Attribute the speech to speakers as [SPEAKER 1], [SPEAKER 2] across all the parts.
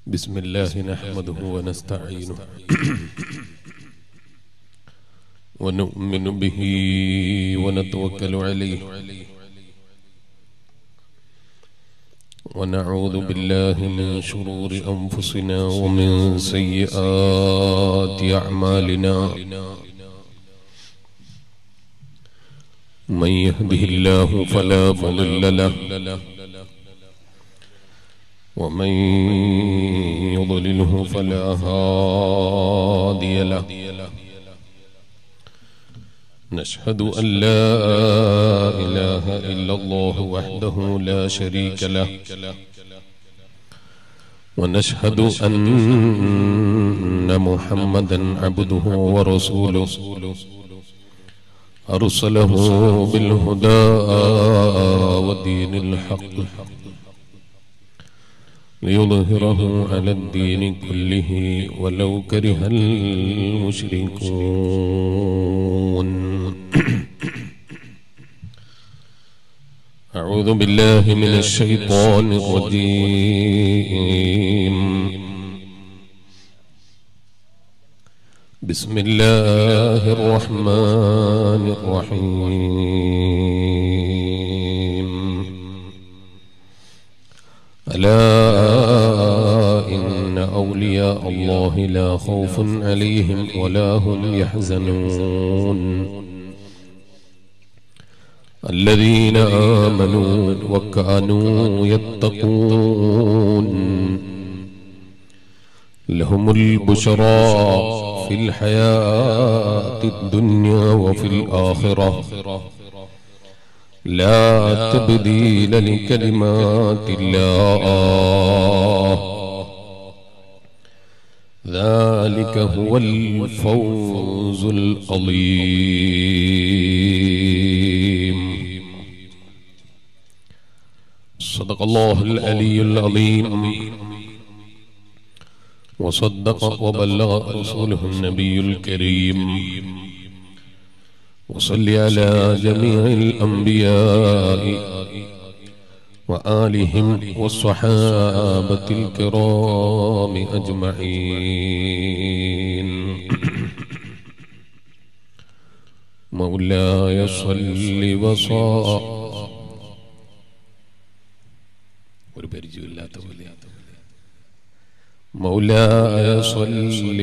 [SPEAKER 1] بسم الله نحمده ونستعينه ونؤمن به ونتوكل عليه ونعوذ بالله من شرور أنفسنا ومن سيئات أعمالنا من يهده الله فلا مضل له ومن يضلله فلا هادي له نشهد أن لا إله إلا الله وحده لا شريك له ونشهد أن محمدا عبده ورسوله أرسله بالهدى ودين الحق ليظهره على الدين كله ولو كره المشركون أعوذ بالله من الشيطان الرجيم بسم الله الرحمن الرحيم ألا إن أولياء الله لا خوف عليهم ولا هم يحزنون الذين آمنوا وكانوا يتقون لهم البشرى في الحياة الدنيا وفي الآخرة لا تبديل لكلمات الله ذلك هو الفوز العظيم صدق الله العلي العظيم وصدق وبلغ رسوله النبي الكريم وصل على جميع الأنبياء وآلهم والصحابة الكرام أجمعين مولاي صل وصا ഒരു പരിചയമില്ലാത്ത പോലെ مولاي صل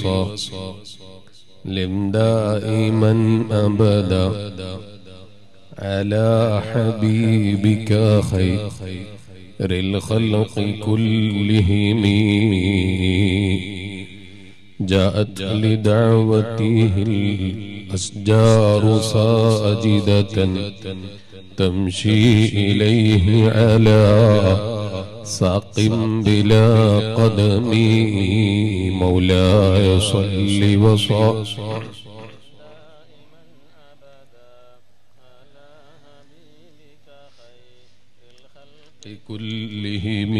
[SPEAKER 1] وسلم دائما أبدا على حبيبك خير الخلق كلهم جاءت لدعوته الأشجار ساجدة تمشي إليه على ساق بلا قدم مولاي صل وسلم كلهم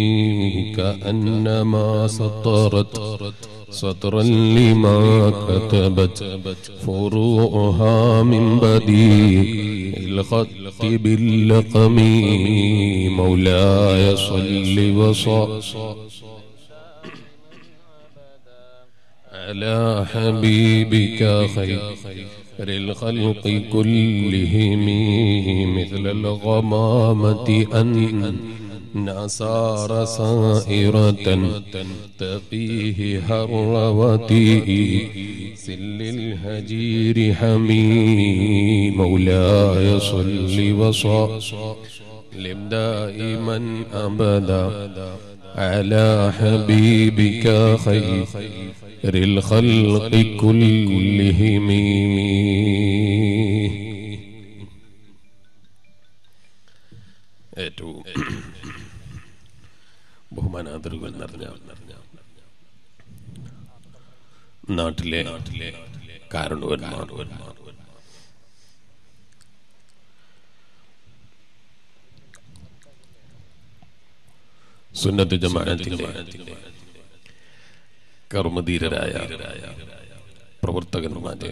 [SPEAKER 1] كأنما سطرت سطرا لما كتبت فروعها من بديع الخط باللقم مولاي صل وسلم على حبيبك خير الخلق كلهم مثل الغمامة أن نصار سائرة تقيه هروتي سل الهجير حمي مولاي صل وسلم دائما أبدا على حبيبك خير الخلق كلهم ഏറ്റവും ബഹുമാനാദരവുകൾ നിറഞ്ഞ നാട്ടിലെ നാട്ടിലെ കാരണവന്മാർ സുന്നത്ത് ജമാഅത്തിന്റെ കർമ്മധീരരായ പ്രവർത്തകന്മാരെ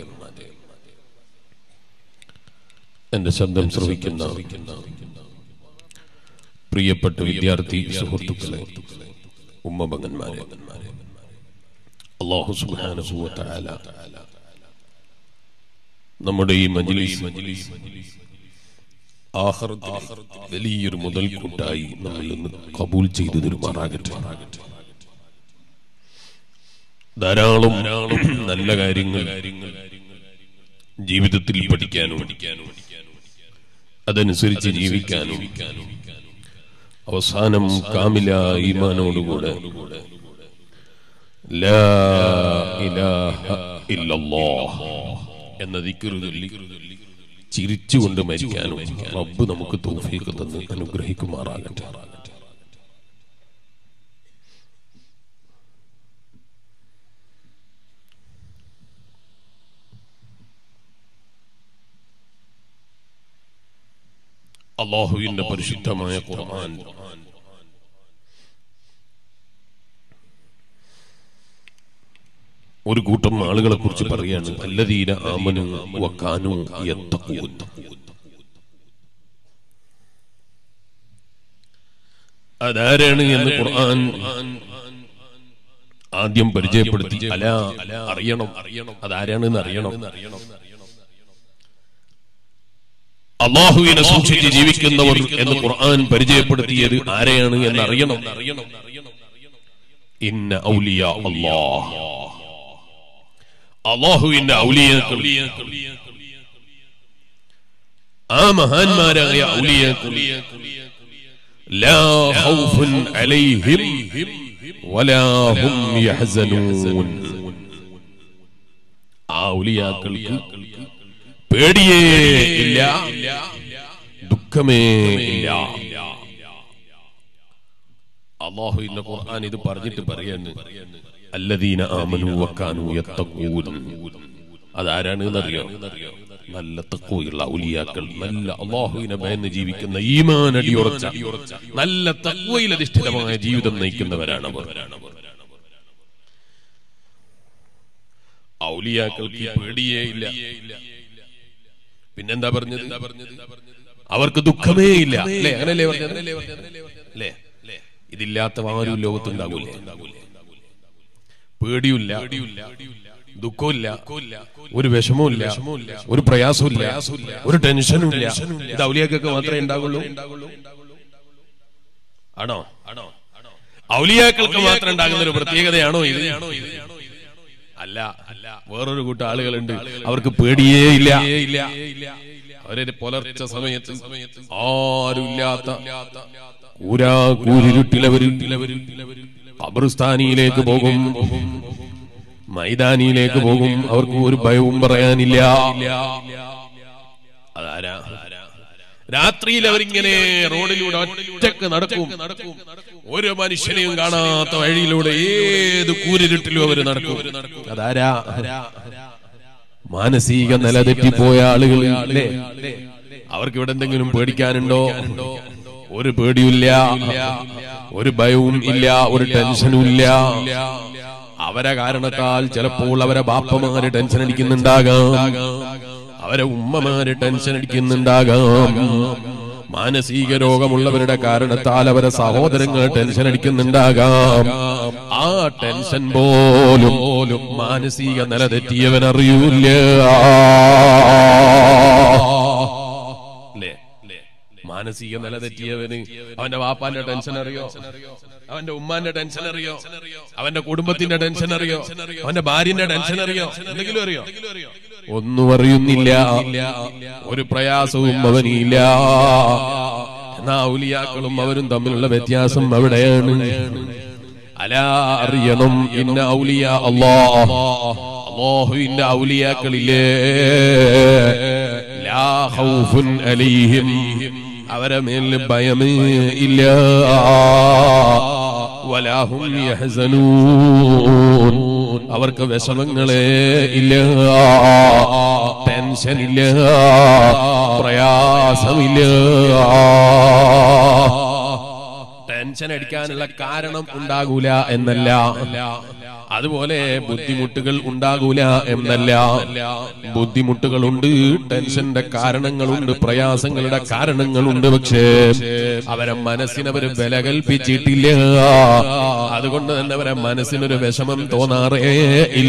[SPEAKER 1] എന്റെ ശബ്ദം ശ്രവിക്കുന്ന പ്രിയപ്പെട്ട വിദ്യാർത്ഥി സുഹൃത്തുക്കളെ ഉമ്മമകന്മാരെ അള്ളാഹു സുബ്ഹാനഹു വ തആല നമ്മുടെ ഈ മജ്ലിസ് ആഖിറത്തിൽ വലിയൊരു മുതൽക്കൂട്ടായി നമ്മിൽ നിന്ന് കബൂൽ ചെയ്തു തരുമാറാകട്ടെ ധാരാളം നല്ല കാര്യങ്ങൾ ജീവിതത്തിൽ പഠിക്കാനും അതനുസരിച്ച് ജീവിക്കാനും അവസാനം കാമില ഈമാനോടുകൂടെ ലാ ഇലാഹ ഇല്ലല്ലാഹ് എന്ന ദിക്റ് ചൊല്ലി ചിരിച്ചുകൊണ്ട് മരിക്കാനും റബ്ബ് നമുക്ക് തൗഫീഖ് തന്ന് അനുഗ്രഹിക്കുമാറാകട്ടെ അള്ളാഹുവിന്റെ പരിശുദ്ധമായ ഖുർആൻ ഒരു കൂട്ടം ആളുകളെ കുറിച്ച് പറയാണ് അല്ലദീന ആമനു വക്കാനു യത്തഖൂൻ അതാരാണ് എന്ന് ഖുർആൻ ആദ്യം പരിചയപ്പെടുത്തി അല അറിയണം അതാരാണെന്ന് അറിയണം അള്ളാഹുവിനെ സൂക്ഷിച്ച് ജീവിക്കുന്നവർ എന്ന് ഖുർആൻ പരിചയപ്പെടുത്തിയത് ആരെയാണ് എന്ന് അറിയണം ഇന്ന ഔലിയ അള്ളാഹ് അള്ളാഹുവിന്റെ ഔലിയാക്കൾ ആ മഹാന്മാരായ ഔലിയാക്കൾ ലാ ഖൗഫുൻ അലൈഹിം വലാ ഹും യഹ്സനൂൻ ആ ഔലിയാക്കൾക്ക് പേടിയേ ഇല്ല ദുഃഖമേ ഇല്ല അള്ളാഹു ഇന്ന ഖുർആൻ ഇത് പറഞ്ഞിട്ട് പറയാണ് അല്ലദീന ആമനു വക്കാനു യത്തഖൂൻ അതാരാണ് എന്നറിയോ നല്ല തക്കോയുള്ള ഔലിയാക്കൾ നല്ല അള്ളാഹുവിനെ ഭയന്ന് ജീവിക്കുന്ന ഈമാൻ അടിയുറച്ച നല്ല തക്വയിൽ അധിഷ്ഠിതമായ ജീവിതം നയിക്കുന്നവരാണ് അവർ ഔലിയാക്കൾക്ക് ഈ പേടിയേ ഇല്ല പിന്നെന്താ പറഞ്ഞത് അവർക്ക് ദുഃഖമേ ഇല്ല അല്ലേ അങ്ങനല്ലേ പറഞ്ഞത് അല്ലേ ഇതില്ലാത്ത ആരും ലോകത്തുണ്ടാകൂലേ പേടിയില്ല ദുഃഖമില്ല ഒരു വിഷമവും ഒരു പ്രയാസവും ഒരു ടെൻഷനും ഇല്ല ഇത് ഔലിയാക്കൊക്കെ മാത്രമേ ഉണ്ടാകുള്ളൂ ആണോ ആണോ ഔലിയാക്കൾക്ക് മാത്രം ഉണ്ടാകുന്ന ഒരു പ്രത്യേകതയാണോ ഇത് അല്ല അല്ല വേറൊരു കൂട്ടം ആളുകളുണ്ട് അവർക്ക് പേടിയേ ഇല്ല അവരെ പുലർച്ച സമയത്ത് ആരുമില്ലാത്ത കൂരാ കൂരിരുട്ടിലവര് ഖബർസ്ഥാനിയിലേക്ക് പോകും മൈതാനിയിലേക്ക് പോകും അവർക്ക് ഒരു ഭയവും പറയാനില്ല അതാരാ രാത്രിയിൽ അവരിങ്ങനെ റോഡിലൂടെ ഒറ്റക്ക് നടക്കും ഒരു മനുഷ്യനെയും കാണാത്ത വഴിയിലൂടെ ഏത് കൂരിരുട്ടിലും അവർ നടക്കും അതാരാ മാനസിക നില തെറ്റിപ്പോയ ആളുകൾ അല്ലേ അവർക്ക് ഇവിടെ എന്തെങ്കിലും പേടിക്കാനുണ്ടോ ഒരു പേടിയില്ല ഒരു ഭയവും ഇല്ല ഒരു ടെൻഷനും ഇല്ല അവരെ കാരണത്താൽ ചിലപ്പോൾ അവരെ ബാപ്പമാര് ടെൻഷൻ അടിക്കുന്നുണ്ടാകാം അവരെ ഉമ്മമാര് ടെൻഷൻ അടിക്കുന്നുണ്ടാകാം മാനസിക രോഗമുള്ളവരുടെ കാരണത്താൽ അവരെ സഹോദരങ്ങൾ ടെൻഷൻ അടിക്കുന്നുണ്ടാകാം ആ ടെൻഷൻ പോലും പോലും മാനസിക നില തെറ്റിയവൻ അറിയൂല മാനസിക നില തെറ്റിയവന് അവന്റെ വാപ്പാന്റെ ടെൻഷൻ അറിയോ അവന്റെ ഉമ്മാന്റെ ടെൻഷൻ അറിയോ അവന്റെ കുടുംബത്തിന്റെ ടെൻഷൻ അറിയോ അവന്റെ ഭാര്യന്റെ ടെൻഷൻ അറിയോ എന്തെങ്കിലും അറിയോ ഒന്നും അറിയുന്നില്ല ഒരു പ്രയാസവും അവനില്ല എന്നാ ഔലിയാക്കളും അവരും തമ്മിലുള്ള വ്യത്യാസം അവിടെയാണ് അലാ അറിയണം ഇന്ന ഔലിയ അള്ളാഹ് അള്ളാഹുവിന്റെ ഔലിയാക്കളില്ലേ ലാ ഖൗഫുൻ അലൈഹിം അവരെ മേൽ ഭയമേ ഇല്ല വലാഹും യഹ്സനൂൻ അവർക്ക് വിഷമങ്ങളെ ഇല്ല ടെൻഷൻ ഇല്ല പ്രയാസമില്ല ടെൻഷൻ അടിക്കാനുള്ള കാരണം ഉണ്ടാകൂല എന്നല്ല അതുപോലെ ബുദ്ധിമുട്ടുകൾ ഉണ്ടാകൂല എന്നല്ല ബുദ്ധിമുട്ടുകളുണ്ട് ടെൻഷന്റെ കാരണങ്ങളുണ്ട് പ്രയാസങ്ങളുടെ കാരണങ്ങളുണ്ട് പക്ഷേ അവരെ മനസ്സിനവര് വില കൽപ്പിച്ചിട്ടില്ല അതുകൊണ്ട് തന്നെ അവരെ മനസ്സിനൊരു വിഷമം തോന്നാറേ ഇല്ല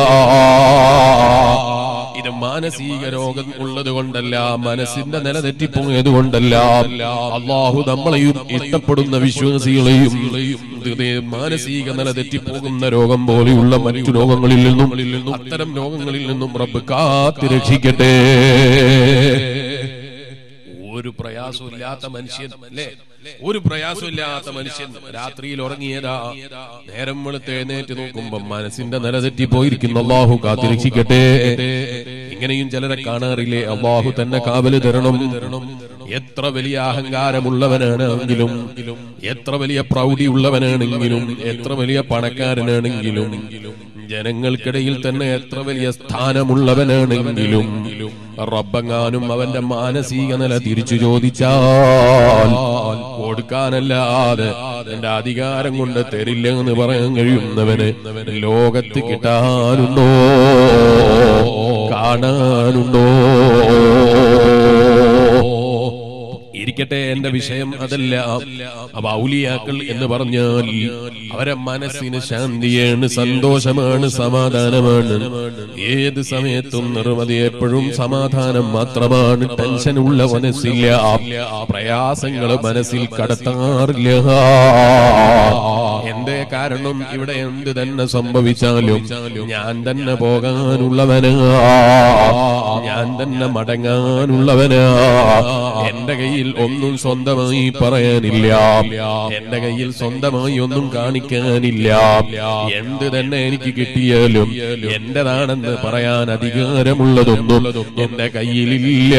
[SPEAKER 1] ഇത് മാനസിക രോഗം ഉള്ളത് കൊണ്ടല്ല മനസ്സിന്റെ നില തെറ്റിപ്പോയത് കൊണ്ടല്ല അള്ളാഹു നമ്മളെയും ഇഷ്ടപ്പെടുന്ന വിശ്വാസികളെയും ഹൃദയ- മാനസിക നില തെറ്റിപ്പോകുന്ന രോഗം പോലെയുള്ള മറ്റു രോഗങ്ങളിൽ നിന്നും അത്തരം രോഗങ്ങളിൽ നിന്നും റബ്ബ് കാത്തി രക്ഷിക്കട്ടെ ഒരു പ്രയാസമില്ലാത്ത മനുഷ്യൻ അല്ലേ ഒരു പ്രയാസമില്ലാത്ത മനുഷ്യൻ രാത്രിയിൽ ഉറങ്ങിയതാ നേരം വെളുത്ത് എഴുന്നേറ്റ് നോക്കുമ്പോ മനസ്സിന്റെ നില തെറ്റിപ്പോയിരിക്കുന്നു അള്ളാഹു കാത്തിരക്ഷിക്കട്ടെ ഇങ്ങനെയും ചിലരെ കാണാറില്ലേ അള്ളാഹു തന്നെ കാവല് തരണം എത്ര വലിയ അഹങ്കാരമുള്ളവനാണെങ്കിലും എത്ര വലിയ പ്രൗഢിയുള്ളവനാണെങ്കിലും എത്ര വലിയ പണക്കാരനാണെങ്കിലും ജനങ്ങൾക്കിടയിൽ തന്നെ എത്ര വലിയ സ്ഥാനമുള്ളവനാണെങ്കിലും റബ്ബങ്ങാനും അവന്റെ മാനസിക നില തിരിച്ചു ചോദിച്ചാൽ കൊടുക്കാനല്ലാതെ എന്റെ അധികാരം കൊണ്ട് തരില്ല എന്ന് പറയാൻ കഴിയുന്നവന് ലോകത്ത് കിട്ടാനുണ്ടോ കാണാനുണ്ടോ ഇരിക്കട്ടെ എന്റെ വിഷയം അതല്ല അപ്പൊ ഔലിയാക്കൾ എന്ന് പറഞ്ഞാൽ അവരെ മനസ്സിന് ശാന്തിയാണ് സന്തോഷമാണ് സമാധാനമാണ് ഏത് സമയത്തും നിർമ്മതി എപ്പോഴും സമാധാനം മാത്രമാണ് ടെൻഷൻ ഉള്ള മനസ്സില്ല പ്രയാസങ്ങൾ മനസ്സിൽ കടത്താറില്ല എന്തേ കാരണം ഇവിടെ എന്ത് തന്നെ സംഭവിച്ചാലും ഞാൻ തന്നെ പോകാനുള്ളവനാ ഞാൻ തന്നെ മടങ്ങാനുള്ളവനാ എന്റെ കയ്യിൽ ഒന്നും സ്വന്തമായി പറയാനില്ല എന്റെ കയ്യിൽ സ്വന്തമായി ഒന്നും കാണിക്കാനില്ല എന്ത് തന്നെ എനിക്ക് കിട്ടിയാലും എന്റേതാണെന്ന് പറയാൻ അധികാരമുള്ളതൊന്നും എന്റെ കയ്യിലില്ല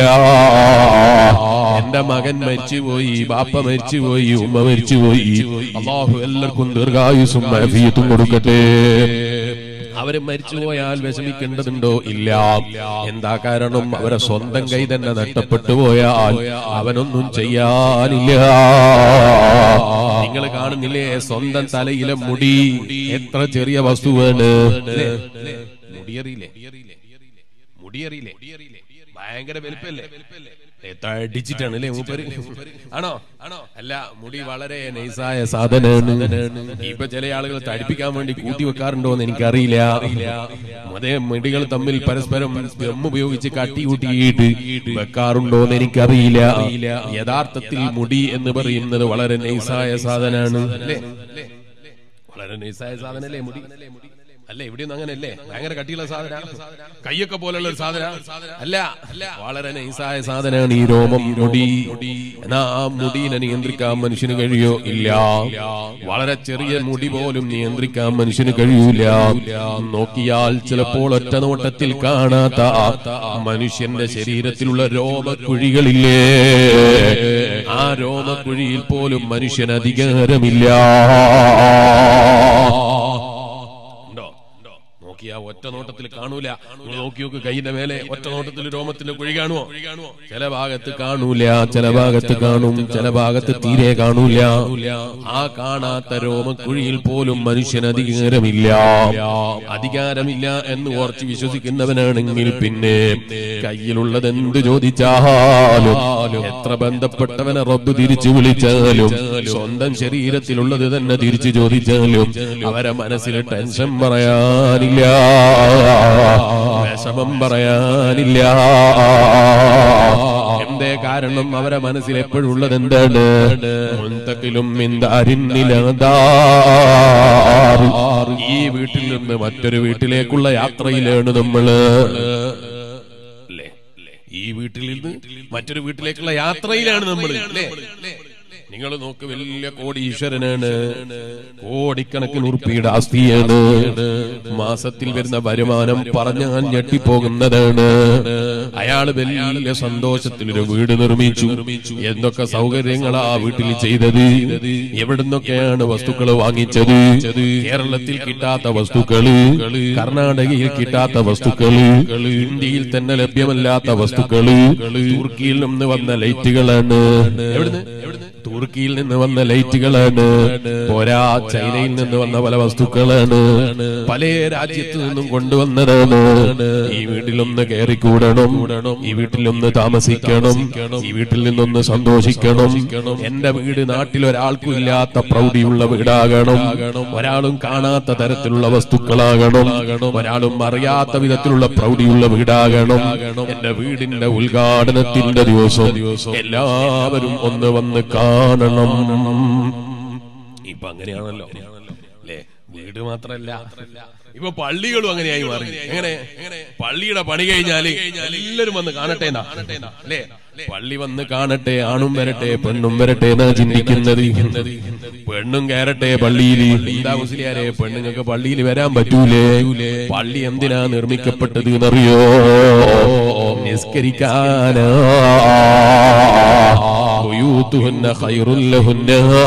[SPEAKER 1] എന്റെ മകൻ മരിച്ചുപോയി ബാപ്പ മരിച്ചുപോയി ഉമ്മ മരിച്ചുപോയി അള്ളാഹു എല്ലാവർക്കും ദീർഘായുസും ആഫിയത്തും കൊടുക്കട്ടെ അവര് മരിച്ചുപോയാൽ വിഷമിക്കേണ്ടതുണ്ടോ ഇല്ല എന്താ കാരണം അവരെ സ്വന്തം കൈ തന്നെ നഷ്ടപ്പെട്ടു പോയാൽ അവനൊന്നും ചെയ്യാനില്ല നിങ്ങൾ കാണുന്നില്ലേ സ്വന്തം തലയിലെ മുടി എത്ര ചെറിയ വസ്തുവാണ് ല്ലേ? മുടിയറിയില്ലേ മുടിയറിയില്ലേ ഭയങ്കര വലുപ്പല്ലേ തടിച്ചിട്ടാണ് അല്ലേ മൂപ്പര് ആണോ ആണോ അല്ല മുടി വളരെ നൈസായ സാധനമാണ് ഇപ്പൊ ചില ആളുകൾ തടിപ്പിക്കാൻ വേണ്ടി കൂട്ടി വെക്കാറുണ്ടോ എന്ന് എനിക്കറിയില്ല അതേ മുടികൾ തമ്മിൽ പരസ്പരം ഗം ഉപയോഗിച്ച് കട്ടി കൂട്ടിയിട്ട് വെക്കാറുണ്ടോ എന്ന് എനിക്കറിയില്ല യഥാർത്ഥത്തിൽ മുടി എന്ന് പറയുന്നത് വളരെ നൈസായ സാധനമാണ് അല്ലേ വളരെ നൈസായ സാധനല്ലേ മുടി അല്ല ഇവിടെയൊന്നും അങ്ങനെയല്ലേ ഭയങ്കര കട്ടിയുള്ള സാധന കയ്യൊക്കെ പോലുള്ള ഒരു സാധന അല്ല വളരെ നൈസായ സാധനമാണ് ഈ രോമം മുടി എന്നാ ആ മുടിനെ നിയന്ത്രിക്കാൻ മനുഷ്യന് കഴിയോ ഇല്ല വളരെ ചെറിയ മുടി പോലും നിയന്ത്രിക്കാൻ മനുഷ്യന് കഴിയൂല നോക്കിയാൽ ചിലപ്പോൾ ഒറ്റ നോട്ടത്തിൽ കാണാത്ത മനുഷ്യന്റെ ശരീരത്തിലുള്ള രോമക്കുഴികളില്ലേ ആ രോമക്കുഴിയിൽ പോലും മനുഷ്യന് അധികാരമില്ല ഉണ്ടോ നോക്കിയാ ഒറ്റ നോട്ടത്തിൽ കാണൂല നിങ്ങൾ നോക്കി നോക്ക് കൈയിന്റെ മേലെ ഒറ്റ നോട്ടത്തിൽ രോമത്തിന്റെ കുഴി കാണുമോ ചില ഭാഗത്ത് കാണൂല ചില ഭാഗത്ത് കാണും ചില ഭാഗത്ത് തീരെ കാണൂല ആ കാണാത്ത രോമക്കുഴിയിൽ പോലും മനുഷ്യന് അധികാരമില്ല അധികാരമില്ല എന്ന് ഓർച്ച് വിശ്വസിക്കുന്നവനാണെങ്കിൽ പിന്നെ കയ്യിലുള്ളത് എന്ത് ചോദിച്ചാലും എത്ര ബന്ധപ്പെട്ടവനെ റബ്ബ് തിരിച്ചു വിളിച്ചാലും സ്വന്തം ശരീരത്തിലുള്ളത് തന്നെ തിരിച്ചു ചോദിച്ചാലും അവരെ മനസ്സിൽ ടെൻഷൻ പറയാനില്ല വിഷമം പറയാനില്ല എന്തേ കാരണം അവരെ മനസ്സിൽ എപ്പോഴുള്ളത് എന്താണ് മുന്തക്കിലും ഈ വീട്ടിൽ നിന്ന് മറ്റൊരു വീട്ടിലേക്കുള്ള യാത്രയിലാണ് നമ്മള് അല്ലേ ഈ വീട്ടിൽ നിന്ന് മറ്റൊരു വീട്ടിലേക്കുള്ള യാത്രയിലാണ് നമ്മൾ അല്ലേ നിങ്ങൾ നോക്ക് വലിയ കോടീശ്വരനാണ് കോടിക്കണക്കിന് ഉറുപ്പിയുടെ ആസ്തിയാണ് മാസത്തിൽ വരുന്ന വരുമാനം പറഞ്ഞാൽ ഞെട്ടിപ്പോകുന്നതാണ് അയാൾ വലിയ സന്തോഷത്തിൽ ഒരു വീട് നിർമ്മിച്ചു എന്തൊക്കെ സൗകര്യങ്ങളാ ആ വീട്ടിൽ ചെയ്തത് എവിടുന്നൊക്കെയാണ് വസ്തുക്കൾ വാങ്ങിച്ചത് കേരളത്തിൽ കിട്ടാത്ത വസ്തുക്കള് കർണാടകയിൽ കിട്ടാത്ത വസ്തുക്കള് ഇന്ത്യയിൽ തന്നെ ലഭ്യമല്ലാത്ത വസ്തുക്കള് തുർക്കിയിൽ നിന്ന് വന്ന ലൈറ്റുകളാണ് എവിടുന്ന് തുർക്കിയിൽ നിന്ന് വന്ന ലൈറ്റുകളാണ് പോരാ ചൈനയിൽ നിന്ന് വന്ന പല വസ്തുക്കളാണ് പല രാജ്യത്തു നിന്നും കൊണ്ടുവന്നതാണ് ഈ വീട്ടിലൊന്ന് കയറിക്കൂടണം ഈ വീട്ടിലൊന്ന് താമസിക്കണം ഈ വീട്ടിൽ നിന്നൊന്ന് സന്തോഷിക്കണം എന്റെ വീട് നാട്ടിൽ ഒരാൾക്കും ഇല്ലാത്ത പ്രൗഢിയുള്ള വീടാകണം ഒരാളും കാണാത്ത തരത്തിലുള്ള വസ്തുക്കളാകണം ഒരാളും അറിയാത്ത വിധത്തിലുള്ള പ്രൗഢിയുള്ള വീടാകണം എന്റെ വീടിന്റെ ഉദ്ഘാടനത്തിന്റെ ദിവസം എല്ലാവരും ഒന്ന് വന്ന് കാണണം ഇപ്പൊ അങ്ങനെയാണല്ലോ അല്ലേ വീട് മാത്രല്ല ഇപ്പൊ പള്ളികളും അങ്ങനെയായി മാറി എങ്ങനെ പള്ളിയുടെ പണി കഴിഞ്ഞാല് എല്ലാരും വന്ന് കാണട്ടെ എന്നാ അല്ലേ പള്ളി വന്ന് കാണട്ടെ ആണും വരട്ടെ പെണ്ണും വരട്ടെ എന്നാ ചിന്തിക്കുന്നത് പെണ്ണും കയറട്ടെ പള്ളിയിൽ എന്താ മുസ്ലിയാരെ പെണ്ണുങ്ങൾക്ക് പള്ളിയിൽ വരാൻ പറ്റൂലേ പള്ളി എന്തിനാ നിർമ്മിക്കപ്പെട്ടത് എന്നറിയോ നിസ്കരിക്കാനാ ബുയൂത്തുഹുന്ന ഖൈറുൽ ലഹുന്ന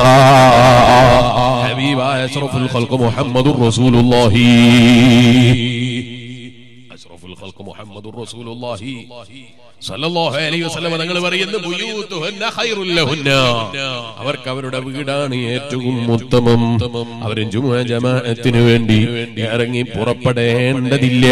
[SPEAKER 1] ഹബീബായ അഷ്റഫുൽ ഖൽഖ് മുഹമ്മദുർ റസൂലുള്ളാഹി അഷ്റഫുൽ ഖൽഖ് മുഹമ്മദുർ റസൂലുള്ളാഹി സല്ലല്ലാഹു അലൈഹി വസല്ലം തങ്ങൾ പറയുന്നു ബുയൂത്തുഹുന്ന ഖൈറുൽ ലഹുന്ന അവർക്ക് അവരുടെ വീടാണ് ഏറ്റവും ഉത്തമം അവരും ജുമുഅ ജമാഅത്തിന് വേണ്ടി ഇറങ്ങി പുറപ്പെടേണ്ടതില്ല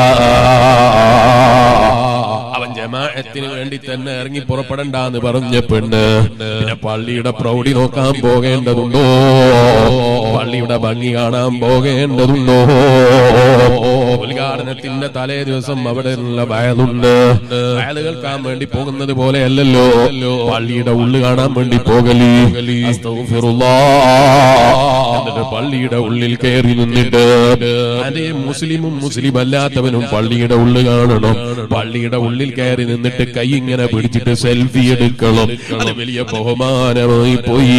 [SPEAKER 1] അവൻ ജമാഅത്തിന് വേണ്ടി തന്നെ ഇറങ്ങി പുറപ്പെടണ്ട എന്ന് പറഞ്ഞ പെണ്ണ് പിന്നെ പള്ളിയുടെ പ്രൗഢി നോക്കാൻ പോകേണ്ടതുണ്ടോ പള്ളിയുടെ ഭംഗി കാണാൻ പോകേണ്ടതുണ്ടോ ഉദ്ഘാടനത്തിന്റെ തലേ ദിവസം അവിടെയുള്ള വയലുണ്ട് വയല് കേൾക്കാൻ വേണ്ടി പോകുന്നത് പോലെ അല്ലല്ലോ പള്ളിയുടെ ഉള്ളു കാണാൻ വേണ്ടി പോകലി എന്നിട്ട് പള്ളിയുടെ ഉള്ളിൽ കയറി നിന്നിട്ട് അതേ മുസ്ലിമും മുസ്ലിം അല്ലാത്തവനും പള്ളിയുടെ ഉള്ളു കാണണം പള്ളിയുടെ ഉള്ളിൽ കയറി നിന്നിട്ട് കൈ ഇങ്ങനെ പിടിച്ചിട്ട് സെൽഫി എടുക്കണം അത് വലിയ ബഹുമാനമായി പോയി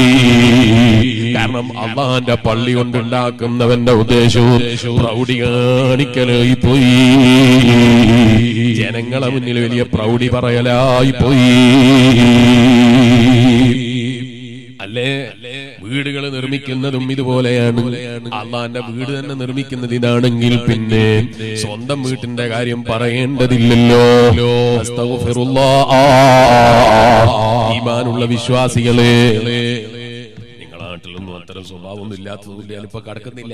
[SPEAKER 1] കാരണം അള്ളാന്റെ പള്ളി കൊണ്ടുണ്ടാക്കുന്നവന്റെ ഉദ്ദേശവും പ്രൗഢി കാണിക്കലായി പോയി ജനങ്ങളെ മുന്നിൽ വലിയ പ്രൗഢി പറയലായി പോയി അല്ലേ വീടുകൾ നിർമ്മിക്കുന്നതും ഇതുപോലെയാണ് അള്ളാന്റെ വീട് തന്നെ നിർമ്മിക്കുന്നത് ഇതാണെങ്കിൽ പിന്നെ സ്വന്തം വീട്ടിന്റെ കാര്യം പറയേണ്ടതില്ലല്ലോ അസ്തഗ്ഫിറുല്ലാഹ്. ഈമാനുള്ള വിശ്വാസികളെ നിങ്ങളുടെ നാട്ടിലൊന്നും അത്തരം സ്വഭാവമൊന്നും ഇല്ലാത്തതുകൊണ്ട് ഞാനിപ്പോ കടക്കുന്നില്ല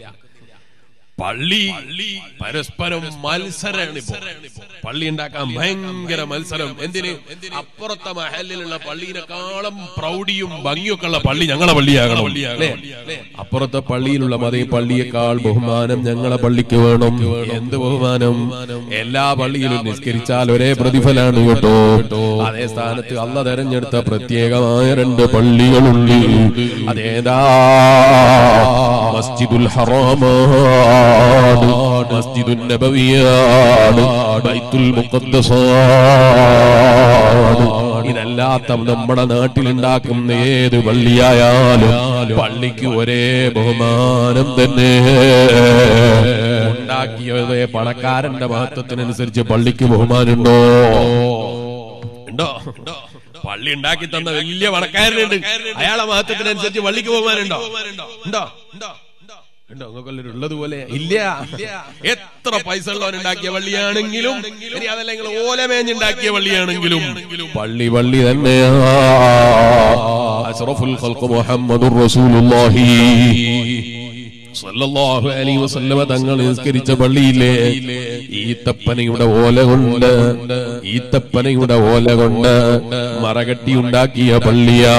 [SPEAKER 1] പള്ളി പരസ്പരം മത്സരമാണ് ഇപ്പോ പള്ളി ഉണ്ടാക്കാൻ ഭയങ്കര മത്സരം എന്തിന് അപ്പുറത്തെ മഹലിലുള്ള പള്ളിയിനെക്കാളും പ്രൗഢിയും ഭംഗിയൊക്കെ ഉള്ള പള്ളി ഞങ്ങളെ പള്ളിയാകണം അല്ലേ? അപ്പുറത്തെ പള്ളിയിലുള്ള മതേ പള്ളിയേക്കാൾ ബഹുമാനം ഞങ്ങളെ പള്ളിക്ക് വേണം എന്ത് ബഹുമാനം എല്ലാ പള്ളിയിലും നിസ്കരിച്ചാൽ ഒരേ പ്രതിഫലാണ് കേട്ടോ അതേ സ്ഥാനത്ത് അല്ല തെരഞ്ഞെടുത്ത പ്രത്യേകമായ രണ്ട് പള്ളികളുണ്ട് അതേതാ മസ്ജിദുൽ ഹറാമാണ് മസ്ജിദുൽ നബവിയാണ് ബൈത്തുൽ മുഖദ്ദസാണ് ഇതല്ലാത്ത നമ്മുടെ നാട്ടിലുണ്ടാക്കുന്ന ഏത് പള്ളിയായാലും പള്ളിക്ക് ഒരേ ബഹുമാനം തന്നെ ഉണ്ടാക്കിയത് പണക്കാരന്റെ മഹത്വത്തിനനുസരിച്ച് പള്ളിക്ക് ബഹുമാനുണ്ടോ ഉണ്ടോ പള്ളി ഉണ്ടാക്കി തന്ന വലിയ പണക്കാരനുണ്ട് അയാളെ മഹത്വത്തിനനുസരിച്ച് പള്ളിക്ക് ബഹുമാനുണ്ടോ ഉണ്ടോ ഉണ്ടോ ഉണ്ടോ നിങ്ങൾക്കെല്ലാവരും ഉള്ളതുപോലെ ഇല്ല എത്ര പൈസ ഉള്ളവൻ ഉണ്ടാക്കിയ പള്ളിയാണെങ്കിലും ഇനി അതല്ല നിങ്ങൾ ഓലമേഞ്ഞുണ്ടാക്കിയ പള്ളിയാണെങ്കിലും പള്ളി പള്ളി തന്നെയാ അഷ്റഫുൽ ഖൽഖ് മുഹമ്മദുർ റസൂലുള്ളാഹി സല്ലല്ലാഹു അലൈഹി വസല്ലമ തങ്ങൾ നിസ്കരിച്ച പള്ളിയിലെ ഈത്തപ്പനയുടെ ഓല കൊണ്ട് ഈത്തപ്പനയുടെ ഓല കൊണ്ട് മറകട്ടി ഉണ്ടാക്കിയ പള്ളിയാ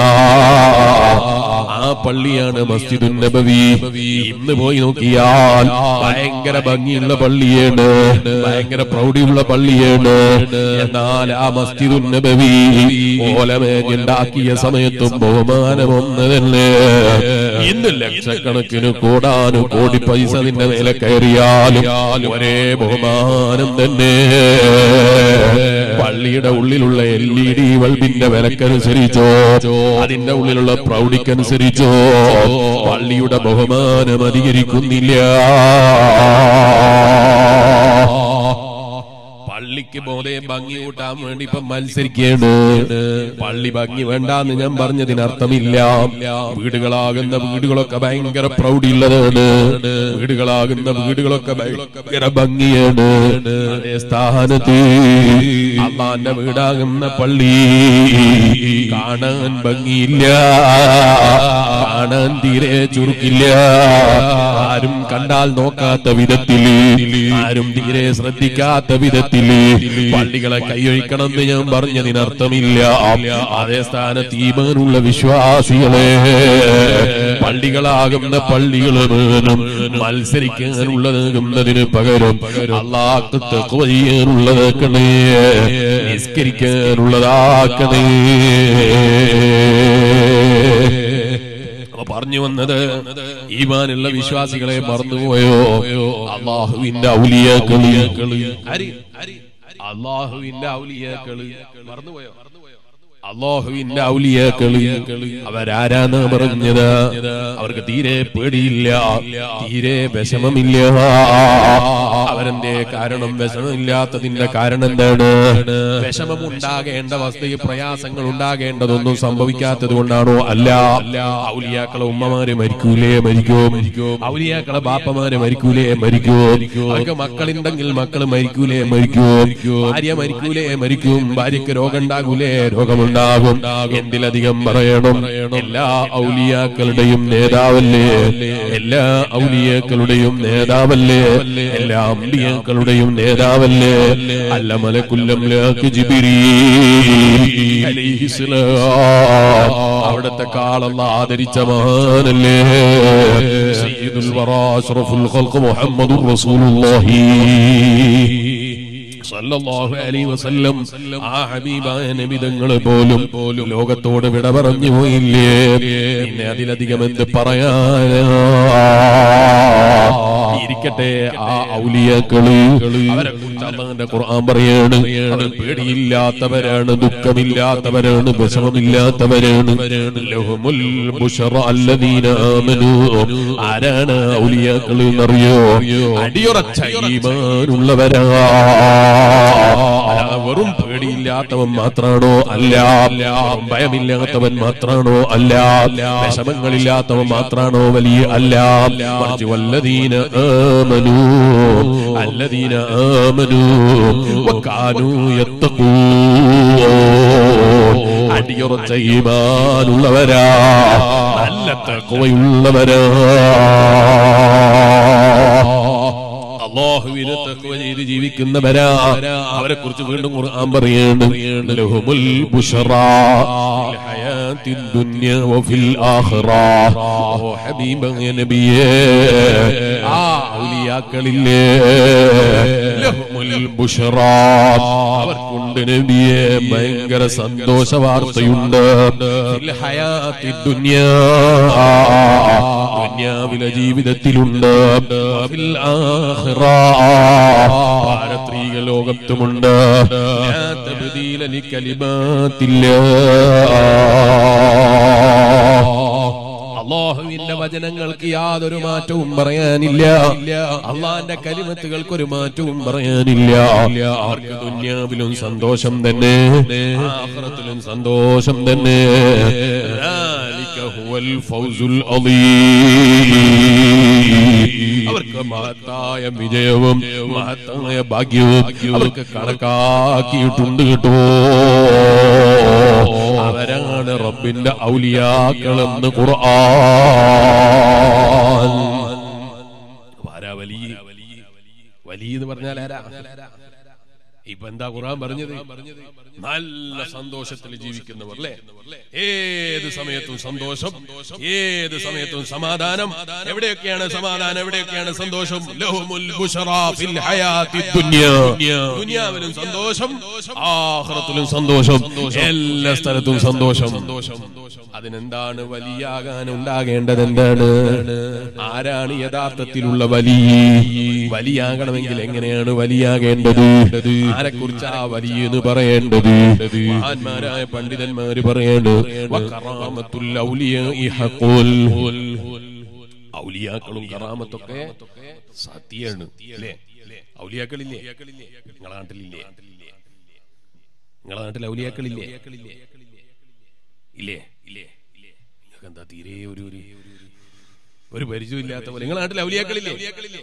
[SPEAKER 1] ആ പള്ളിയാണ് മസ്ജിദുൻ നബവി ഇന്ന് പോയി നോക്കിയാൽ ഭയങ്കര ഭംഗിയുള്ള പള്ളിയാണ് ഭയങ്കര പ്രൗഢിയുള്ള പള്ളിയാണ് എന്നാൽ ആ മസ്ജിദുൻ നബവി ഓലമേഞ്ഞുണ്ടാക്കിയ സമയത്തും ബഹുമാനമൊന്ന് തന്നെ ഇന്ന് ലക്ഷക്കണക്കിന് കോടാനു കോടി പൈസ നിന്റെ മേലെ കയറിയാലും ഒരേ ബഹുമാനം തന്നെ പള്ളിയുടെ ഉള്ളിലുള്ള എൽ ഇ ഡി ബൾബിന്റെ വിലക്കനുസരിച്ചോ അതിന്റെ ഉള്ളിലുള്ള പ്രൗഢിക്കനുസരിച്ചോ പള്ളിയുടെ ബഹുമാനം അധികരിക്കുന്നില്ല പള്ളിക്ക് ബോധയെ ഭംഗി കൂട്ടാൻ വേണ്ടി ഇപ്പൊ മത്സരിക്കുകയാണ് പള്ളി ഭംഗി വേണ്ടാന്ന് ഞാൻ പറഞ്ഞതിന് അർത്ഥമില്ല വീടുകളാകുന്ന വീടുകളൊക്കെ ഭയങ്കര പ്രൗഢിയുള്ളതാണ് വീടുകളാകുന്ന വീടുകളൊക്കെ ഭയങ്കര ഭംഗിയാണ് അതേ സ്ഥാനത്ത് അള്ളാന്റെ വീടാകുന്ന പള്ളി കാണാൻ ഭംഗിയില്ല കാണാൻ തീരെ ചുരുക്കില്ല ആരും കണ്ടാൽ നോക്കാത്ത വിധത്തില് ആരും തീരെ ശ്രദ്ധിക്കാത്ത വിധത്തില് പള്ളികളെ കൈയൊഴിക്കണമെന്ന് ഞാൻ പറഞ്ഞതിനർത്ഥമില്ല അതേ സ്ഥാനത്ത് ഈമാനുള്ള വിശ്വാസികളെ പള്ളികളാകുന്ന പള്ളികൾ വേണം മത്സരിക്കാനുള്ളതാകുന്നതിന് പകരം അള്ളാഹ് തഖ്വ ചെയ്യാനുള്ളതാക്കണേ നിസ്കരിക്കാനുള്ളതാക്കണേ അപ്പൊ പറഞ്ഞു വന്നത് ഈമാനുള്ള വിശ്വാസികളെ മറന്നുപോയോ അള്ളാഹുവിന്റെ ഔലിയാക്കളി അള്ളാഹുവിന്റെ ഔലിയാക്കളി മറന്നുപോയോ അള്ളാഹുവിന്റെ ഔലിയാക്കളി അവരാരാണ് പറഞ്ഞത് അവർക്ക് തീരെ പേടിയില്ല തീരെ വിഷമമില്ല അവരെന്റെ കാരണം വിഷമമില്ലാത്തതിന്റെ കാരണം എന്താണ് വിഷമം ഉണ്ടാകേണ്ട വസ്തുക്ക് പ്രയാസങ്ങൾ ഉണ്ടാകേണ്ടതൊന്നും സംഭവിക്കാത്തത് കൊണ്ടാണോ അല്ല ഔലിയാക്കളെ ഉമ്മമാര് മരിക്കൂലേ മരിക്കോ ഔലിയാക്കളെ ബാപ്പമാര് മരിക്കൂലേ മരിക്കോ അവർക്ക് മക്കളുണ്ടെങ്കിൽ മക്കള് മരിക്കൂലേ മരിക്കോ ഭാര്യ മരിക്കൂലേ മരിക്കും ഭാര്യക്ക് രോഗം ഉണ്ടാകൂലേ രോഗമുണ്ടാകും എന്തിലധികം പറയണം എല്ലാ ഔലിയാക്കളുടെയും നേതാവല്ലേ എല്ലാ ഔലിയാക്കളുടെയും നേതാവല്ലേ എല്ലാ അമ്പിയാക്കളുടെയും നേതാവല്ലേ അല്ല മലക്കുല്ലം ലാക്ക് ജിബിരി അവിടത്തെ കാളല്ല ആദരിച്ച മഹാനല്ലേ സയ്യിദുൽ വറാ അഷ്റഫുൽ ഖൽഖ് മുഹമ്മദുർ റസൂലുള്ളാഹി സല്ലല്ലാഹു അലൈഹി വസല്ലം ആ ഹബീബായ നബിതങ്ങള് പോലും പോലും ലോകത്തോട് വിട പറഞ്ഞു പോയില്ലേ പിന്നെ അതിലധികം എന്ത് പറയാനാ ഇരിക്കട്ടെ ആ ഔലിയാക്കള് അവരെ കുറിച്ച് അള്ളാന്റെ ഖുർആൻ പറയാണ് അവർ പേടിയില്ലാത്തവരാണ് ദുഃഖമില്ലാത്തവരാണ് വിഷമമില്ലാത്തവരാണ് ലഹുമുൽ ബുശറ അല്ലദീന ആമനു ആരാണ് ഔലിയാക്കൾ എന്നറിയോ അടിയുറച്ച ഈമാനുള്ളവരാ വെറും പേടിയില്ലാത്തവൻ മാത്രാണോ അല്ല ഭയമില്ലാത്തവൻ മാത്രാണോ അല്ല വിഷമങ്ങളില്ലാത്തവൻ മാത്രാണോ വലിയ അല്ല മറിച്ച് വല്ലദീന ആമനു അല്ലദീന ആമനു വക്കാനു യത്തഖൂൻ അടിയുറച്ച ഈമാനുള്ളവരാ നല്ല തഖ്വയുള്ളവരാ അള്ളാഹുവിനെ തഖ്വ ചെയ്ത് ജീവിക്കുന്നവരാ അവരെ കുറിച്ച് വീണ്ടും ഖുർആൻ പറയുന്നുണ്ട് ലഹുമുൽ ബുശറാ ഫിൽ ഹയാത്തിൻ ദുനിയ വഫിൽ ആഖിറ ഓ ഹബീബായ നബിയേ ആ ഔലിയാക്കളില്ലേ ലഹുമുൽ ബുശറാ അവർക്കുണ്ട് നബിയെ ഭയങ്കര സന്തോഷ വാർത്തയുണ്ട് ഫിൽ ഹയാത്തി ദുനിയ ദുനിയാവിലെ ജീവിതത്തിലുണ്ട് വഫിൽ ആഖിറ പാരത്രീക ലോകത്തുമുണ്ട് ലാ തബ്ദീല ലികലിമാത്തില്ലാ അള്ളാഹുവിന്റെ വചനങ്ങൾക്ക് യാതൊരു മാറ്റവും പറയാനില്ല അള്ളാന്റെ കലിമത്തുകൾക്ക് ഒരു മാറ്റവും പറയാനില്ല അവർക്ക് ദുന്യാവിലും സന്തോഷം തന്നെ ആഖിറത്തിലും സന്തോഷം തന്നെ ذلك هو الفوز العظيم. അവർക്ക് മഹത്തായ വിജയവും മഹത്തായ ഭാഗ്യവും അവർക്ക് കണക്കാക്കിയിട്ടുണ്ട് കേട്ടോ അവരാണ് റബ്ബിന്റെ ഔലിയാക്കളെന്ന് ഖുർആൻ ആരാ വലിയ വലിയ എന്ന് പറഞ്ഞാൽ ആരാ ഇപ്പൊ എന്താ ഖുർആൻ പറഞ്ഞത് നല്ല സന്തോഷത്തിൽ ജീവിക്കുന്നവർ അല്ലേ ഏത് സമയത്തും സന്തോഷം ഏത് സമയത്തും സമാധാനം എവിടെയൊക്കെയാണ് സമാധാനം എവിടെയൊക്കെയാണ് സന്തോഷം ലഹുമുൽ ബുശറാ ഫിൽ ഹയാത്തി ദുനിയ ദുനിയാവിലും സന്തോഷം ആഖിറത്തിലും സന്തോഷം എല്ലാ സ്ഥലത്തും സന്തോഷം അതിനെന്താണ് വലിയാകാൻ ഉണ്ടാകേണ്ടത് എന്താണ് ആരാണ് യഥാർത്ഥത്തിലുള്ള വലിയ വലിയാകണമെങ്കിൽ എങ്ങനെയാണ് വലിയാകേണ്ടത് ആരെക്കുറിച്ച് ആ വലിയ എന്ന് പറയേണ്ടത് മഹാന്മാരായ പണ്ഡിതന്മാര് പറയേണ്ടത് വക്കറാമത്തുൽ ഔലിയാഇ ഹഖുൽ. ഔലിയാക്കളും കറാമത്തൊക്കെ സത്യാണ് അല്ലേ ഔലിയാക്കളില്ലേ നിങ്ങളെ നാട്ടിലില്ലേ നിങ്ങളെ നാട്ടിൽ ഔലിയാക്കളില്ലേ ഇല്ലേ ഇല്ലേ നിങ്ങൾക്ക് എന്താ തീരെ ഒരു ഒരു ഒരു പരിചയമില്ലാത്ത പോലെ നിങ്ങളെ നാട്ടിൽ ഔലിയാക്കളില്ലേ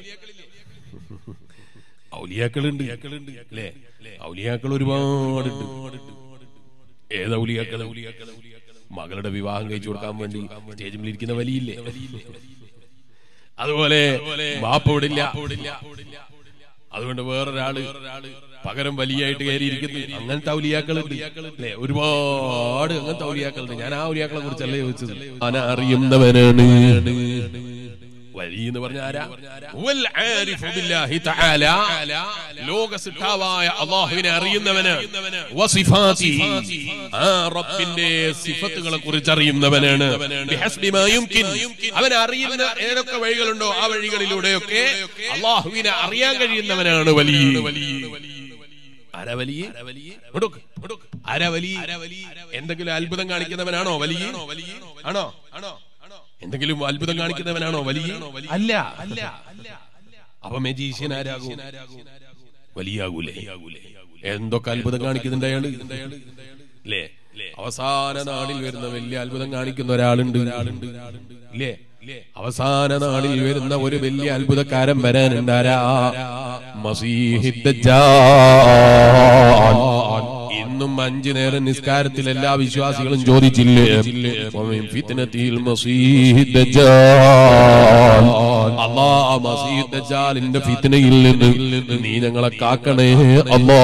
[SPEAKER 1] ഔലിയാക്കളുണ്ട് അല്ലേ ഔലിയാക്കൾ ഒരുപാടുണ്ട് ഏത് ഔലിയാക്കൾ മകളുടെ വിവാഹം കഴിച്ചു കൊടുക്കാൻ വേണ്ടി സ്റ്റേജിൽ ഇരിക്കുന്ന വലിയില്ലേ അതുപോലെ ബാപ്പ വിടില്ല അതുകൊണ്ട് വേറൊരാള് പകരം വലിയായിട്ട് കയറിയിരിക്കുന്നു അങ്ങനത്തെ ഔലിയാക്കളുണ്ട് അല്ലേ ഒരുപാട് അങ്ങനത്തെ ഔലിയാക്കളുണ്ട് ഞാൻ ആ ഔലിയാക്കളെ കുറിച്ചല്ല ചോദിച്ചത് ഞാൻ അറിയുന്നവനാണ് വലിയ എന്ന് പറഞ്ഞ ആരാ ഹുവൽ ആരിഫു ബില്ലാഹി തആല ലോക സിട്ടാവായ അല്ലാഹുവിനെ അറിയുന്നവന് വസിഫാതിഹി ആ റബ്ബിന്റെ സിഫത്തുകളെ കുറിച്ച് അറിയുന്നവനാണ് ബിഹസ്ബി മാ യുംകിൻ അവൻ അറിയുന്ന ഏതൊക്കെ വഴികളുണ്ടോ ആ വഴികളിലൂടെയൊക്കെ അല്ലാഹുവിനെ അറിയാൻ കഴിയുന്നവനാണ് വലിയ ആരാ വലിയ കൊടുക്ക്, കൊടുക്ക്. ആരാ വലിയ എന്തെങ്കിലും അത്ഭുതം കാണിക്കുന്നവനാണോ വലിയ ആണോ ആണോ എന്തെങ്കിലും അത്ഭുതം കാണിക്കുന്നവനാണോ വലിയ അല്ല അല്ല അപ്പൊ മെജീഷ്യൻ ആരാകും വലിയാകൂലേ എന്തൊക്കെ അത്ഭുതം കാണിക്കുന്നുണ്ട് അയാള് അല്ലേ അവസാന നാളിൽ വരുന്ന വലിയ അത്ഭുതം കാണിക്കുന്ന ഒരാളുണ്ട് ഇല്ലേ അവസാന നാളിൽ വരുന്ന ഒരു വലിയ അത്ഭുതക്കാരൻ വരാനുണ്ടാരാ മസീഹിദ്ദജ്ജാൽ ഇന്നും അഞ്ചു നേരം നിസ്കാരത്തിൽ എല്ലാ വിശ്വാസികളും ചോദിച്ചില്ലേ വമിൻ ഫിത്നത്തിൽ മസീഹ് ദജ്ജാൽ. അല്ലാ മസീഹ് ദജ്ജാലിന്റെ ഫിത്നയിൽ നിന്ന് നീ ഞങ്ങളെ കാക്കണേ അല്ലാ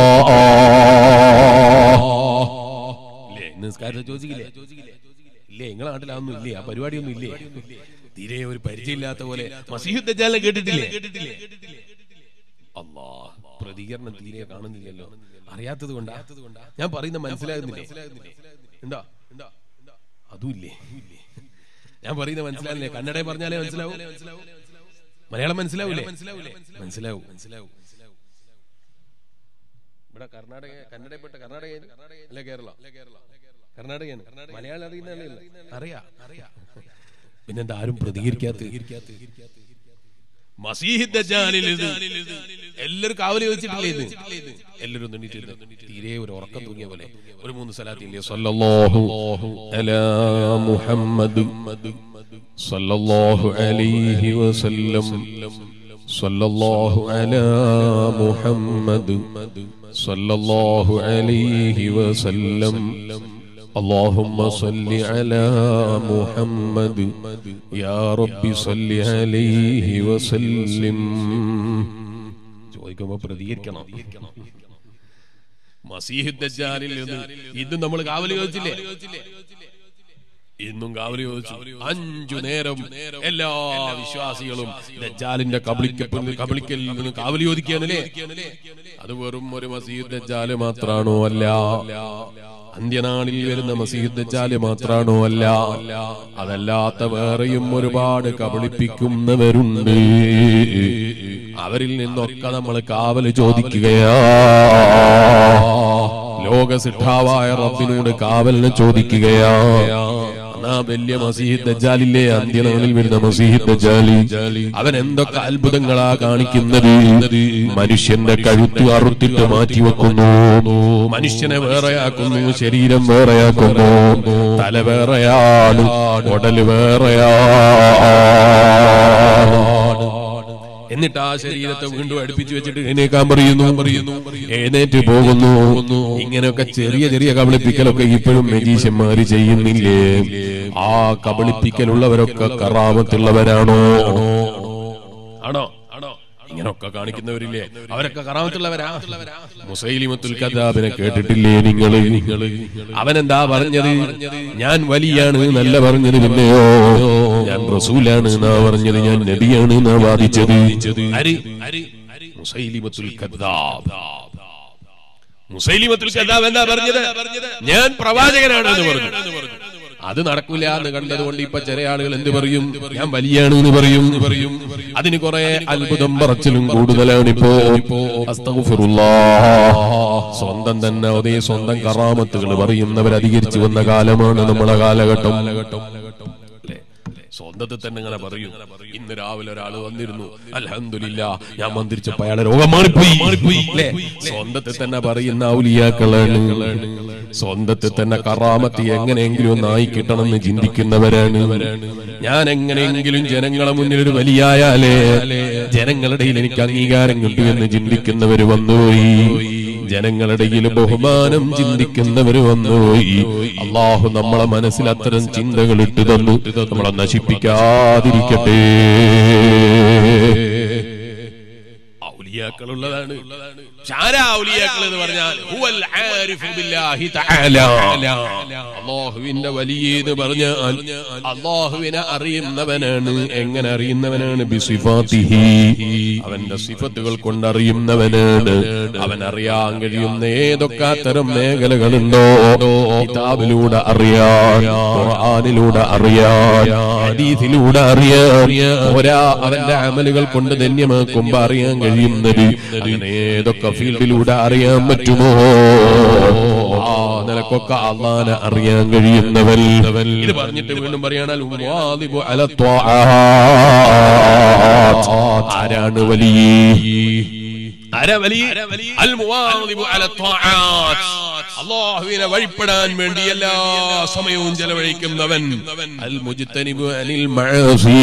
[SPEAKER 1] ഇല്ലേ നിസ്കാരത്തിൽ ചോദിക്കില്ലേ ഇല്ലേ നിങ്ങളെ നാട്ടിലൊന്നും ഇല്ലേ ആ പരിപാടിയൊന്നും ഇല്ലേ തീരെ ഒരു പരിചയമില്ലാത്ത പോലെ മസീഹ് ദജ്ജാലിനെ കേട്ടിട്ടില്ലേ അല്ലാ പ്രതികരണം തീരെ കാണുന്നില്ലല്ലോ അറിയാത്തത് കൊണ്ടാ ഞാൻ പറയുന്ന മനസ്സിലാകുന്നില്ലേ ഉണ്ടോ അതുമില്ലേ ഞാൻ പറയുന്ന മനസ്സിലാകുന്നില്ലേ കന്നഡ പറഞ്ഞാലേ മനസ്സിലാവൂ മലയാളം മനസ്സിലാവൂലേ മനസ്സിലാവും മനസ്സിലാവും ഇവിടെ കർണാടക കന്നഡപ്പെട്ട കർണാടക അല്ല കേരള കർണാടകയാണ് മലയാളം അറിയുന്ന അറിയാ അറിയാ പിന്നെന്താ ആരും പ്രതികരിക്കാത്ത മസീഹ് ദജ്ജാലിൽ ഇത് എല്ലാവരും കാവല് ചോദിച്ചിട്ടില്ലേ ഇത് എല്ലാവരും ഒന്ന് എണീറ്റിരുന്ന് തീരെ ഒരു ഉറക്കം തൂങ്ങിയ പോലെ ഒരു മൂന്ന് സ്ഥലത്തില്ലേ സല്ലല്ലാഹു അലാ മുഹമ്മദ് സല്ലല്ലാഹു അലൈഹി വസല്ലം സല്ലല്ലാഹു അലാ മുഹമ്മദ് സല്ലല്ലാഹു അലൈഹി വസല്ലം اللهم صل على محمد يا رب صل عليه وسلم ചോദിക്കുമ്പോ പ്രതികരിക്കണം മസീഹ് ദജ്ജാലിൽ നിന്ന് ഇന്നും നമ്മൾ കാവല് ചോദിച്ചില്ലേ ഇന്നും കാവല് ചോദിച്ചു അഞ്ചു നേരം എല്ലാ വിശ്വാസികളും ദജ്ജാലിന്റെ കബളിക്കപ്പെന്ന് കബളിക്കലിൽ നിന്ന് കാവല് ചോദിക്കുകയാണല്ലേ അത് വെറും ഒരു മസീദ് ദജ്ജാല് മാത്രാണോ അല്ല അന്ത്യനാളിൽ വരുന്ന മസീദ് ദജ്ജാല് മാത്രാണോ അല്ല അതല്ലാത്ത വേറെയും ഒരുപാട് കബളിപ്പിക്കുന്നവരുണ്ട് അവരിൽ നിന്നൊക്കെ നമ്മൾ കാവല് ചോദിക്കുകയാ ലോക സിദ്ധാവായ റബ്ബിനോട് കാവലിന് ചോദിക്കുകയാ ആ വലിയ മസീഹ് ദജ്ജാലില്ലേ അന്ത്യനാളിൽ വരുന്ന മസീഹ് ദജ്ജാലി അവൻ എന്തൊക്കെ അത്ഭുതങ്ങളാ കാണിക്കുന്നത് മനുഷ്യന്റെ കഴുത്ത് അറുത്തിട്ട് മാറ്റിവെക്കുന്നു മനുഷ്യനെ വേറെയാക്കുന്നു ശരീരം വേറെയാക്കുന്നു തല വേറെയാണ് ഉടല് വേറെയാണ് എന്നിട്ട് ആ ശരീരത്തെ വീണ്ടും അടുപ്പിച്ചു വെച്ചിട്ട് എഴുന്നേക്കാൻ പറയുന്നു പറയുന്നു എഴുന്നേറ്റ് പോകുന്നു ഇങ്ങനെയൊക്കെ ചെറിയ ചെറിയ കബളിപ്പിക്കലൊക്കെ ഇപ്പോഴും മെജീഷ്യന്മാര് ചെയ്യുന്നില്ലേ ആ കബളിപ്പിക്കലുള്ളവരൊക്കെ കറാമത്തുള്ളവരാണോ ആണോ ആണോ ഇങ്ങനൊക്കെ കാണിക്കുന്നവരില്ലേ അവരൊക്കെ കറാമത്തുള്ളവരാ മുസൈലിമത്തുൽ കദാബിനെ കേട്ടിട്ടില്ലേ നിങ്ങള് നിങ്ങള് അവനെന്താ പറഞ്ഞത് ഞാൻ വലിയാണ് നല്ല പറഞ്ഞത് പിന്നെയോ ഞാൻ റസൂലാണ് എന്നാ പറഞ്ഞത് ഞാൻ നബിയാണ് എന്നാ വാദിച്ചത് ആര്? മുസൈലിമത്തുൽ കദ്ദാബ് മുസൈലിമത്തുൽ കദ്ദാബ് എന്താ പറഞ്ഞത് ഞാൻ പ്രവാചകനാണ് എന്ന് പറഞ്ഞു അത് നടക്കില്ല എന്ന് കണ്ടതുകൊണ്ട് ഇപ്പൊ ചില ആളുകൾ എന്ത് പറയും ഞാൻ വലിയാണ് എന്ന് പറയും പറയും അതിന് കുറെ അത്ഭുതം പറച്ചിലും കൂടുതലാണ് ഇപ്പോ അസ്തഗ്ഫിറുല്ലാഹ്. സ്വന്തം തന്നെ അതേ സ്വന്തം കറാമത്തുകൾ പറയുന്നവർ അധികരിച്ചു വന്ന കാലമാണ് നമ്മളെ കാലഘട്ടം അല്ലേ? സ്വന്തത്തിൽ തന്നെ ഇങ്ങനെ പറയും ഇന്ന് രാവിലെ ഒരാൾ വന്നിരുന്നു അൽഹംദുലില്ല ഞാൻ മന്ത്രിച്ചപ്പോ അയാളെ രോഗം മാറിപ്പോയി മാറിപ്പോയി അല്ലേ സ്വന്തത്തിൽ തന്നെ പറയുന്ന ഔലിയാക്കളാണ് സ്വന്തത്തിൽ തന്നെ കറാമത്തി എങ്ങനെയെങ്കിലും ഒന്നായി കിട്ടണമെന്ന് ചിന്തിക്കുന്നവരാണ് ഞാൻ എങ്ങനെയെങ്കിലും ജനങ്ങളെ മുന്നിൽ ഒരു വലിയായാലേ ജനങ്ങളുടെ ഇടയിൽ എനിക്ക് അംഗീകാരം കിട്ടൂ എന്ന് ചിന്തിക്കുന്നവര് വന്നുപോയി ജനങ്ങളുടെ ഇടയിൽ ബഹുമാനം ചിന്തിക്കുന്നവര് വന്നുപോയി അള്ളാഹു നമ്മളെ മനസ്സിൽ അത്തരം ചിന്തകൾ ഇട്ടു തന്നു നമ്മളെ നശിപ്പിക്കാതിരിക്കട്ടെ ഔലിയാക്കളുള്ളതാണ് ഷാരാ ഔലിയാക്കൾ എന്ന് പറഞ്ഞാൽ ഹുവൽ ആരിഫു ബില്ലാഹി തആല അല്ലാഹുവിന്റെ വലിയ എന്ന് പറഞ്ഞാൽ അല്ലാഹുവിനെ അറിയുന്നവനാണ് എങ്ങനെ അറിയുന്നവനാണ് ബിസിഫാത്തിഹി അവന്റെ സിഫത്തുകൾ കൊണ്ട് അറിയുന്നവനാണ് അവൻ അറിയാൻ കഴിയുന്ന ഏതൊക്കെ തരം മേഖലകളുണ്ടോ കിതാബിലൂടെ അറിയാൻ ഖുർആനിലൂടെ അറിയാൻ ഹദീസിലൂടെ അറിയാൻ ഒരാ അവന്റെ അമലുകൾ കൊണ്ട് ധന്യമാക്കുമ്പോ അറിയാൻ കഴിയുന്നത് അങ്ങനെ ഏതൊക്കെ ഫീൽഡിലൂടെ അറിയാൻ പറ്റുമോ ആ നിലക്കൊക്കെ അള്ളാനെ അറിയാൻ കഴിയുന്നവൻ ഇത് പറഞ്ഞിട്ട് വീണ്ടും പറയാണൽ വാദിബു അല ത്വാആത്ത്. ആരാണ് വലിയ ആരാ വലിയ അൽ മുവാദിബു അല ത്വാആത്ത്. അള്ളാഹുവിനെ വഴിപ്പെടാൻ വേണ്ടി എല്ലാ സമയവും ചെലവഴിക്കുന്നവൻ അൽ മുജ്തനിബു അനിൽ മഅസി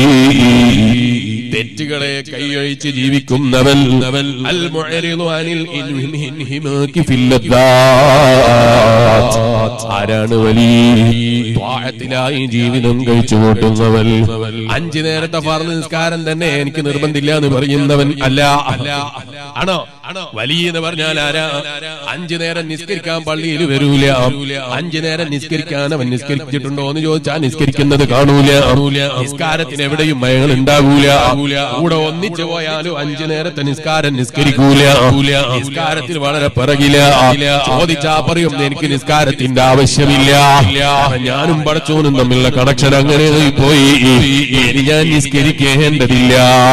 [SPEAKER 1] തെറ്റുകളെ കൈയഴിച്ച് ജീവിക്കുന്നവൻ അൽ മുഅരിദു അനിൽ ഇൻഹി- ഇൻഹിമാക്കി ഫിൽ ലദ്ദാത്ത്. ആരാണ് വലിയ ത്വാഅത്തിലായി ജീവിതം കഴിച്ചു കൂട്ടുന്നവൻ അഞ്ചു നേരത്തെ ഫർദ് നിസ്കാരം തന്നെ എനിക്ക് നിർബന്ധില്ല എന്ന് പറയുന്നവൻ അല്ല അല്ല ആണോ വലിയ എന്ന് പറഞ്ഞാൽ ആരാ അഞ്ചു നേരം നിസ്കരിക്കാൻ പള്ളിയിൽ വരൂല അഞ്ചു നേരം നിസ്കരിക്കാൻ അവൻ നിസ്കരിച്ചിട്ടുണ്ടോ എന്ന് ചോദിച്ചാൽ നിസ്കരിക്കുന്നത് കാണൂല നിസ്കാരത്തിന് എവിടെയും മയങ്ങൾ ഉണ്ടാകൂല കൂടെ ഒന്നിച്ചു പോയാലും അഞ്ചു നേരത്തെ നിസ്കാരം നിസ്കരിക്കൂല നിസ്കാരത്തിൽ വളരെ പിറകില ചോദിച്ചാ പറയും എനിക്ക് നിസ്കാരത്തിന്റെ ആവശ്യമില്ല ഞാനും പടച്ചോനും തമ്മിലുള്ള കണക്ഷൻ അങ്ങനെ പോയി ഇനി ഞാൻ നിസ്കരിക്കേണ്ടതില്ല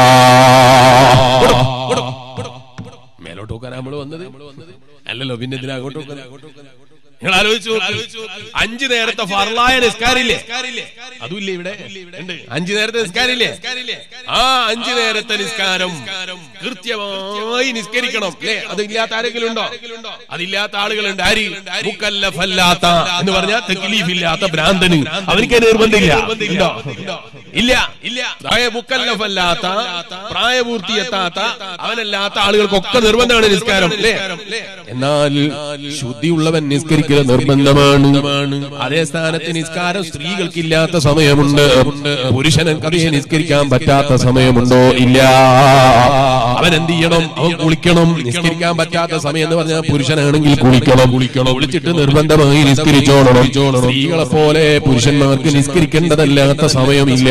[SPEAKER 1] മേലോട്ട് നോക്കാൻ നമ്മൾ വന്നത് അല്ലല്ലോ പിന്നെ എന്തിനാ അങ്ങോട്ട് നോക്കുന്നത് നിങ്ങൾ ആലോചിച്ചു നോക്ക്. അഞ്ചു നേരത്തെ ഫർലായ നിസ്കാരില്ലേ അതുമില്ലേ ഇവിടെ ഉണ്ട്. അഞ്ചു നേരത്തെ നിസ്കാരില്ലേ ആ അഞ്ചു നേരത്തെ നിസ്കാരം കൃത്യമായി നിസ്കരിക്കണം അല്ലേ അതില്ലാത്ത ആരെങ്കിലും ഉണ്ടോ അതില്ലാത്ത ആളുകളുണ്ട് ആര് മുക്കല്ലഫല്ലാത്ത എന്ന് പറഞ്ഞാൽ തെക്കിലീഫില്ലാത്ത ഭ്രാന്തന് അവനിക്ക് നിർബന്ധമില്ല ഉണ്ടോ ഇല്ല ഇല്ല പ്രായ മുക്കല്ലഫല്ലാത്ത പ്രായപൂർത്തിയെത്താത്ത അവനല്ലാത്ത ആളുകൾക്കൊക്കെ നിർബന്ധമാണ് നിസ്കാരം അല്ലേ എന്നാൽ ശുദ്ധിയുള്ളവൻ നിസ്കരിക്കുക നിർബന്ധമാണ് അതേ സ്ഥാനത്ത് നിസ്കാരം സ്ത്രീകൾക്കില്ലാത്ത സമയമുണ്ട് പുരുഷനക്ക് അതേ നിസ്കരിക്കാൻ പറ്റാത്ത സമയമുണ്ടോ ഇല്ല അവൻ എന്ത് ചെയ്യണം അവൻ കുളിക്കണം നിസ്കരിക്കാൻ പറ്റാത്ത സമയം എന്ന് പറഞ്ഞാൽ പുരുഷനാണെങ്കിൽ കുളിക്കണം കുളിക്കണം കുളിച്ചിട്ട് നിർബന്ധമായി നിസ്കരിച്ചോളണം സ്ത്രീകളെ പോലെ പുരുഷന്മാർക്ക് നിസ്കരിക്കേണ്ടതല്ലാത്ത സമയമില്ല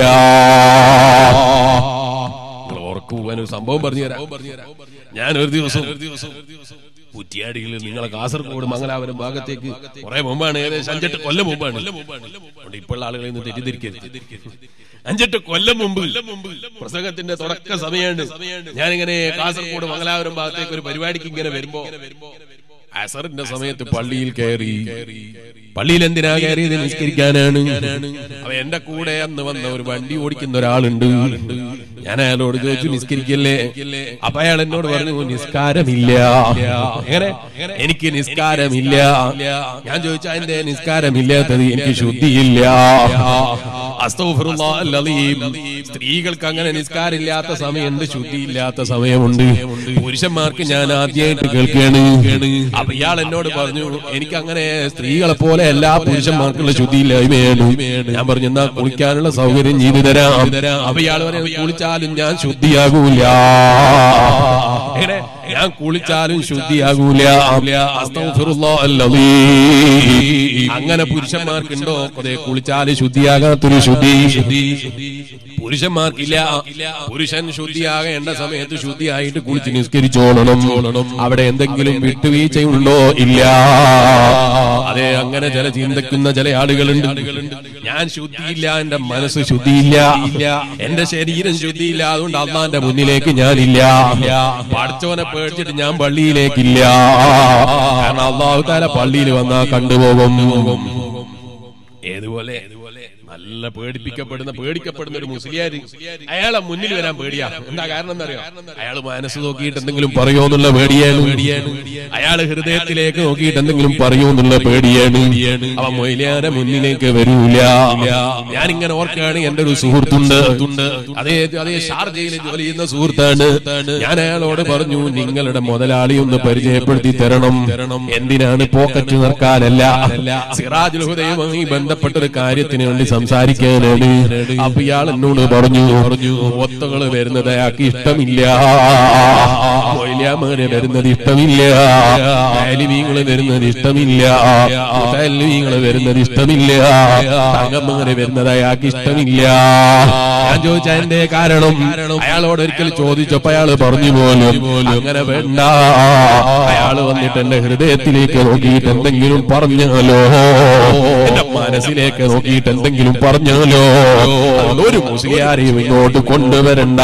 [SPEAKER 1] ഓർക്ക് പോകാൻ ഒരു സംഭവം പറഞ്ഞു തരാം ഞാൻ ഒരു ദിവസം കുറ്റിയാടിയിൽ നിങ്ങളെ കാസർഗോഡ് മംഗലാപുരം ഭാഗത്തേക്ക് കുറെ മുമ്പാണ് ഏകദേശം അഞ്ചെട്ട് കൊല്ലം മുമ്പാണ് അതുകൊണ്ട് ഇപ്പോഴുള്ള ആളുകളെ ഇന്ന് തെറ്റിദ്ധരിക്കരുത് അഞ്ചെട്ട് കൊല്ലം മുമ്പ് പ്രസംഗത്തിന്റെ തുടക്ക സമയമാണ് ഞാനിങ്ങനെ കാസർഗോഡ് മംഗലാപുരം ഭാഗത്തേക്ക് ഒരു പരിപാടിക്ക് ഇങ്ങനെ വരുമ്പോ അസറിന്റെ സമയത്ത് പള്ളിയിൽ കയറി പള്ളിയിൽ എന്തിനാ കയറിയത് നിസ്കരിക്കാനാണ് അപ്പൊ എന്റെ കൂടെ അന്ന് വന്ന ഒരു വണ്ടി ഓടിക്കുന്ന ഒരാളുണ്ട് ഞാൻ അയാളോട് ചോദിച്ചു നിസ്കരിക്കല്ലേ അപ്പൊ അയാൾ എന്നോട് പറഞ്ഞു നിസ്കാരമില്ല എങ്ങനെ എനിക്ക് നിസ്കാരമില്ല ഞാൻ ചോദിച്ചു അതിന്റെ നിസ്കാരമില്ലാത്തത് എനിക്ക് ശുദ്ധിയില്ല അസ്തഗ്ഫിറുല്ലാഹ് അൽ-അലീം. സ്ത്രീകൾക്ക് അങ്ങനെ നിസ്കാരമില്ലാത്ത സമയമുണ്ട് ശുദ്ധിയില്ലാത്ത സമയമുണ്ട് പുരുഷന്മാർക്ക് ഞാൻ ആദ്യമായിട്ട് കേൾക്കുകയാണ് അപ്പൊ ഇയാൾ എന്നോട് പറഞ്ഞു എനിക്ക് അങ്ങനെ സ്ത്രീകളെ പോലെ എല്ലാ പുരുഷന്മാർക്കുള്ള ശുദ്ധിയില്ലായ്മയാണ് ഞാൻ പറഞ്ഞു എന്നാ കുളിക്കാനുള്ള സൗകര്യം ചെയ്തു തരാം അപ്പൊ ഇയാൾ പറയുന്നത് കുളിച്ചാലും ഞാൻ ശുദ്ധിയാകൂല എങ്ങനെ? ഞാൻ കുളിച്ചാലും ശുദ്ധിയാകൂല അസ്തഗ്ഫിറുല്ലാഹ് അൽ-അലീം. അങ്ങനെ പുരുഷന്മാർക്കുണ്ടോ അതെ കുളിച്ചാലും ശുദ്ധിയാകാത്തൊരു ശുദ്ധി പുരുഷന്മാർക്കില്ല പുരുഷൻ ശുദ്ധിയാകേണ്ട സമയത്ത് ശുദ്ധിയായിട്ട് കുളിച്ച് നിസ്കരിച്ചോളണം അവിടെ എന്തെങ്കിലും വിട്ടുവീഴ്ചയുണ്ടോ ഇല്ല അതെ അങ്ങനെ ചില ചിന്തിക്കുന്ന ചില ആളുകളുണ്ട് ഞാൻ ശുദ്ധിയില്ല എന്റെ മനസ്സ് ശുദ്ധിയില്ല എന്റെ ശരീരം ശുദ്ധിയില്ല അതുകൊണ്ട് അള്ളാന്റെ മുന്നിലേക്ക് ഞാനില്ല പഠിച്ചവനെ പേടിച്ചിട്ട് ഞാൻ പള്ളിയിലേക്കില്ല കാരണം അള്ളാഹു താല പള്ളിയിൽ വന്നാ കണ്ടുപോകും ഏതുപോലെ നല്ല നല്ല പേടിപ്പിക്കപ്പെടുന്ന പേടിക്കപ്പെടുന്ന ഒരു മുസ്ലിയാര് അയാളെ മുന്നിൽ വരാൻ പേടിയാ എന്താ കാരണം എന്താ അറിയോ അയാൾ മനസ്സ് നോക്കിയിട്ട് എന്തെങ്കിലും പറയോ എന്നുള്ള പേടിയാണ് പേടിയാണ് അയാൾ ഹൃദയത്തിലേക്ക് നോക്കിയിട്ട് എന്തെങ്കിലും പറയോ എന്നുള്ള പേടിയാണ് അവ മൊയിലാരെ മുന്നിലേക്ക് വരൂല ഞാൻ ഇങ്ങനെ ഓർക്കുകയാണ് എന്റെ ഒരു സുഹൃത്തുണ്ട് അതേ അതേ ഷാർജയിൽ ജോലി ചെയ്യുന്ന സുഹൃത്താണ് ഞാൻ അയാളോട് പറഞ്ഞു നിങ്ങളുടെ മുതലാളി ഒന്ന് പരിചയപ്പെടുത്തി തരണം എന്തിനാണ് പോക്കറ്റ് നിർക്കാനല്ല സിറാജുൽ ഹുദയുമായി ബന്ധപ്പെട്ട ഒരു കാര്യത്തിന് വേണ്ടി സംസാരിക്കാനാണ് അപ്പൊ ഇയാൾ എന്നോട് പറഞ്ഞു പറഞ്ഞു ഒത്തകള് വരുന്നത് അയാൾക്ക് ഇഷ്ടമില്ല മൊയ്ലാമാര് വരുന്നത് ഇഷ്ടമില്ല താലിമീങ്ങള് വരുന്നത് ഇഷ്ടമില്ല മുതല്ലീങ്ങള് വരുന്നത് ഇഷ്ടമില്ല തങ്കമ്മങ്ങനെ വരുന്നത് അയാൾക്ക് ഇഷ്ടമില്ല ഞാൻ ചോദിച്ച എന്റെ കാരണം അയാളോട് ഒരിക്കൽ ചോദിച്ചപ്പോ അയാള് പറഞ്ഞു പോലും അങ്ങനെ വേണ്ട അയാള് വന്നിട്ട് എന്റെ ഹൃദയത്തിലേക്ക് നോക്കിയിട്ട് എന്തെങ്കിലും പറഞ്ഞാലോ എന്റെ മനസ്സിലേക്ക് നോക്കിയിട്ട് എന്തെങ്കിലും പറഞ്ഞാലോ അതുകൊണ്ട് ഒരു മുസ്ലിയാരെയും ഇങ്ങോട്ട് കൊണ്ടുവരണ്ട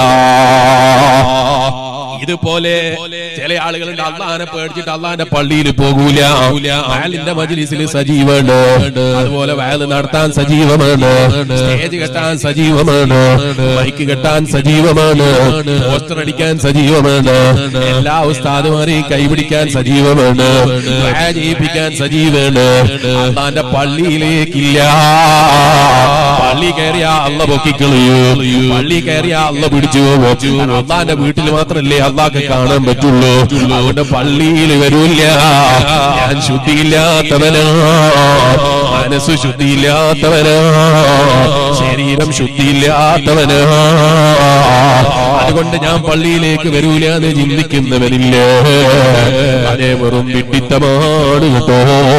[SPEAKER 1] ഇതുപോലെ ചില ആളുകളുണ്ട് അള്ളാനെ പേടിച്ചിട്ട് അള്ളാന്റെ പള്ളിയിൽ പോകൂല വയലിന്റെ മജിലിസിൽ സജീവമാണ് അതുപോലെ വയൽ നടത്താൻ സജീവമാണ് സ്റ്റേജ് കെട്ടാൻ സജീവമാണ് മൈക്ക് കെട്ടാൻ സജീവമാണ് പോസ്റ്റർ അടിക്കാൻ സജീവമാണ് എല്ലാ ഉസ്താദുമാരെയും കൈപിടിക്കാൻ സജീവമാണ് ദുആ ചെയ്യിപ്പിക്കാൻ സജീവമാണ് അള്ളാന്റെ പള്ളിയിലേക്കില്ല പള്ളി കയറിയ അള്ള പൊക്കിക്കളയൂ പള്ളി കയറിയ അള്ള പിടിച്ചു പോകും അള്ളാന്റെ വീട്ടിൽ മാത്രല്ലേ അള്ളാഹ്ക്ക് കാണാൻ പറ്റുള്ളൂ അതുകൊണ്ട് പള്ളിയിൽ വരൂല്ല ഞാൻ ശുദ്ധിയില്ലാത്തവനാ മനസ്സ് ശുദ്ധിയില്ലാത്തവനാ ശരീരം ശുദ്ധിയില്ലാത്തവനാ അതുകൊണ്ട് ഞാൻ പള്ളിയിലേക്ക് വരൂല എന്ന് ചിന്തിക്കുന്നവനില്ല അതേ വെറും വിഡിത്തമാണ് കേട്ടോ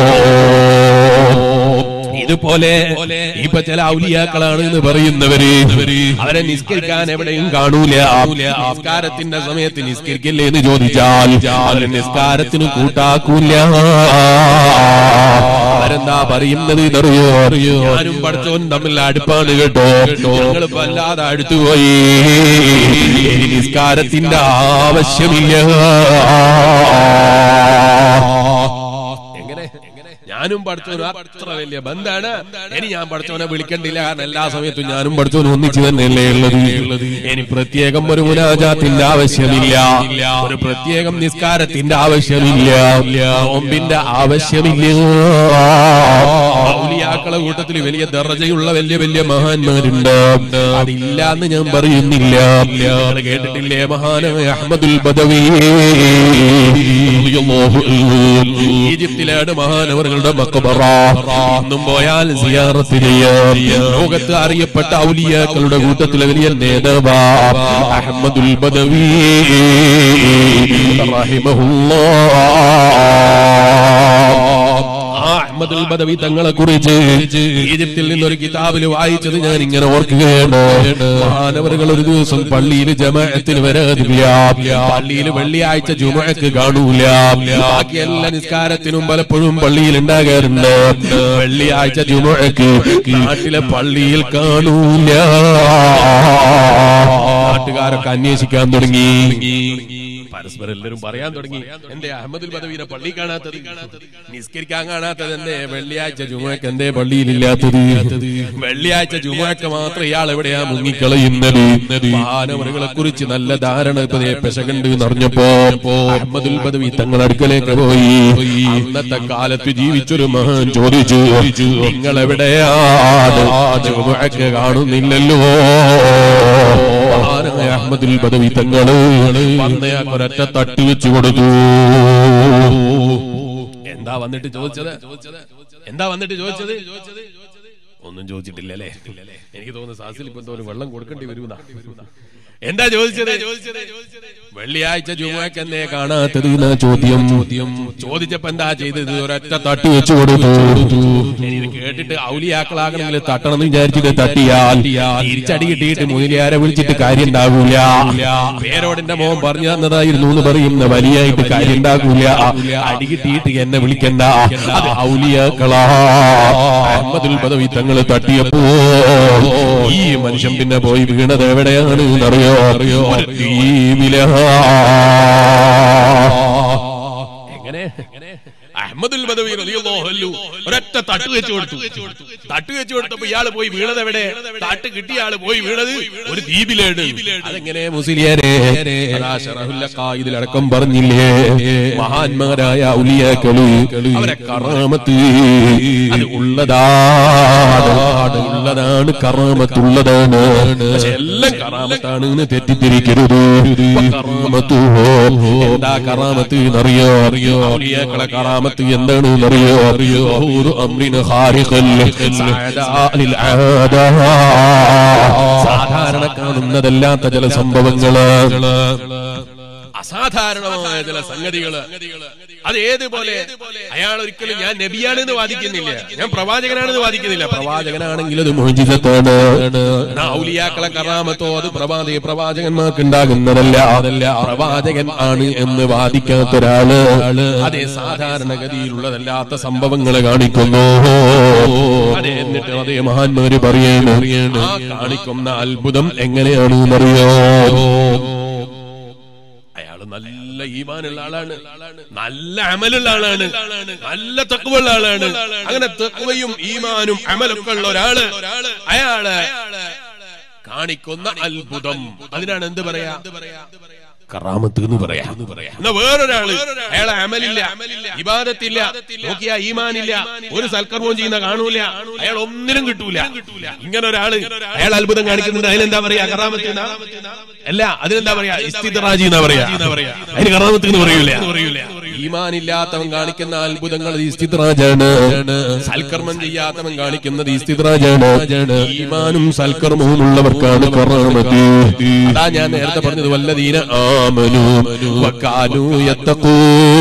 [SPEAKER 1] ഇതുപോലെ ഇപ്പൊ ചില ഔലിയാക്കളാണ് എന്ന് പറയുന്നവര് അവരെ നിസ്കരിക്കാൻ എവിടെയും കാണൂല നിസ്കാരത്തിന്റെ സമയത്ത് നിസ്കരിക്കില്ലേ എന്ന് ചോദിച്ചാൽ അവരെ നിസ്കാരത്തിന് കൂട്ടാക്കൂല അവരെന്താ പറയുന്നത് എന്നറിയോ അറിയോ ഞാനും പഠിച്ചവൻ തമ്മിൽ അടുപ്പാണ് കേട്ടോ ഞങ്ങൾ വല്ലാതെ അടുത്തുപോയി ഇനി നിസ്കാരത്തിന്റെ ആവശ്യമില്ല എങ്ങനെ ഞാനും പഠിച്ചവനും അത്ര വലിയ ബന്ധാണ് ഇനി ഞാൻ പഠിച്ചവനെ വിളിക്കണ്ടില്ല കാരണം എല്ലാ സമയത്തും ഞാനും പഠിച്ചവനും ഒന്നിച്ചു തന്നെയല്ലേ ഉള്ളത് ഇനി പ്രത്യേകം ഒരു മുനാജാത്തിന്റെ ആവശ്യമില്ല ഒരു പ്രത്യേകം നിസ്കാരത്തിന്റെ ആവശ്യമില്ല നോമ്പിന്റെ ആവശ്യമില്ല ഔലിയാക്കളെ കൂട്ടത്തിൽ വലിയ ദർജയുള്ള വലിയ വലിയ മഹാന്മാരുണ്ട് അതില്ല എന്ന് ഞാൻ പറയുന്നില്ല നിങ്ങൾ കേട്ടിട്ടില്ലേ മഹാനായ അഹമ്മദുൽ ബദവി റളിയല്ലാഹു അൻഹു. ഈജിപ്തിലാണ് മഹാനവറുകളുടെ മക്കബറ ഇന്നും പോയാൽ സിയാറത്ത് ചെയ്യാം ലോകത്ത് അറിയപ്പെട്ട ഔലിയാക്കളുടെ കൂട്ടത്തിലെ വലിയ നേതാവാ അഹമ്മദുൽ ബദവി റഹിമഹുല്ലാ ആ അഹമ്മദുൽ ബദവി തങ്ങളെ കുറിച്ച് ഈജിപ്തിൽ നിന്നൊരു കിതാബിൽ വായിച്ചത് ഞാൻ ഇങ്ങനെ ഓർക്കുകയാണ് മാനവറുകൾ ഒരു ദിവസം പള്ളിയിൽ ജമാഅത്തിന് വരാതില്ല പള്ളിയിൽ വെള്ളിയാഴ്ച ജുമഅക്ക് കാണൂല ബാക്കി എല്ലാ നിസ്കാരത്തിനും പലപ്പോഴും പള്ളിയിൽ ഉണ്ടാകാറുണ്ട് വെള്ളിയാഴ്ച ജുമഅക്ക് നാട്ടിലെ പള്ളിയിൽ കാണൂല നാട്ടുകാരൊക്കെ അന്വേഷിക്കാൻ തുടങ്ങി പരസ്പരം എല്ലാവരും പറയാൻ തുടങ്ങി എന്റെ അഹമ്മദുൽ ബദവീനെ പള്ളി കാണാത്തത് നിസ്കരിക്കാൻ കാണാത്തത് എന്തേ വെള്ളിയാഴ്ച ജുമക്ക് എന്തേ പള്ളിയിലില്ലാത്തത് വെള്ളിയാഴ്ച ജുമക്ക് മാത്രം ഇയാൾ എവിടെയാ മുങ്ങിക്കളയുന്നത് മാനവറുകളെ കുറിച്ച് നല്ല ധാരണ ഇപ്പൊ ദേ പെശകണ്ട് എന്നറിഞ്ഞപ്പോ അഹമ്മദുൽ ബദവി തങ്ങൾ അടുക്കലേക്ക് പോയി അന്നത്തെ കാലത്ത് ജീവിച്ചൊരു മഹാൻ ചോദിച്ചു നിങ്ങൾ എവിടെയാണ് ജുമക്ക് കാണുന്നില്ലല്ലോ മഹാനായ അഹമ്മദുൽ ബദവി തങ്ങള് ഒരൊറ്റ തട്ടി വെച്ചു കൊടുത്തു എന്താ വന്നിട്ട് ചോദിച്ചത് എന്താ വന്നിട്ട് ചോദിച്ചത് ഒന്നും ചോദിച്ചിട്ടില്ല അല്ലേ എനിക്ക് തോന്നുന്നു സാസിൽ ഇപ്പൊ എന്തോ ഒരു വെള്ളം കൊടുക്കേണ്ടി വരൂന്നാ എന്താ ചോദിച്ചത് വെള്ളിയാഴ്ച ജുമാക്ക് എന്തേ കാണാത്തത് എന്നാ ചോദ്യം ചോദ്യം ചോദിച്ചപ്പോ എന്താ ചെയ്തത് ഒരൊറ്റ തട്ടി വെച്ചു കൊടുത്തു ഇനി ഇത് കേട്ടിട്ട് ഔലിയാക്കളാകണമെങ്കിൽ തട്ടണം എന്ന് വിചാരിച്ചിട്ട് തട്ടിയാൽ തിരിച്ചടി കിട്ടിയിട്ട് മുതലിയാരെ വിളിച്ചിട്ട് കാര്യം ഉണ്ടാകൂല പേരോടിന്റെ മോൻ പറഞ്ഞു തന്നതായിരുന്നു എന്ന് പറയുന്ന വലിയായിട്ട് കാര്യം ഉണ്ടാകൂല അടി കിട്ടിയിട്ട് എന്നെ വിളിക്കണ്ട അത് ഔലിയാക്കളാ അഹമ്മദുൽ ബദവി തങ്ങള് തട്ടിയപ്പോ ഈ മനുഷ്യൻ പിന്നെ പോയി വീണത് എവിടെയാണ് എന്നറിയോ അറിയോ എങ്ങനെ അഹമ്മദുൽ ബദവി റളിയല്ലാഹു അൻഹു ഒരൊറ്റ ഒരൊറ്റ തട്ട് വെച്ച് കൊടുത്തു തട്ട് വെച്ച് കൊടുത്തപ്പോ ഇയാള് പോയി വീണത് എവിടെ തട്ട് കിട്ടിയ ആള് പോയി വീണത് ഒരു ദ്വീപിലാണ് അതെങ്ങനെ മുസ്ലിയാരെ അതാ ശറഹുൽ ഇതിലടക്കം പറഞ്ഞില്ലേ മഹാന്മാരായ ഔലിയാക്കള് അവരെ കറാമത്ത് അത് ഉള്ളതാണ് ഉള്ളതാണ് കറാമത്തുള്ളതാണ് പക്ഷെ എല്ലാം കറാമത്താണ് എന്ന് തെറ്റിദ്ധരിക്കരുത് കറാമത്ത് എന്താ കറാമത്ത് എന്നറിയോ അറിയോ ഔലിയാക്കളെ കറാമത്ത് എന്താണ് എന്നറിയോ അറിയോ ഒരു അമ്രിന് ഹാരിഖൽ സഅദാലിൽ ആദാ. സാധാരണ കാണുന്നതല്ലാത്ത ചില സംഭവങ്ങള് അസാധാരണമായ ചില സംഗതികള് അത് ഏതുപോലെ അയാൾ ഒരിക്കലും ഞാൻ നബിയാണെന്ന് വാദിക്കുന്നില്ല ഞാൻ പ്രവാചകനാണെന്ന് വാദിക്കുന്നില്ല പ്രവാചകനാണെങ്കിൽ അത് മോചിതത്താണ് ഔലിയാക്കളെ കറാമത്തോ അത് പ്രവാചക പ്രവാചകന്മാർക്ക് ഉണ്ടാകുന്നതല്ല അതല്ല പ്രവാചകൻ ആണ് എന്ന് വാദിക്കാത്ത ഒരാള് അതേ സാധാരണഗതിയിലുള്ളതല്ലാത്ത സംഭവങ്ങൾ കാണിക്കുന്നു അതെ എന്നിട്ട് അതേ മഹാന്മാര് പറയുന്നു ആ കാണിക്കുന്ന അത്ഭുതം എങ്ങനെയാണ് എന്നറിയോ അയാള് നല്ല ഈമാനുള്ള ആളാണ് നല്ല അമലുള്ള ആളാണ് നല്ല തക്കുവുള്ള ആളാണ് അങ്ങനെ തക്കുവയും ഈമാനും അമലൊക്കെ ഉള്ള ഒരാള് അയാള് കാണിക്കുന്ന അത്ഭുതം അതിനാണ് എന്ത് പറയാ കറാമത്ത് എന്ന് പറയാ എന്നാ വേറൊരാള് അയാളെ അമലില്ല ഇബാദത്തില്ല നോക്കിയാ ഈമാനില്ല ഒരു സൽക്കർമ്മവും ചെയ്യുന്ന കാണൂല അയാൾ ഒന്നിനും കിട്ടൂല ഇങ്ങനെ ഒരാള് അയാൾ അത്ഭുതം കാണിക്കുന്നുണ്ട് അതിനെന്താ പറയാ കറാമത്ത് എന്നാ? അല്ല അതിനെന്താ പറയാ ഇസ്തിദ്റാജി എന്നാ പറയാ അതിന് കറാമത്ത് എന്ന് പറയൂല ഈമാനില്ലാത്തവൻ കാണിക്കുന്ന അത്ഭുതങ്ങൾ ഇസ്തിദ്റാജാണ് സൽക്കർമ്മം ചെയ്യാത്തവൻ കാണിക്കുന്നത് ഇസ്തിദ്റാജാണ് ഈമാനും സൽക്കർമ്മവും ഉള്ളവർക്കാണ് കറാമത്ത് അതാ ഞാൻ നേരത്തെ പറഞ്ഞത് വല്ലതീന ആമനു വക്കാനു യത്തഖൂ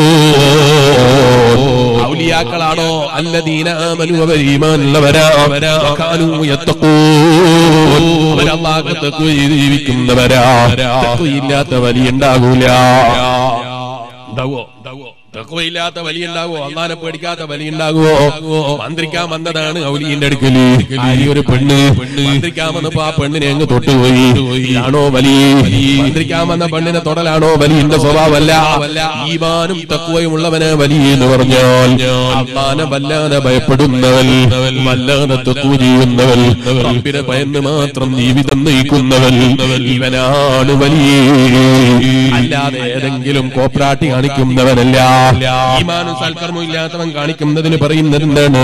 [SPEAKER 1] ഔലിയാക്കളാണോ അല്ലദീന ആമനു അവർ ഈമാനുള്ളവരാ വക്കാനു യത്തഖൂ അവരല്ലാഹ് തഖ്വ ചെയ്ത് ജീവിക്കുന്നവരാ തഖ്വയില്ലാത്ത വലിയ ഉണ്ടാകൂല ഉണ്ടാവോ തക്കവയില്ലാത്ത വലിയ ഉണ്ടാകുമോ അള്ളാനെ പേടിക്കാത്ത വലിയ ഉണ്ടാകുമോ മന്ത്രിക്കാൻ വന്നതാണ് ഔലിന്റെ അടുക്കല് ഈ ഒരു പെണ്ണ് മന്ത്രിക്കാൻ വന്നപ്പോ ആ പെണ്ണിനെ അങ്ങ് തൊട്ടുപോയി ആണോ വലി മന്ത്രിക്കാൻ വന്ന പെണ്ണിനെ തൊടലാണോ വലിയന്റെ സ്വഭാവമല്ല ഈമാനും തക്കുവയും ഉള്ളവനെ വലിയ എന്ന് പറഞ്ഞാൽ അള്ളാനെ വല്ലാതെ ഭയപ്പെടുന്നവൻ വല്ലാതെ തക്കു ചെയ്യുന്നവൻ റബ്ബിനെ ഭയന്ന് മാത്രം ജീവിതം നയിക്കുന്നവൻ ഇവനാണ് വലിയ അല്ലാതെ ഏതെങ്കിലും കോപ്രാട്ടി കാണിക്കുന്നവനല്ല ഈമാനും സൽക്കർമ്മവും ഇല്ലാത്തവൻ കാണിക്കുന്നതിന് പറയുന്നത് എന്താണ്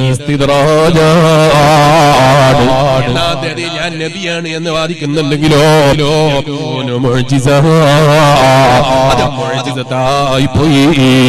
[SPEAKER 1] ഇസ്തിദ്റാജാണ്. അല്ലാതെ അത് ഞാൻ നബിയാണ് എന്ന് വാദിക്കുന്നുണ്ടെങ്കിലോ യകൂനു മുഅ്ജിസ. അത് മുഅ്ജിസത്തായി പോയി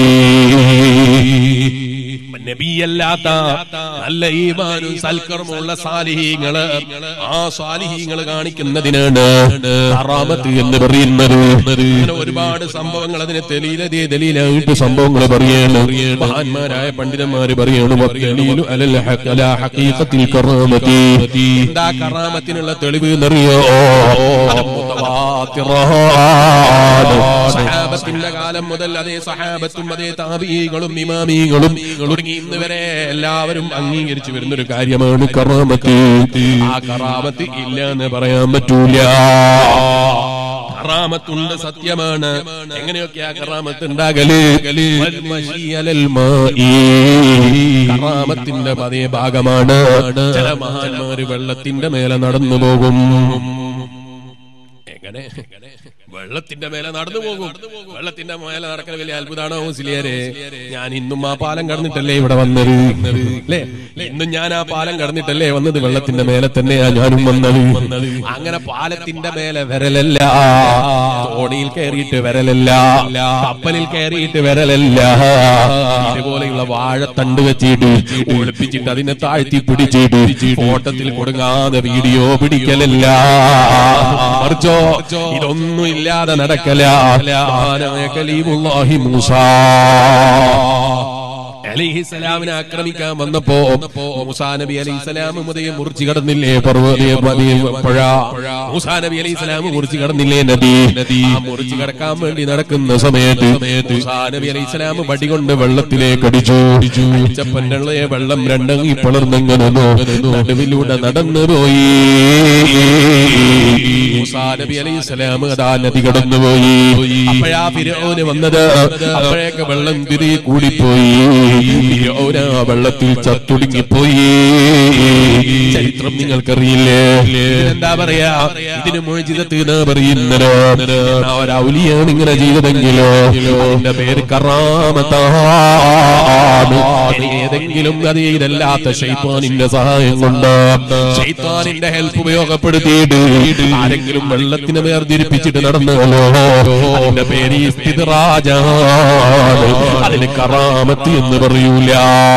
[SPEAKER 1] നബിയല്ലാത്ത നല്ല ഈമാനും സൽക്കർമ്മമുള്ള സാലിഹീങ്ങള് ആ സാലിഹീങ്ങള് കാണിക്കുന്നതിനാണ് കറാമത്ത് എന്ന് പറയുന്നത് അങ്ങനെ ഒരുപാട് സംഭവങ്ങൾ അതിന് തെലീലതേ ദലീലായിട്ട് സംഭവങ്ങൾ പറയാണ് മഹാന്മാരായ പണ്ഡിതന്മാര് പറയാണ് വദ്ദലീലു അലൽ ഹഖ- അലാ ഹഖീഖത്തിൽ കറാമത്തി എന്താ കറാമത്തിനുള്ള തെളിവ് എന്നറിയോ അത് മുതവാത്തിറാണ്. സഹാബത്തിന്റെ കാലം മുതൽ അതേ സഹാബത്തും അതേ താപീകളും ഇമാമീങ്ങളും തുടങ്ങി ഇന്ന് വരെ എല്ലാവരും അംഗീകരിച്ചു വരുന്ന ഒരു കാര്യമാണ് കറാമത്ത് ആ കറാമത്ത് ഇല്ല എന്ന് പറയാൻ പറ്റൂല കറാമത്തുണ്ട് സത്യമാണ് എങ്ങനെയൊക്കെയാ കറാമത്ത് ഉണ്ടാകല് വൽമശി അലൽ മാഇ. കറാമത്തിന്റെ അതേ ഭാഗമാണ് ചില മഹാന്മാര് വെള്ളത്തിന്റെ മേലെ നടന്നു പോകും എങ്ങനെ വെള്ളത്തിന്റെ മേലെ നടന്നു പോകും വെള്ളത്തിന്റെ മേലെ നടക്കുന്ന വലിയ അത്ഭുതമാണോ മുസ്ലിയരെ ഞാൻ ഇന്നും ആ പാലം കടന്നിട്ടല്ലേ ഇവിടെ വന്നത് അല്ലേ ഇന്നും ഞാൻ ആ പാലം കടന്നിട്ടല്ലേ വന്നത് വെള്ളത്തിന്റെ മേലെ തന്നെയാ ഞാനും വന്നത് അങ്ങനെ പാലത്തിന്റെ മേലെ വിരലല്ല തോണിയിൽ കയറിയിട്ട് വിരലല്ല കപ്പലിൽ കയറിയിട്ട് വിരലല്ല ഇതുപോലെയുള്ള വാഴത്തണ്ട് വെച്ചിട്ട് ഒളിപ്പിച്ചിട്ട് അതിനെ താഴ്ത്തി പിടിച്ചിട്ട് ഓട്ടത്തിൽ കൊടുങ്ങാതെ വീഡിയോ പിടിക്കലല്ല മറിച്ചോ ഇതൊന്നും ഇല്ലാതെ നടക്കല മഹാനായ കലീമുല്ലാഹി മൂസ അലിഹിസലാമിനെ ആക്രമിക്കാൻ വന്നപ്പോ മൂസാ നബി അലൈഹിസലാം മുതയെ മുറിച്ചു കടന്നില്ലേ പർവ്വതപ്പുഴ മൂസാ നബി അലൈഹിസലാം മുറിച്ചു കടന്നില്ലേ നദി ആ മുറിച്ചു കടക്കാൻ വേണ്ടി നടക്കുന്ന സമയത്ത് മൂസാ നബി അലൈഹിസലാം വടി കൊണ്ട് വെള്ളത്തിലേക്ക് അടിച്ചു അടിച്ചപ്പൻ്റെ വെള്ളം രണ്ടങ്ങി പിളർന്നങ്ങനെ നടുവിലൂടെ നടന്നു പോയി മൂസാ നബി അലൈഹിസലാം അതാ നദി കടന്നുപോയി അപ്പോഴാ ഫിരോന് വന്നത് അപ്പോഴേക്ക് വെള്ളം തിരി കൂടിപ്പോയി ഫിർഔന ആ വെള്ളത്തിൽ ചത്തൊടുങ്ങിപ്പോയി ചരിത്രം നിങ്ങൾക്കറിയില്ലേ എന്താ പറയാ ഇതിന് മോചിതത്ത് എന്നാ പറയുന്നത് എന്നാ ഒരു ഔലിയാണ് ഇങ്ങനെ ചെയ്തതെങ്കിലോ അതിന്റെ പേര് കറാമത്താണ് ഇനി ഏതെങ്കിലും അത് ഇതല്ലാത്ത ഷെയ്ത്താനിന്റെ സഹായം കൊണ്ട് ഷെയ്ത്താനിന്റെ ഹെൽപ്പ് ഉപയോഗപ്പെടുത്തിയിട്ട് ആരെങ്കിലും വെള്ളത്തിന് വേർതിരിപ്പിച്ചിട്ട് നടന്നല്ലോ അതിന്റെ പേര് ഇസ്തിദ്റാജാണ് അതിന് കറാമത്ത് എന്ന് പറയൂല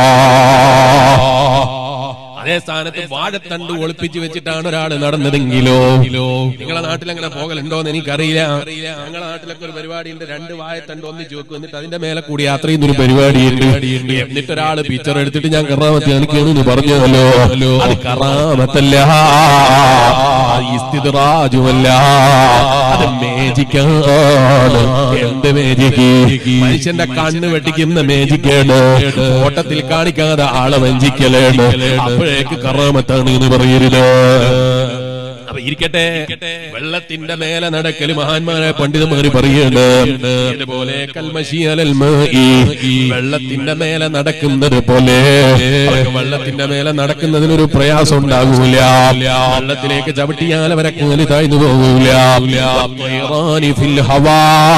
[SPEAKER 1] അതേ സ്ഥാനത്ത് വാഴത്തണ്ട് ഒളിപ്പിച്ച് വെച്ചിട്ടാണ് ഒരാൾ നടന്നതെങ്കിലോ നിങ്ങളെ നാട്ടിൽ അങ്ങനെ പോകലുണ്ടോ എന്ന് എനിക്കറിയില്ല ഞങ്ങളെ നാട്ടിലൊക്കെ ഒരു പരിപാടിയുണ്ട് രണ്ട് വാഴത്തണ്ട് ഒന്നിച്ച് വെക്കും എന്നിട്ട് അതിന്റെ മേലെ കൂടി യാത്ര ചെയ്യുന്ന ഒരു പരിപാടിയുണ്ട് എന്നിട്ട് ഒരാൾ പിക്ചർ എടുത്തിട്ട് ഞാൻ കറാമത്ത് കാണിക്കണമെന്ന് പറഞ്ഞതല്ലോ അത് കറാമത്തല്ല അത് ഇസ്തിദ്റാജുമല്ല അത് മേജിക്കാണ് എന്ത് മേജിക്ക് മനുഷ്യന്റെ കണ്ണ് വെട്ടിക്കുന്ന മേജിക്കാണ് ഓട്ടത്തിൽ കാണിക്കാതെ ആളെ വഞ്ചിക്കലാണ് അപ്പോഴേക്ക് കറാമത്താണ് എന്ന് പറയരുത് അപ്പൊ ഇരിക്കട്ടെ വെള്ളത്തിന്റെ മേലെ നടക്കല് മഹാന്മാരായ പണ്ഡിതന്മാര് പറയാണ് ഇതുപോലെ കൽമശി അലൽ മാഇ. വെള്ളത്തിന്റെ മേലെ നടക്കുന്നത് പോലെ അവർക്ക് വെള്ളത്തിന്റെ മേലെ നടക്കുന്നതിനൊരു പ്രയാസം ഉണ്ടാകൂല വെള്ളത്തിലേക്ക് ചവിട്ടിയാൽ അവരെ കാല് താഴ്ന്നു പോകൂല വത്തൈറാനി ഫിൽ ഹവാ.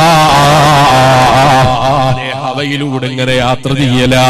[SPEAKER 1] അതേ ഹവയിലൂടെ ഇങ്ങനെ യാത്ര ചെയ്യലാ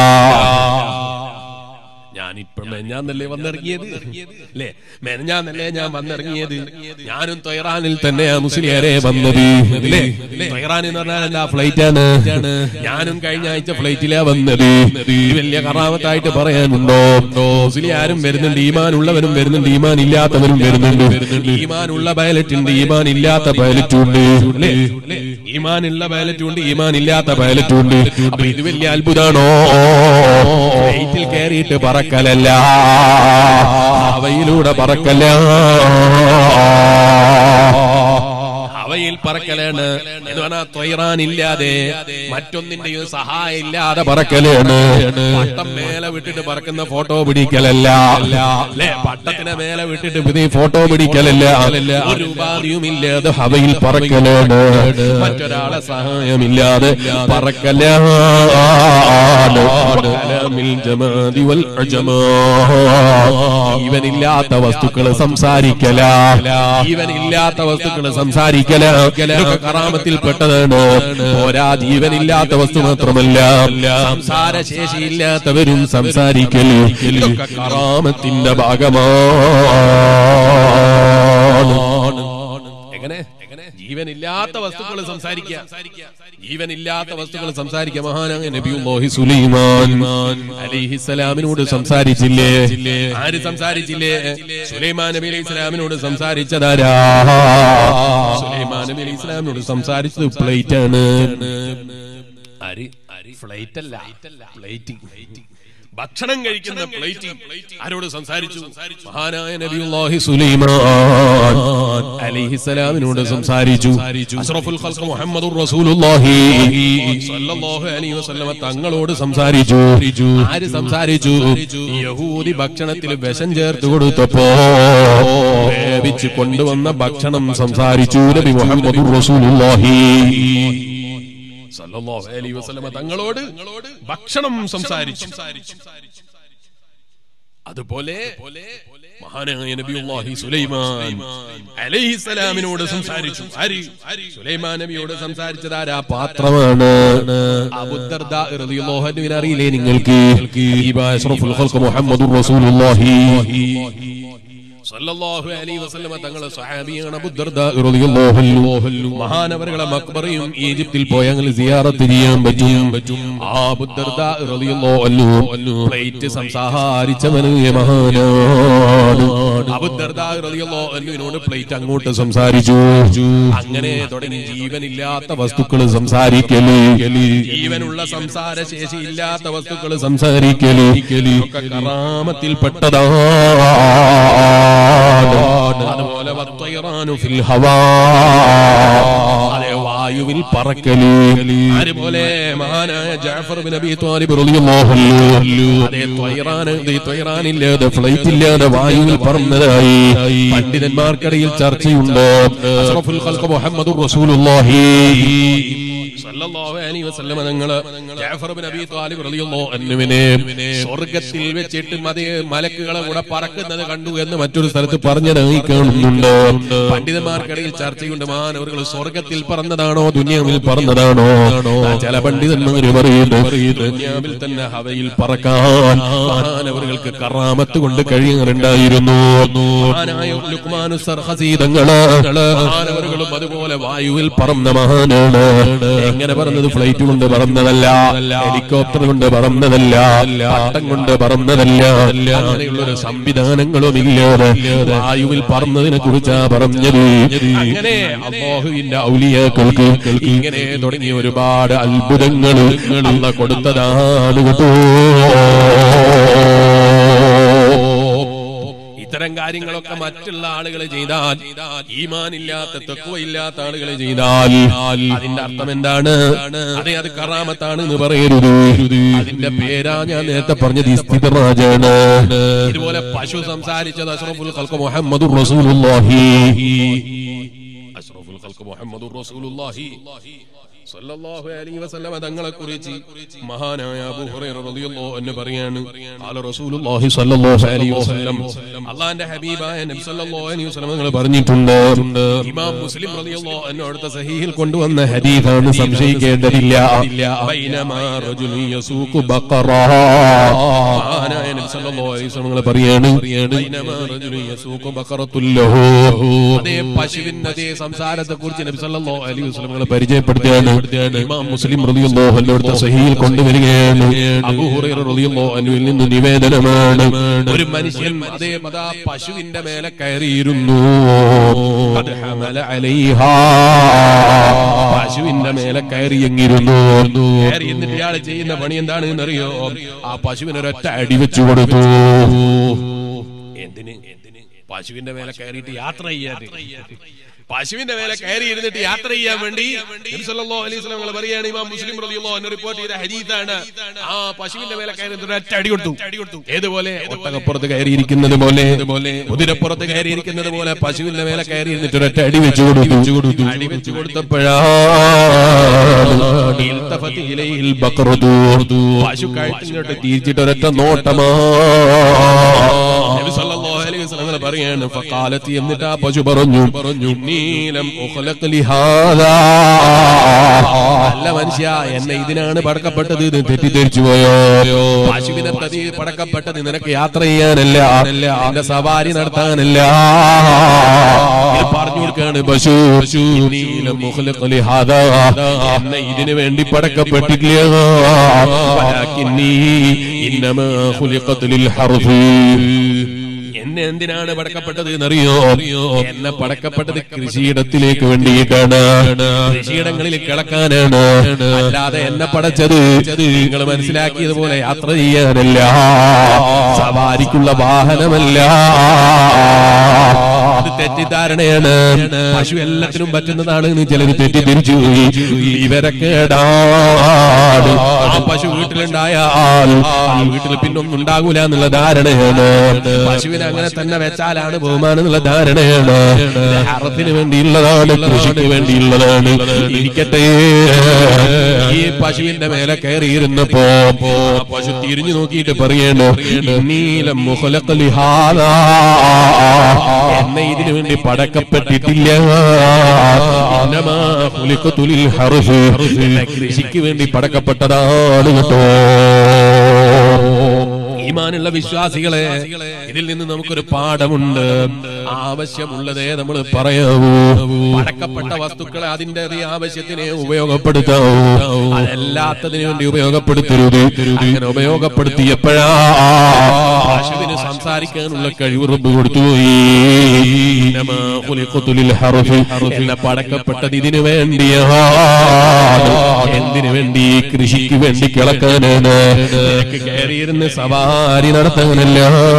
[SPEAKER 1] ഞാനിപ്പോ മെഞ്ഞാന്നല്ലേ വന്നിറങ്ങിയത് അല്ലേ മെനഞ്ഞാന്നല്ലേ ഞാൻ വന്നിറങ്ങിയത് ഞാനും തൊയറാനിൽ തന്നെയാ മുസ്ലിയാരെ വന്നത് അല്ലേ തൊയറാൻ എന്ന് പറഞ്ഞാൽ എന്താ ഫ്ലൈറ്റ് ആണ് ഞാനും കഴിഞ്ഞ ആഴ്ച ഫ്ലൈറ്റിലാ വന്നത് ഈ വലിയ കറാമത്തായിട്ട് പറയാനുണ്ടോ മുസ്ലിയാരും വരുന്നുണ്ട് ഈമാൻ ഉള്ളവരും വരുന്നുണ്ട് ഈമാൻ ഇല്ലാത്തവരും വരുന്നുണ്ട് ഈമാൻ ഉള്ള പൈലറ്റ് ഉണ്ട് ഈമാൻ ഇല്ലാത്ത പൈലറ്റും ഉണ്ട് അല്ലേ ഈമാൻ ഉള്ള പൈലറ്റും ഉണ്ട് ഈമാൻ ഇല്ലാത്ത പൈലറ്റും ഉണ്ട് അപ്പൊ ഇത് വലിയ അത്ഭുതാണോ ഫ്ലൈറ്റിൽ കയറിയിട്ട് പറക്കലല്ല അവയിലൂടെ പറക്കല അവയിൽ പറക്കലാണ് എന്ന് പറഞ്ഞാൽ തൊയ്റാൻ ഇല്ലാതെ മറ്റൊന്നിന്റെയും സഹായം ഇല്ലാതെ പറക്കലാണ് പട്ടം മേലെ വിട്ടിട്ട് പറക്കുന്ന ഫോട്ടോ പിടിക്കലല്ല അല്ലേ പട്ടത്തിന് മേലെ വിട്ടിട്ട് ഇത് ഫോട്ടോ പിടിക്കലല്ല ഒരു ഉപാധിയും ഇല്ലാതെ ഹവയിൽ പറക്കലാണ് മറ്റൊരാളെ സഹായമില്ലാതെ പറക്കലാണ് കലാമിൽ ജമാദി വൽ അജമാ. ജീവനില്ലാത്ത വസ്തുക്കള് സംസാരിക്കല ജീവനില്ലാത്ത വസ്തുക്കള് സംസാരിക്കല ഇതൊക്കെ കറാമത്തിൽ പെട്ടതാണ് പോരാ ജീവനില്ലാത്ത വസ്തു മാത്രമല്ല സംസാര ശേഷിയില്ലാത്തവരും സംസാരിക്കല് ഇതൊക്കെ കറാമത്തിന്റെ ഭാഗമാണ് എങ്ങനെ ജീവനില്ലാത്ത വസ്തുക്കൾ സംസാരിക്കുക ജീവനില്ലാത്ത വസ്തുക്കൾ സംസാരിക്കുക മഹാനായ നബിയുല്ലാഹി സുലൈമാൻ അലൈഹിസ്സലാമിനോട് സംസാരിച്ചില്ലേ ആര് സംസാരിച്ചില്ലേ സുലൈമാൻ നബി അലൈഹി ഇസ്ലാമിനോട് സംസാരിച്ചതാരാ സുലൈമാൻ നബി അലൈഹി ഇസ്ലാമിനോട് സംസാരിച്ചത് പ്ലേറ്റ് ആണ് ആര് ഫ്ലൈറ്റ് അല്ല പ്ലേറ്റ് ഭക്ഷണം കഴിക്കുന്ന പ്ലേറ്റ് ആരോട് സംസാരിച്ചു മഹാനായ നബിയുല്ലാഹി സുലൈമാൻ അലൈഹിസ്സലാമിനോട് സംസാരിച്ചു അഷ്റഫുൽ ഖൽഖ് മുഹമ്മദുർ റസൂലുള്ളാഹി സ്വല്ലല്ലാഹു അലൈഹി വസല്ലമ തങ്ങളോട് സംസാരിച്ചു ആര് സംസാരിച്ചു യഹൂദി ഭക്ഷണത്തിൽ വിഷം ചേർത്ത് കൊടുത്തപ്പോ വേവിച്ച് കൊണ്ടുവന്ന ഭക്ഷണം സംസാരിച്ചു നബി മുഹമ്മദുർ റസൂലുള്ളാഹി സല്ലല്ലാഹു അലൈഹി വസല്ലമ തങ്ങളോട് ഭക്ഷണം സംസാരിച്ചു അതുപോലെ മഹാനായ നബിയുല്ലാഹി സുലൈമാൻ അലൈഹിസ്സലാമിനോട് സംസാരിച്ചു ആര് സുലൈമാൻ നബിയോട് സംസാരിച്ചത് ആരാ പാത്രമാണ് അബൂദർദാ റളിയല്ലാഹു അൻഹുവിനെ അറിയില്ലേ നിങ്ങൾക്ക് ഹബീബായ അഷ്റഫുൽ ഖൽഖ് മുഹമ്മദുർ റസൂലുള്ളാഹി സല്ലല്ലാഹു അലൈഹി വസല്ലമ തങ്ങളെ സ്വഹാബിയാണ് അബൂദർദാ റളിയല്ലാഹു അൻഹു മഹാനവറുകളെ മക്ബറയും ഈജിപ്തിൽ പോയി ഞങ്ങൾ സിയാറത്ത് ചെയ്യാൻ പറ്റും ആ അബൂദർദാ റളിയല്ലാഹു അൻഹു പ്ലേറ്റ് സംസാരിച്ചവന് മഹാനാണ് അബൂദർദാ റളിയല്ലാഹു അൻഹുവിനോട് പ്ലേറ്റ് അങ്ങോട്ട് സംസാരിച്ചു അങ്ങനെ തുടങ്ങി ജീവനില്ലാത്ത വസ്തുക്കൾ സംസാരിക്കല് ജീവനുള്ള സംസാര ശേഷി ഇല്ലാത്ത വസ്തുക്കൾ സംസാരിക്കല് ഒക്കെ കറാമത്തിൽ പെട്ടതാണ് അതുപോലെ വത്തൈറാനു ഫിൽ ഹവാ അതെ വായുവിൽ പറക്കല് അതുപോലെ മഹാനായ ജാഫർ ബിൻ അബി ത്വാലിബ് റളിയല്ലാഹു അൻഹു അതെ ത്വൈറാൻ ഈ ത്വൈറാൻ ഇല്ലാതെ ഫ്ലൈറ്റ് ഇല്ലാതെ വായുവിൽ പറന്നതായി പണ്ഡിതന്മാർക്കിടയിൽ ചർച്ചയുണ്ട് അഷ്റഫുൽ ഖൽഖ് മുഹമ്മദുർ റസൂലുള്ളാഹി സല്ലല്ലാഹു അലൈഹി വസല്ലമ തങ്ങള് ജാഫർ ഇബ്നു അബീ ത്വാലിബ് റളിയല്ലാഹു അൻഹുവിനെ സ്വർഗ്ഗത്തിൽ വെച്ചിട്ട് മതി മലക്കുകളെ കൂടെ പറക്കുന്നത് കണ്ടു എന്ന് മറ്റൊരു സ്ഥലത്ത് പറഞ്ഞതായി കാണുന്നുണ്ട് പണ്ഡിതന്മാർക്കിടയിൽ ചർച്ചയുണ്ട് മാനവர்கள் സ്വർഗത്തിൽ പറന്നതാണോ ദുനിയാവിൽ പറന്നതാണോ ചില പണ്ഡിതന്മാർ പറയുന്നു ദുനിയാവിൽ തന്നെ ഹവയിൽ പറക്കാൻ മാനവർക്ക് കറാമത്ത് കൊണ്ട് കഴിയാറുണ്ടായിരുന്നു മഹാനായ ലുക്മാനു സർഹസീതങ്ങള് മാനവர்களுം അതുപോലെ വായുവിൽ പറന്ന മഹാനാണ് എങ്ങനെ പറന്നത് ഫ്ലൈറ്റ് കൊണ്ട് പറന്നതല്ല ഹെലികോപ്റ്റർ കൊണ്ട് പറന്നതല്ല പട്ടം കൊണ്ട് പറന്നതല്ല അങ്ങനെയുള്ള ഒരു സംവിധാനങ്ങളും ഇല്ലാതെ വായുവിൽ പറന്നതിനെ കുറിച്ചാ പറഞ്ഞത് അങ്ങനെ അള്ളാഹുവിന്റെ ഔലിയാക്കൾക്ക് ഇങ്ങനെ തുടങ്ങിയ ഒരുപാട് അത്ഭുതങ്ങൾ അള്ള കൊടുത്തതാണ് കേട്ടോ ഇത്തരം കാര്യങ്ങളൊക്കെ മറ്റുള്ള ആളുകൾ ചെയ്താൽ ഈമാനില്ലാത്ത തെക്കുവയില്ലാത്ത ആളുകൾ ചെയ്താൽ അതിന്റെ അർത്ഥം എന്താണ് അതെ അത് കറാമത്താണ് എന്ന് പറയരുത് അതിന്റെ പേരാ ഞാൻ നേരത്തെ പറഞ്ഞത് ഇസ്തിദറാജാണ് ഇതുപോലെ പശു സംസാരിച്ചത് അഷ്റഫുൽ ഖൽഖ് മുഹമ്മദുർ റസൂലുള്ളാഹി അഷ്റഫുൽ ഖൽഖ് മുഹമ്മദുർ റസൂലുള്ളാഹി സല്ലല്ലാഹു അലൈഹി വസല്ലമ തങ്ങളെ കുറിച്ച് മഹാനായ അബൂ ഹുറൈറ റളിയല്ലാഹു അൻഹു പറയാണ് ഖാല റസൂലുള്ളാഹി സല്ലല്ലാഹു അലൈഹി വസല്ലം അല്ലാഹുവിന്റെ ഹബീബായ നബി സല്ലല്ലാഹു അലൈഹി വസല്ലം തങ്ങൾ പറഞ്ഞിട്ടുണ്ട് ഇമാം മുസ്ലിം റളിയല്ലാഹു അൻഹു അവിടുത്തെ സഹീഹിൽ കൊണ്ടുവന്ന ഹദീസാണ് സംശയിക്കേണ്ടതില്ല ബൈനമാ റജുലു യസൂഖു ബഖറ മഹാനായ നബി സല്ലല്ലാഹു അലൈഹി വസല്ലം തങ്ങൾ പറയാണ് ബൈനമാ റജുലു യസൂഖു ബഖറത്തുൽ ലഹു അതേ പശുവിന്റെ അതേ സംസാരത്തെ കുറിച്ച് നബി സല്ലല്ലാഹു അലൈഹി വസല്ലം തങ്ങൾ പരിചയപ്പെടുത്തുകയാണ് ഇമാം മുസ്ലിം റളിയല്ലാഹു അൻഹു അവിടുത്തെ സഹീഹിൽ കൊണ്ടുവരികയാണ് അബൂ ഹുറൈറ റളിയല്ലാഹു അൻഹുവിൽ നിന്ന് നിവേദനമാണ് ഒരു മനുഷ്യൻ അതേ മതാ പശുവിന്റെ മേലെ കയറിയിരുന്നു അത് ഹമല അലൈഹാ പശുവിന്റെ മേലെ കയറിയെങ്ങിരുന്നു കയറി എന്നിട്ട് ഇയാൾ ചെയ്യുന്ന പണി എന്താണ് എന്നറിയോ ആ പശുവിന് ഒരൊറ്റ അടി വെച്ചു കൊടുത്തു എന്തിന് പശുവിന്റെ മേലെ കയറിയിട്ട് യാത്ര ചെയ്യാതെ പശുവിന്റെ മേലെ കയറി ഇരുന്നിട്ട് യാത്ര ചെയ്യാൻ വേണ്ടി നബി സല്ലല്ലാഹു അലൈഹി വസല്ലം നിങ്ങൾ പറയാണ് ഇമാം മുസ്ലിം റളിയല്ലാഹു അൻഹു റിപ്പോർട്ട് ചെയ്ത ഹദീസാണ് ആ പശുവിന്റെ മേലെ കയറി ഇരുന്നിട്ട് ഒറ്റ അടി കൊടുത്തു ഏതുപോലെ ഒട്ടകപ്പുറത്ത് കയറിയിരിക്കുന്നത് പോലെ കുതിരപ്പുറത്ത് കയറിയിരിക്കുന്നത് പോലെ പശുവിന്റെ മേലെ കയറി ഇരുന്നിട്ട് ഒരൊറ്റ അടി വെച്ചു കൊടുത്തു അടി വെച്ചു കൊടുത്തപ്പോഴാണ് ഇൽതഫത്ത് ഇലൈഹിൽ ബഖറതു. പശു കഴുത്തിങ്ങോട്ട് തിരിച്ചിട്ട് ഒരൊറ്റ നോട്ടമാ നബി സല്ലല്ലാഹു അലൈഹി വസല്ലം അങ്ങനെ പറയാണ് ഫഖാലത്തി എന്നിട്ട് ആ പശു പറഞ്ഞു പറഞ്ഞു നീലം ഉഖ്ലഖ് ലിഹാദാ അല്ല മനുഷ്യ എന്നെ ഇതിനാണ് പടക്കപ്പെട്ടത് ഇത് തെറ്റിദ്ധരിച്ചു പോയോ പശുവിനെ തതി പടക്കപ്പെട്ടത് നിനക്ക് യാത്ര ചെയ്യാനല്ല എന്റെ സവാരി നടത്താനല്ല ഇത് പറഞ്ഞു കൊടുക്കാണ് പശു പശു നീലം ഉഖ്ലഖ് ലിഹാദാ എന്നെ ഇതിനു വേണ്ടി പടക്കപ്പെട്ടിട്ടില്ല വലാകിന്നീ ഇന്നമാ ഖുലിഖത് ലിൽ ഹർഫി എന്നെ എന്തിനാണ് പടക്കപ്പെട്ടത് എന്നറിയോ എന്നെ പടക്കപ്പെട്ടത് കൃഷിയിടത്തിലേക്ക് വേണ്ടിയിട്ടാണ് കൃഷിയിടങ്ങളിൽ കിളക്കാനാണ് അല്ലാതെ എന്നെ പടച്ചത് നിങ്ങൾ മനസ്സിലാക്കിയതുപോലെ യാത്ര ചെയ്യാനല്ല സവാരിക്കുള്ള വാഹനമല്ല അത് തെറ്റിദ്ധാരണയാണ് പശു എല്ലാത്തിനും പറ്റുന്നതാണ് എന്ന് ചിലർ തെറ്റിദ്ധരിച്ചു പോയി വിവരക്കേടാണ് ആ പശു വീട്ടിലുണ്ടായാൽ ആ വീട്ടിൽ പിന്നൊന്നും ഉണ്ടാകൂല എന്നുള്ള ധാരണയാണ് പശുവിനെ അങ്ങനെ തന്നെ വെച്ചാലാണ് ബഹുമാനം എന്നുള്ള ധാരണയാണ് ഹറത്തിന് വേണ്ടിയുള്ളതാണ് കൃഷിക്ക് വേണ്ടിയുള്ളതാണ് ഇരിക്കട്ടെ ഈ പശുവിന്റെ മേലെ കയറിയിരുന്നപ്പോ ആ പശു തിരിഞ്ഞു നോക്കിയിട്ട് പറയണു നീലം മുഹലക്കലിഹാദാ എന്നെ ഇതിനു വേണ്ടി പടക്കപ്പെട്ടിട്ടില്ല ഇന്നമാ ഖുലിഖതുലിൽ ഹർഫ്. എന്നെ കൃഷിക്ക് വേണ്ടി പടക്കപ്പെട്ടതാണ് കേട്ടോ ഈമാനുള്ള വിശ്വാസികളെ ഇതിൽ നിന്ന് നമുക്കൊരു പാഠമുണ്ട് ആവശ്യമുള്ളതേ നമ്മൾ പറയാവൂ പടക്കപ്പെട്ട വസ്തുക്കളെ അതിന്റെ അതേ ആവശ്യത്തിനെ ഉപയോഗപ്പെടുത്താവൂ അതല്ലാത്തതിനു വേണ്ടി ഉപയോഗപ്പെടുത്തരുത് അങ്ങനെ ഉപയോഗപ്പെടുത്തിയപ്പോഴാ പശുവിന് സംസാരിക്കാനുള്ള കഴിവ് റബ്ബ് കൊടുത്തുപോയി ഇന്നമാ ഖുലിഖതു ലിൽ ഹർഫി. എന്നെ പടക്കപ്പെട്ടത് ഇതിനു വേണ്ടിയാണ് എന്തിനു വേണ്ടി കൃഷിക്ക് വേണ്ടി കിളക്കാനാണ് നിനക്ക് കയറിയിരുന്ന് സവാരി നടത്താനല്ല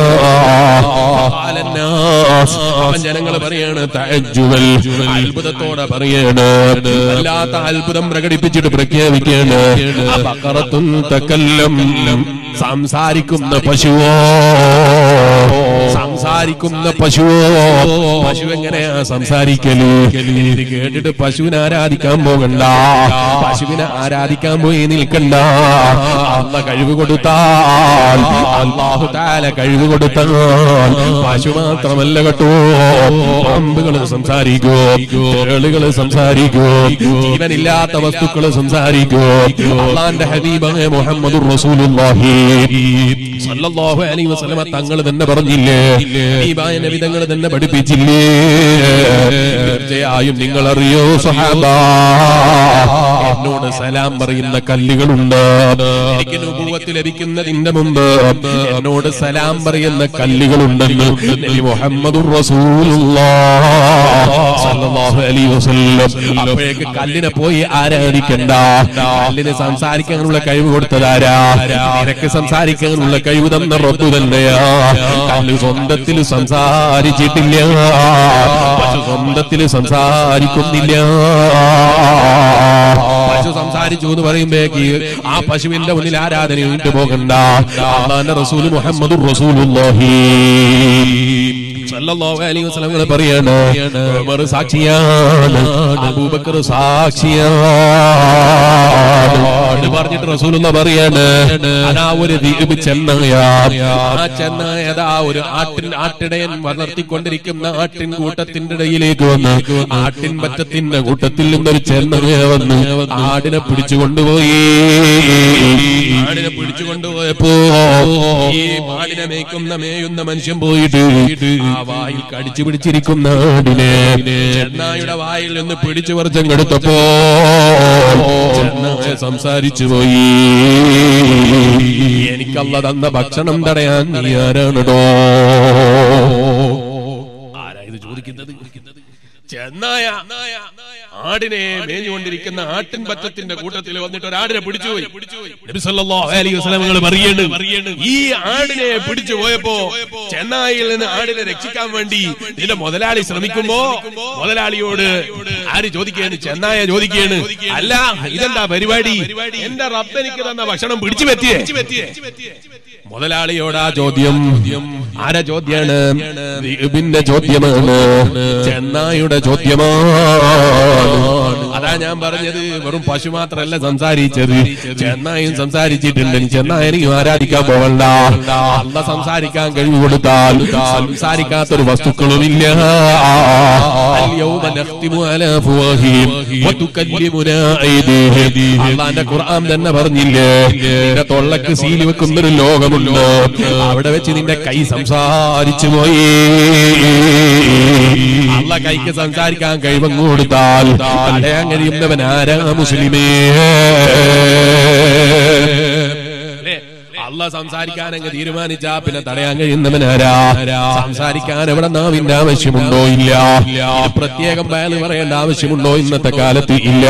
[SPEAKER 1] ഖാലന്നാസ്. അവൻ ജനങ്ങൾ പറയാണ് തഅജ്ജുബൽ. അത്ഭുതത്തോടെ പറയാണ് വല്ലാത്ത അത്ഭുതം പ്രകടിപ്പിച്ചിട്ട് പ്രഖ്യാപിക്കാണ് അബഖറത്തുൻ തകല്ലം സംസാരിക്കുന്ന പശുവോ സംസാരിക്കുന്ന പശുവോ പശു എങ്ങനെയാ സംസാരിക്കല് ഇത് കേട്ടിട്ട് പശുവിനെ ആരാധിക്കാൻ പോകണ്ട പശുവിനെ ആരാധിക്കാൻ പോയി നിൽക്കണ്ട അല്ല കഴിവ് കൊടുത്താൽ അള്ളാഹു താല കഴിവ് കൊടുത്താൽ പശു മാത്രമല്ല കേട്ടോ പാമ്പുകള് സംസാരിക്കോ കേളുകള് സംസാരിക്കോ ജീവനില്ലാത്ത വസ്തുക്കള് സംസാരിക്കോ അള്ളാന്റെ ഹബീബായ മുഹമ്മദ് റസൂലുള്ളാഹി സല്ലല്ലാഹു അലൈഹി വസല്ലമ തങ്ങൾ തന്നെ പറഞ്ഞില്ലേ ഹബീബായ നബി തങ്ങൾ തന്നെ പഠിപ്പിച്ചില്ലേ തീർച്ചയായും നിങ്ങൾ അറിയോ സഹാബ എന്നോട് സലാം പറയുന്ന കല്ലുകളുണ്ട് എനിക്ക് നുബുവത്ത് ലഭിക്കുന്നതിന്റെ മുമ്പ് എന്നോട് സലാം പറയുന്ന കല്ലുകളുണ്ടെന്ന് നബി മുഹമ്മദുർ റസൂലുള്ളാഹ് സല്ലല്ലാഹു അലൈഹി വസല്ലം അപ്പോഴേക്ക് കല്ലിനെ പോയി ആരാധിക്കണ്ട കല്ലിന് സംസാരിക്കാനുള്ള കഴിവ് കൊടുത്തതാരാ നിനക്ക് സംസാരിക്കാനുള്ള കഴിവ് തന്ന റബ്ബു തന്നെയാ കല്ല് സ്വന്തത്തിൽ സംസാരിച്ചിട്ടില്ല പശു സ്വന്തത്തിൽ സംസാരിക്കുന്നില്ല പശു സംസാരിച്ചു എന്ന് പറയുമ്പോഴേക്ക് ആ പശുവിന്റെ മുന്നിൽ ആരാധന ഇട്ട് പോകണ്ട അള്ളാന്റെ റസൂൽ മുഹമ്മദ് റസൂലുള്ളാഹി സല്ലല്ലാഹു അലൈഹി വസല്ലം പറയാണ് ഉമർ സാക്ഷിയാണ് അബൂബക്കർ സാക്ഷിയാണ് ഇത് പറഞ്ഞിട്ട് റസൂലുള്ള പറയാണ് അതാ ഒരു ദ്വീപ് ചെന്നായ ആ ചെന്നായ അതാ ഒരു ആട്ടിൻ ആട്ടിടയൻ വളർത്തിക്കൊണ്ടിരിക്കുന്ന ആട്ടിൻ കൂട്ടത്തിന്റെ ഇടയിലേക്ക് വന്ന് ആട്ടിൻ പറ്റത്തിന്റെ കൂട്ടത്തിൽ നിന്നൊരു ചെന്നായ വന്ന് ആടിനെ പിടിച്ചു കൊണ്ടുപോയി ആടിനെ പിടിച്ചു കൊണ്ടുപോയപ്പോ ഈ ആടിനെ മേയ്ക്കുന്ന മേയുന്ന മനുഷ്യൻ പോയിട്ട് ആ വായിൽ കടിച്ചു പിടിച്ചിരിക്കുന്ന ആടിനെ ചെന്നായുടെ വായിൽ നിന്ന് പിടിച്ചു വർഷം കെടുത്തപ്പോ ചെന്നായ സംസാരിച്ചു പോയി എനിക്കല്ല തന്ന ഭക്ഷണം തടയാൻ നീ ആരാണടോ ആരാ ഇത് ചോദിക്കുന്നത് ചെന്നായ ആടിനെ മേഞ്ഞുകൊണ്ടിരിക്കുന്ന ആട്ടിൻ പറ്റത്തിന്റെ കൂട്ടത്തിൽ വന്നിട്ട് ഒരു ആടിനെ പിടിച്ചുപോയി നബി സല്ലല്ലാഹു അലൈഹി വസല്ലം നിങ്ങൾ പറയേണ്ട ഈ ആടിനെ പിടിച്ചു പോയപ്പോ ചെന്നായിൽ നിന്ന് ആടിനെ രക്ഷിക്കാൻ വേണ്ടി ഇതിന്റെ മുതലാളി ശ്രമിക്കുമ്പോ മുതലാളിയോട് ആര് ചോദിക്കുകയാണ് ചെന്നായ ചോദിക്കുകയാണ് അല്ല ഇതെന്താ പരിപാടി എന്റെ റബ്ബെനിക്ക് തന്ന ഭക്ഷണം പിടിച്ചു പറ്റിയേ മുതലാളിയോടാ ചോദ്യം ആരാ ചോദ്യാണ് ദീപിന്റെ ചോദ്യമാണ് ചെന്നായുടെ ചോദ്യമാണ് അതാ ഞാൻ പറഞ്ഞത് വെറും പശു മാത്രല്ല സംസാരിച്ചത് ചെന്നായും സംസാരിച്ചിട്ടുണ്ട് ചെന്നായനെയും ആരാധിക്കാൻ പോകണ്ട അല്ല സംസാരിക്കാൻ കഴിവ് കൊടുത്താൽ സംസാരിക്കാത്തൊരു വസ്തുക്കളുമില്ല اليوم نختم على أفواههم وتكلمنا أيديهم അള്ളാന്റെ ഖുർആൻ തന്നെ പറഞ്ഞില്ലേ നിന്റെ തൊള്ളക്ക് സീല് വെക്കുന്ന ഒരു ലോകമുണ്ട് അവിടെ വെച്ച് നിന്റെ കൈ സംസാരിച്ചു പോയി അള്ള കൈക്ക് സംസാരിക്കാൻ കഴിവങ്ങ് കൊടുത്താൽ തടയാൻ കഴിയുന്നവൻ ആരാ മുസ്ലിമേ അല്ല സംസാരിക്കാൻ അങ്ങ് തീരുമാനിച്ചാ പിന്നെ തടയാൻ കഴിയുന്നവൻ ആരാ സംസാരിക്കാൻ എവിടെ നാവിന്റെ ആവശ്യമുണ്ടോ ഇല്ല ഇത് പ്രത്യേകം ബയല് പറയേണ്ട ആവശ്യമുണ്ടോ ഇന്നത്തെ കാലത്ത് ഇല്ല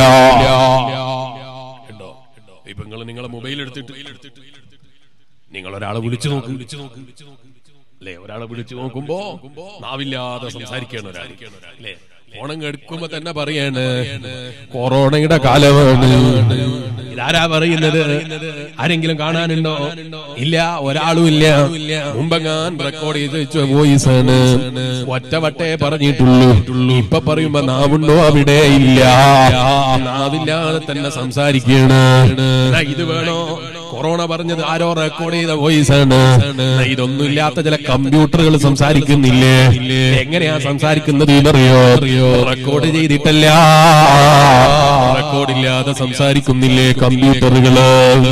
[SPEAKER 1] ഉണ്ടോ ഇപ്പൊ നിങ്ങൾ നിങ്ങളെ മൊബൈൽ എടുത്തിട്ട് നിങ്ങൾ ഒരാളെ വിളിച്ചു നോക്ക് അല്ലേ ഒരാളെ വിളിച്ചു നോക്കുമ്പോ നാവില്ലാതെ സംസാരിക്കണം ഒരാൾ അല്ലേ ഫോണം എടുക്കുമ്പോ തന്നെ പറയാണ് കൊറോണയുടെ കാലമാണ് ഇതാരാ പറയുന്നത് ആരെങ്കിലും കാണാനുണ്ടോ ഇല്ല ഒരാളും ഇല്ല മുമ്പങ്ങാൻ റെക്കോർഡ് ചെയ്ത് വെച്ച വോയിസ് ആണ് ഒറ്റവട്ടേ പറഞ്ഞിട്ടുള്ളൂ ഇപ്പൊ പറയുമ്പോ നാവുണ്ടോ അവിടെ ഇല്ല നാവില്ലാതെ തന്നെ സംസാരിക്കാണ് എന്നാ ഇത് വേണോ കൊറോണ പറഞ്ഞത് ആരോ റെക്കോർഡ് ചെയ്ത വോയിസ് ആണ് എന്നാ ഇതൊന്നും ഇല്ലാത്ത ചില കമ്പ്യൂട്ടറുകൾ സംസാരിക്കുന്നില്ലേ എങ്ങനെയാ സംസാരിക്കുന്നത് എന്നറിയോ റെക്കോർഡ് ചെയ്തിട്ടല്ല റെക്കോർഡ് ഇല്ലാതെ സംസാരിക്കുന്നില്ലേ കമ്പ്യൂട്ടറുകള്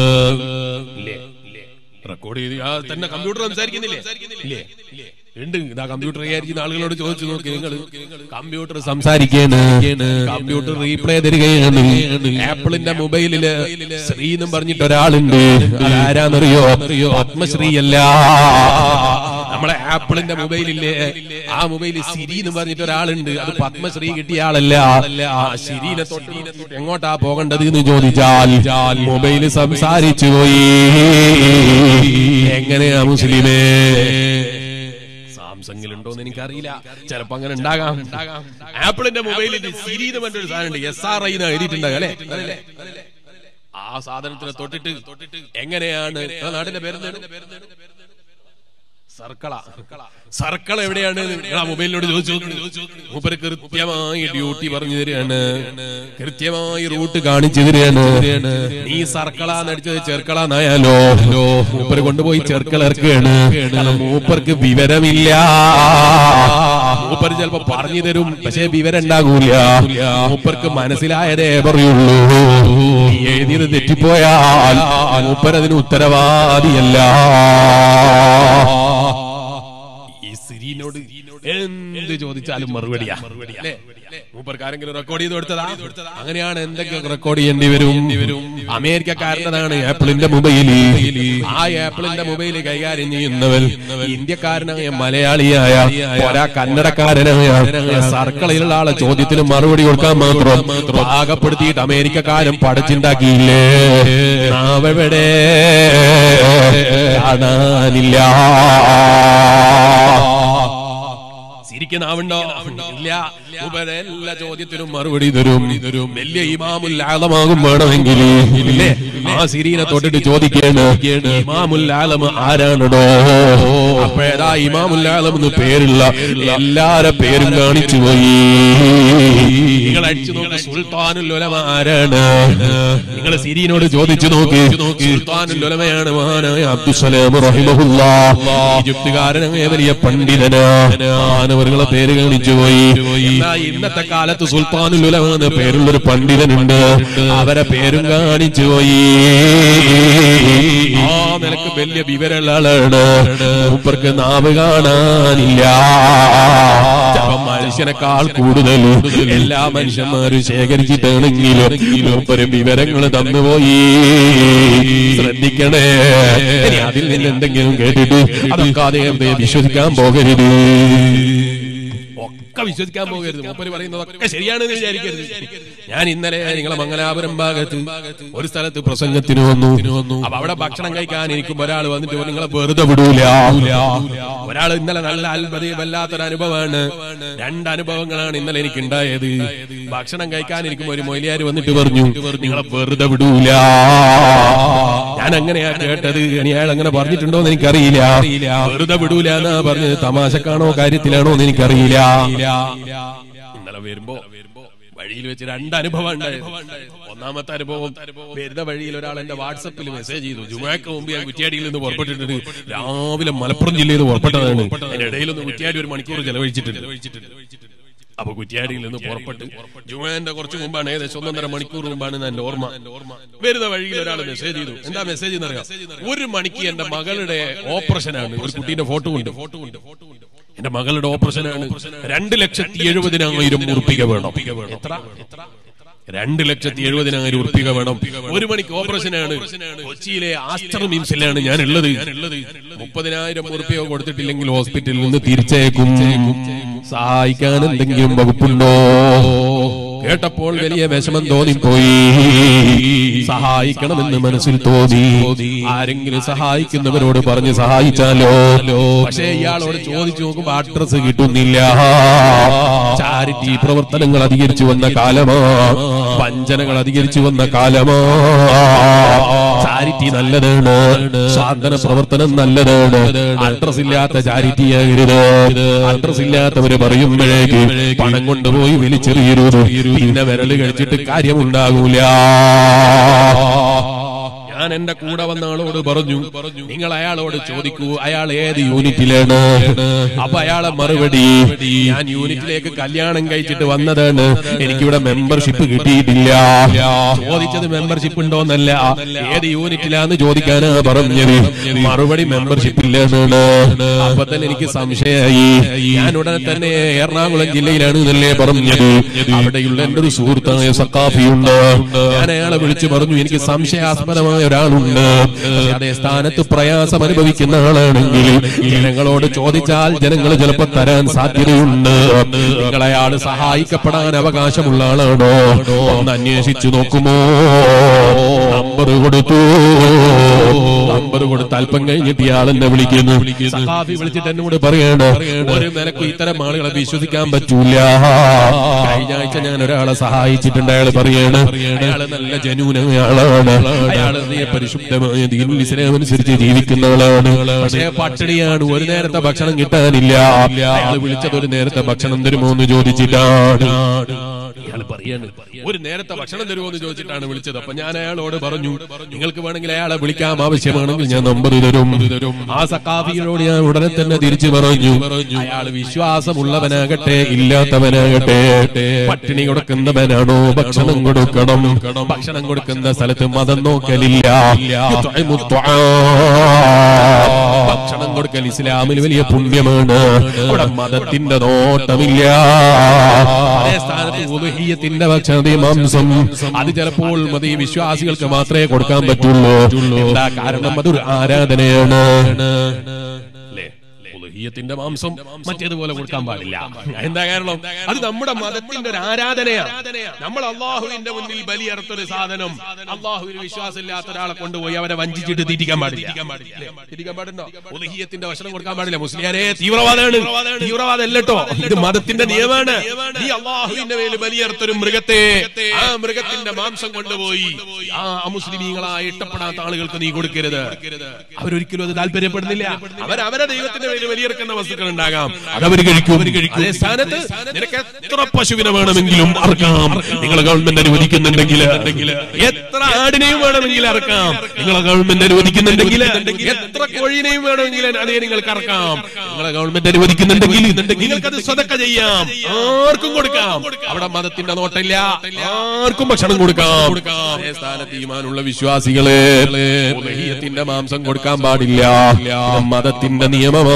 [SPEAKER 1] റെക്കോർഡ് ചെയ്ത് ആ തന്നെ കമ്പ്യൂട്ടർ സംസാരിക്കുന്നില്ലേ ഇല്ലേ ഉണ്ട് ഇതാ കമ്പ്യൂട്ടർ കൈകാരിക്കുന്ന ആളുകളോട് ചോദിച്ചു നോക്കി നിങ്ങൾ കമ്പ്യൂട്ടർ സംസാരിക്കാണ് കമ്പ്യൂട്ടർ റീപ്ലേ തരികയാണ് ആപ്പിളിന്റെ മൊബൈലില് ശ്രീ എന്നും പറഞ്ഞിട്ട് ഒരാളുണ്ട് ആരാന്നറിയോ പത്മശ്രീ അല്ല നമ്മളെ ആപ്പിളിന്റെ മൊബൈലില്ലേ ആ മൊബൈലിൽ സിരി എന്ന് പറഞ്ഞിട്ട് ഒരാളുണ്ട് അത് പത്മശ്രീ കിട്ടിയ ആളല്ല ആ സിരീനെ തൊട്ട് എങ്ങോട്ടാ പോകേണ്ടത് എന്ന് ചോദിച്ചാൽ മൊബൈല് സംസാരിച്ചു പോയി എങ്ങനെയാ മുസ്ലിമേ സാംസങ്ങിൽ ഉണ്ടോ എന്ന് എനിക്കറിയില്ല ചിലപ്പോ അങ്ങനെ ഉണ്ടാകാം ആപ്പിളിന്റെ മൊബൈലിൽ സിരി എന്ന് പറഞ്ഞൊരു സാധനം ഉണ്ട് എസ് ആർ ഐ എന്ന് എഴുതിയിട്ടുണ്ടാകും അല്ലെ ആ ആ സാധനത്തിനെ തൊട്ടിട്ട് എങ്ങനെയാണ് ആ നാടിന്റെ പേരെന്താണ് സർക്കള സർക്കള എവിടെയാണ് നിങ്ങൾ ആ മൊബൈലിനോട് ചോദിച്ചു മൂപ്പര് കൃത്യമായി ഡ്യൂട്ടി പറഞ്ഞു തരികയാണ് കൃത്യമായി റൂട്ട് കാണിച്ചു തരികയാണ് നീ സർക്കള നടിച്ചത് ചെർക്കള എന്നായാലോ മൂപ്പര് കൊണ്ടുപോയി ചെർക്കള ഇറക്കുകയാണ് കാരണം മൂപ്പർക്ക് വിവരമില്ല മൂപ്പര് ചിലപ്പോ പറഞ്ഞു തരും പക്ഷേ വിവരം ഉണ്ടാകൂല മൂപ്പർക്ക് മനസ്സിലായതേ പറയുള്ളൂ നീ എഴുതിയത് തെറ്റിപ്പോയാൽ മൂപ്പരതിന് ഉത്തരവാദിയല്ല ഈ സിരീനോട് എന്ത് ചോദിച്ചാലും മറുപടിയാ അല്ലേ? മൂപ്പർക്ക് ആരെങ്കിലും റെക്കോർഡ് ചെയ്ത് കൊടുത്തതാ അങ്ങനെയാണ് എന്തൊക്കെ റെക്കോർഡ് ചെയ്യേണ്ടി വരും അമേരിക്കക്കാരനതാണ് ആപ്പിളിന്റെ മൊബൈൽ ആ ആപ്പിളിന്റെ മൊബൈൽ കൈകാര്യം ചെയ്യുന്നവൻ ഇന്ത്യക്കാരനായ മലയാളിയായ ഒരാ കന്നഡക്കാരനായ സർക്കിളിലുള്ള ആളെ ചോദ്യത്തിന് മറുപടി കൊടുക്കാൻ മാത്രം പാകപ്പെടുത്തിയിട്ട് അമേരിക്കക്കാരൻ പഠിച്ചുണ്ടാക്കിയില്ലേ നാവെവിടെ കാണാനില്ല ചിരിക്കുന്ന ആവുണ്ടോ ഇല്ല ഉപര എല്ലാ ചോദ്യത്തിനും മറുപടി തരും തരും വലിയ ഇമാമുൽ ആലമാകും വേണമെങ്കിൽ ഇല്ലേ ആ സിരീനെ തൊട്ടിട്ട് ചോദിക്കാണ് ഇമാമുൽ ആലം ആരാണടോ അപ്പോഴേതാ ഇമാമുൽ ആലം എന്ന് പേരുള്ള എല്ലാരെ പേരും കാണിച്ചു പോയി നിങ്ങൾ അടിച്ചു നോക്ക് സുൽത്താനുൽ ഉലമ ആരാണ് നിങ്ങൾ സിരീനോട് ചോദിച്ചു നോക്ക് സുൽത്താനുൽ ഉലമയാണ് മഹാനായ അബ്ദുസലാം റഹിമഹുല്ല ഈജിപ്തുകാരനായ വലിയ പണ്ഡിതനാണ് മാനവറുകളെ പേര് കാണിച്ചു പോയി എന്നാ ഇന്നത്തെ കാലത്ത് സുൽത്താനുൽ ഉലമ എന്ന പേരുള്ളൊരു പണ്ഡിതനുണ്ട് അവരെ പേരും കാണിച്ചു പോയി ആ നിനക്ക് വലിയ വിവരമുള്ള ആളാണ് മൂപ്പർക്ക് നാവ് കാണാനില്ല ചിലപ്പം മനുഷ്യനേക്കാൾ കൂടുതൽ എല്ലാ മനുഷ്യന്മാരും ശേഖരിച്ചിട്ടാണെങ്കിലും മൂപ്പര് വിവരങ്ങൾ തന്നുപോയി ശ്രദ്ധിക്കണേ ഇനി അതിൽ നിന്ന് എന്തെങ്കിലും കേട്ടിട്ട് അതൊക്കെ അദ്ദേഹത്തെ വിശ്വസിക്കാൻ പോകരുത് ഒക്കെ വിശ്വസിക്കാൻ പോകരുത് മൂപ്പര് പറയുന്നതൊക്കെ ശരിയാണെന്ന് വിചാരിക്കരുത് ഞാൻ ഇന്നലെ നിങ്ങളെ മംഗലാപുരം ഭാഗത്ത് ഒരു സ്ഥലത്ത് പ്രസംഗത്തിന് വന്നു അപ്പൊ അവിടെ ഭക്ഷണം കഴിക്കാൻ ഇരിക്കും ഒരാൾ വന്നിട്ട് നിങ്ങളെ വെറുതെ വിടൂല ഒരാൾ ഇന്നലെ നല്ല അത്ഭുതം വല്ലാത്തൊരു അനുഭവമാണ് രണ്ട് അനുഭവങ്ങളാണ് ഇന്നലെ എനിക്ക് ഉണ്ടായത് ഭക്ഷണം കഴിക്കാനിരിക്കും ഒരു മൊയിലിയാർ വന്നിട്ട് പറഞ്ഞു നിങ്ങളെ വെറുതെ വിടൂല ഞാൻ അങ്ങനെയാ കേട്ടത് ഇനി അയാൾ അങ്ങനെ പറഞ്ഞിട്ടുണ്ടോ എന്ന് എനിക്കറിയില്ല വെറുതെ വിടൂല എന്നാ പറഞ്ഞത് തമാശക്കാണോ കാര്യത്തിലാണോ എന്ന് എനിക്കറിയില്ല ഇന്നലെ വരുമ്പോ വഴിയിൽ വെച്ച് രണ്ട് അനുഭവം ഉണ്ടായത് ഒന്നാമത്തെ അനുഭവം വരുന്ന വഴിയിൽ ഒരാൾ എന്റെ വാട്സപ്പിൽ മെസ്സേജ് ചെയ്തു ജുമാക്ക് മുമ്പ് ഞാൻ കുറ്റിയാടിയിൽ നിന്ന് പുറപ്പെട്ടിട്ടുണ്ട് രാവിലെ മലപ്പുറം ജില്ലയിൽ നിന്ന് പുറപ്പെട്ടതാണ് അതിന്റെ ഇടയിൽ ഒന്ന് കുറ്റിയാടി ഒരു മണിക്കൂർ ചെലവഴിച്ചിട്ടുണ്ട് അപ്പൊ കുറ്റിയാടിയിൽ നിന്ന് പുറപ്പെട്ട് ജുമാന്റെ കുറച്ച് മുമ്പാണ് ഏകദേശം ഒന്നൊന്നര മണിക്കൂർ മുമ്പാണ് എന്റെ ഓർമ്മ വരുന്ന വഴിയിൽ ഒരാൾ മെസ്സേജ് ചെയ്തു എന്താ മെസ്സേജ് എന്നറിയാം ഒരു മണിക്ക് എന്റെ മകളുടെ ഓപ്പറേഷനാണ് ഒരു കുട്ടീന്റെ ഫോട്ടോ ഉണ്ട് ഫോട്ടോ ഉണ്ട് എന്റെ മകളുടെ ഓപ്പറേഷനാണ് രണ്ട് ലക്ഷത്തി എഴുപതിനായിരം ഉറുപ്പിക വേണം എത്ര രണ്ട് ലക്ഷത്തി എഴുപതിനായിരം ഉറുപ്പിക വേണം ഒരു മണിക്ക് ഓപ്പറേഷനാണ് കൊച്ചിയിലെ ആസ്റ്റർ മിംസിലാണ് ഞാൻ ഉള്ളത് മുപ്പതിനായിരം ഉറുപ്പിക കൊടുത്തിട്ടില്ലെങ്കിൽ ഹോസ്പിറ്റലിൽ നിന്ന് തിരിച്ചേക്കും സഹായിക്കാൻ എന്തെങ്കിലും വകുപ്പുണ്ടോ കേട്ടപ്പോൾ വലിയ വിഷമം തോന്നിപ്പോയി സഹായിക്കണമെന്ന് മനസ്സിൽ തോന്നി ആരെങ്കിലും സഹായിക്കുന്നവരോട് പറഞ്ഞ് സഹായിച്ചാലോ പക്ഷേ ഇയാളോട് ചോദിച്ചു നോക്കുമ്പോ അഡ്രസ് കിട്ടുന്നില്ല ചാരിറ്റി പ്രവർത്തനങ്ങൾ അധികരിച്ചു വന്ന കാലമാ വഞ്ചനകൾ അധികരിച്ചു വന്ന കാലമാ ചാരിറ്റി നല്ലതാണ് സാന്ത്വന പ്രവർത്തനം നല്ലതാണ് അഡ്രസ് ഇല്ലാത്ത ചാരിറ്റി ആകരുത് അഡ്രസ് ഇല്ലാത്തവര് പറയുമ്പോഴേക്ക് പണം കൊണ്ടുപോയി വലിച്ചെറിയരുത് പിന്നെ വിരല് കഴിച്ചിട്ട് കാര്യമുണ്ടാകൂല ഞാൻ എന്റെ കൂടെ വന്ന ആളോട് പറഞ്ഞു നിങ്ങൾ അയാളോട് ചോദിക്കൂ അയാൾ ഏത് യൂണിറ്റിലാണ് അപ്പൊ അയാളെ മറുപടി ഞാൻ യൂണിറ്റിലേക്ക് കല്യാണം കഴിച്ചിട്ട് വന്നതാണ് എനിക്കിവിടെ മെമ്പർഷിപ്പ് കിട്ടിയിട്ടില്ല ചോദിച്ചത് മെമ്പർഷിപ്പ് ഉണ്ടോന്നല്ല ഏത് യൂണിറ്റിലാന്ന് ചോദിക്കാനാ പറഞ്ഞത് മറുപടി മെമ്പർഷിപ്പ് ഇല്ലെന്നാണ് അപ്പൊ തന്നെ എനിക്ക് സംശയമായി ഞാൻ ഉടനെ തന്നെ എറണാകുളം ജില്ലയിലാണ് എന്നല്ലേ പറഞ്ഞത് അവിടെയുള്ള എന്റെ ഒരു സുഹൃത്തായ സക്കാഫിയുണ്ട് ഞാൻ അയാളെ വിളിച്ചു പറഞ്ഞു എനിക്ക് സംശയാസ്പദമായ ഒരാളുണ്ട് പക്ഷേ അതേ സ്ഥാനത്ത് പ്രയാസം അനുഭവിക്കുന്ന ആളാണെങ്കിൽ ജനങ്ങളോട് ചോദിച്ചാൽ ജനങ്ങൾ ചിലപ്പോൾ തരാൻ സാധ്യതയുണ്ട് നിങ്ങൾ അയാള് സഹായിക്കപ്പെടാൻ അവകാശമുള്ള ആളാണോ ഒന്ന് അന്വേഷിച്ചു നോക്കുമോ നമ്പർ കൊടുത്തു നമ്പർ കൊടുത്ത് അല്പം കഴിഞ്ഞിട്ട് ഇയാൾ എന്നെ വിളിക്കുന്നു സഹാബി വിളിച്ചിട്ട് എന്നോട് പറയാണ് ഒരു നിലക്കും ഇത്തരം ആളുകളെ വിശ്വസിക്കാൻ പറ്റൂല കഴിഞ്ഞ ആഴ്ച ഞാൻ ഒരാളെ സഹായിച്ചിട്ടുണ്ട് അയാൾ പറയാണ് അയാള് നല്ല ജനൂനായ ആളാണ് അയാള് നീ പരിശുദ്ധമായ ദീനുൽ ഇസ്ലാം അനുസരിച്ച് ജീവിക്കുന്ന ആളാണ് പക്ഷേ പട്ടിണിയാണ് ഒരു നേരത്തെ ഭക്ഷണം കിട്ടാനില്ല അയാൾ വിളിച്ചത് ഒരു നേരത്തെ ഭക്ഷണം തരുമോ എന്ന് ചോദിച്ചിട്ടാണ് അയാൾ പറയാണ് ഒരു നേരത്തെ ഭക്ഷണം തരുമോ എന്ന് ചോദിച്ചിട്ടാണ് വിളിച്ചത് അപ്പൊ ഞാൻ അയാളോട് പറഞ്ഞു നിങ്ങൾക്ക് വേണമെങ്കിൽ അയാളെ വിളിക്കാം ആവശ്യമാണെങ്കിൽ ഞാൻ നമ്പർ തരും ആ സക്കാഫിയോട് ഞാൻ ഉടനെ തന്നെ തിരിച്ചു പറഞ്ഞു അയാൾ വിശ്വാസമുള്ളവനാകട്ടെ ഇല്ലാത്തവനാകട്ടെ പട്ടിണി കൊടുക്കുന്നവനാണോ ഭക്ഷണം കൊടുക്കണം ഭക്ഷണം കൊടുക്കുന്ന സ്ഥലത്ത് മതം നോക്കലില്ല യുത്ഇമു ത്വആം. ഭക്ഷണം കൊടുക്കൽ ഇസ്ലാമിൽ വലിയ പുണ്യമാണ് അവിടെ മതത്തിന്റെ നോട്ടമില്ല അതേ സ്ഥാനത്ത് ഉദുഹിയത്തിന്റെ ഭക്ഷണത്തെ മാംസം അത് ചിലപ്പോൾ മതി വിശ്വാസികൾക്ക് മാത്രമേ കൊടുക്കാൻ പറ്റുള്ളൂ എന്താ കാരണം അതൊരു ആരാധനയാണ് അല്ലേ ഉദുഹിയത്തിന്റെ മാംസം മറ്റേതുപോലെ കൊടുക്കാൻ പാടില്ല എന്താ കാരണം അത് നമ്മുടെ മതത്തിന്റെ ഒരു ആരാധനയാണ് നമ്മൾ അള്ളാഹുവിന്റെ മുന്നിൽ ബലിയറുത്തൊരു സാധനം അള്ളാഹുവിന് വിശ്വാസമില്ലാത്ത ഒരാളെ കൊണ്ടുപോയി അവരെ വഞ്ചിച്ചിട്ട് തീറ്റിക്കാൻ പാടില്ല അല്ലേ? തീറ്റിക്കാൻ പാടുണ്ടോ ഉദുഹിയത്തിന്റെ ഭക്ഷണം കൊടുക്കാൻ പാടില്ല മുസ്ലിയാരെ തീവ്രവാദമാണ് തീവ്രവാദം അല്ലട്ടോ ഇത് മതത്തിന്റെ നിയമമാണ് നീ അള്ളാഹുവിന്റെ മേൽ ബലിയറുത്തൊരു മൃഗത്തെ ആ മൃഗത്തിന്റെ മാംസം കൊണ്ടുപോയി ആ അമുസ്ലിമീങ്ങളായി ഇഷ്ടപ്പെടാത്ത ആളുകൾക്ക് നീ കൊടുക്കരുത് അവരൊരിക്കലും അത് താല്പര്യപ്പെടുന്നില്ല അവർ അവരെ ദൈവത്തിന്റെ പേര് വലിയെടുക്കുന്ന വസ്തുക്കൾ ഉണ്ടാകാം അതവർ കഴിക്കും അതേ സ്ഥാനത്ത് നിനക്ക് എത്ര പശുവിനെ വേണമെങ്കിലും അറക്കാം നിങ്ങൾ ഗവൺമെന്റ് അനുവദിക്കുന്നുണ്ടെങ്കിൽ എത്ര ആടിനെയും വേണമെങ്കിൽ അറക്കാം നിങ്ങളെ ഗവൺമെന്റ് അനുവദിക്കുന്നുണ്ടെങ്കിൽ എത്ര കോഴിനെയും വേണമെങ്കിൽ അതേ നിങ്ങൾക്ക് അറക്കാം നിങ്ങളെ ഗവൺമെന്റ് അനുവദിക്കുന്നുണ്ടെങ്കിൽ നിങ്ങൾക്ക് അത് സ്വതക്ക ചെയ്യാം ആർക്കും കൊടുക്കാം അവിടെ മതത്തിന്റെ നോട്ടില്ല ആർക്കും ഭക്ഷണം കൊടുക്കാം അതേ സ്ഥാനത്ത് ഈമാനുള്ള വിശ്വാസികളെ ഉദഹീയത്തിന്റെ മാംസം കൊടുക്കാൻ പാടില്ല ഇത് മതത്തിന്റെ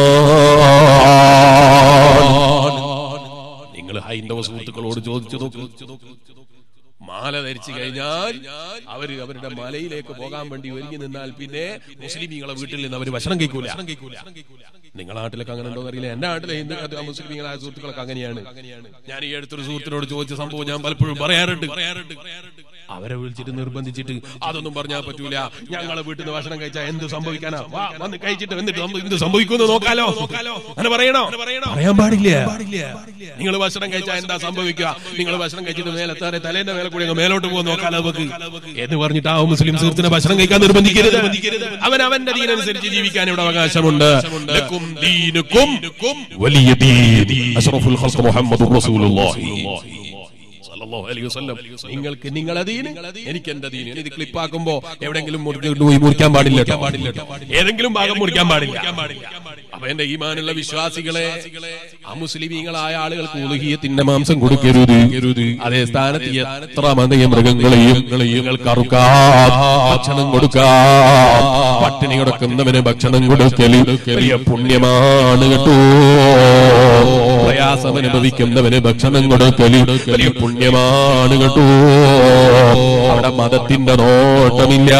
[SPEAKER 1] നിയമമാണ് നിങ്ങൾ ഹൈന്ദവ സുഹൃത്തുക്കളോട് ചോദിച്ചു നോക്കൂ മാല ധരിച്ചു കഴിഞ്ഞാൽ അവര് അവരുടെ മലയിലേക്ക് പോകാൻ വേണ്ടി ഒരുങ്ങി നിന്നാൽ പിന്നെ മുസ്ലിമീങ്ങളെ വീട്ടിൽ നിന്ന് അവർ ഭക്ഷണം കഴിക്കൂല നിങ്ങളുടെ നാട്ടിലൊക്കെ അങ്ങനെ ഉണ്ടോ അറിയില്ല എന്റെ നാട്ടിലെ ഹിന്ദു അത് മുസ്ലിമീങ്ങളായ സുഹൃത്തുക്കളൊക്കെ അങ്ങനെയാണ് ഞാൻ ഈ അടുത്തൊരു സുഹൃത്തിനോട് ചോദിച്ച സംഭവം ഞാൻ പലപ്പോഴും പറയാറുണ്ട് അവരെ വിളിച്ചിട്ട് നിർബന്ധിച്ചിട്ട് അതൊന്നും പറഞ്ഞാൽ പറ്റൂല ഞങ്ങളെ വീട്ടിൽ നിന്ന് ഭക്ഷണം കഴിച്ചാൽ എന്ത് സംഭവിക്കാനാ വാ വന്ന് കഴിച്ചിട്ട് എന്നിട്ട് സംഭ- എന്ത് സംഭവിക്കുമെന്ന് നോക്കാലോ അങ്ങനെ പറയണോ പറയാൻ പാടില്ല നിങ്ങൾ ഭക്ഷണം കഴിച്ചാൽ എന്താ സംഭവിക്കുക നിങ്ങൾ ഭക്ഷണം കഴിച്ചിട്ട് മേലെത്താറെ തലേന്റെ മേലെ കൂടി അങ്ങ് മേലോട്ട് പോകുന്ന നോക്കാലോ നമുക്ക് എന്ന് പറഞ്ഞിട്ട് ആ മുസ്ലിം സുഹൃത്തിനെ ഭക്ഷണം കഴിക്കാൻ നിർബന്ധിക്കരുത് അവൻ അവന്റെ ദീനനുസരിച്ച് ജീവിക്കാൻ ഇവിടെ അവകാശമുണ്ട് ലക്കും ദീനുക്കും വലിയ ദീൻ അഷ്റഫുൽ ഖൽഖ് മുഹമ്മദുർ റസൂലുള്ളാഹി സല്ലല്ലാഹു അലൈഹി വസല്ലം. നിങ്ങൾക്ക് നിങ്ങളെ ദീന് എനിക്ക് എന്റെ ദീന് ഇത് ക്ലിപ്പാക്കുമ്പോ എവിടെങ്കിലും മുറിഞ്ഞു പോയി മുറിക്കാൻ പാടില്ല കേട്ടോ. ഏതെങ്കിലും ഭാഗം മുറിക്കാൻ പാടില്ല അപ്പൊ എന്റെ ഈമാനുള്ള വിശ്വാസികളെ അമുസ്ലിമീങ്ങളായ ആളുകൾക്ക് ഉലുഹിയത്തിന്റെ മാംസം കൊടുക്കരുത് അതേ സ്ഥാനത്ത് എത്ര മതയ മൃഗങ്ങളെയും നിങ്ങൾക്ക് അറുക്കാം ഭക്ഷണം കൊടുക്കാം പട്ടിണി കിടക്കുന്നവന് ഭക്ഷണം കൊടുക്കല് വലിയ പുണ്യമാണ് കേട്ടോ പ്രയാസം അനുഭവിക്കുന്നവന് ഭക്ഷണം കൊടുക്കല് വലിയ പുണ്യമാണ് കേട്ടോ അവിടെ മതത്തിന്റെ നോട്ടമില്ല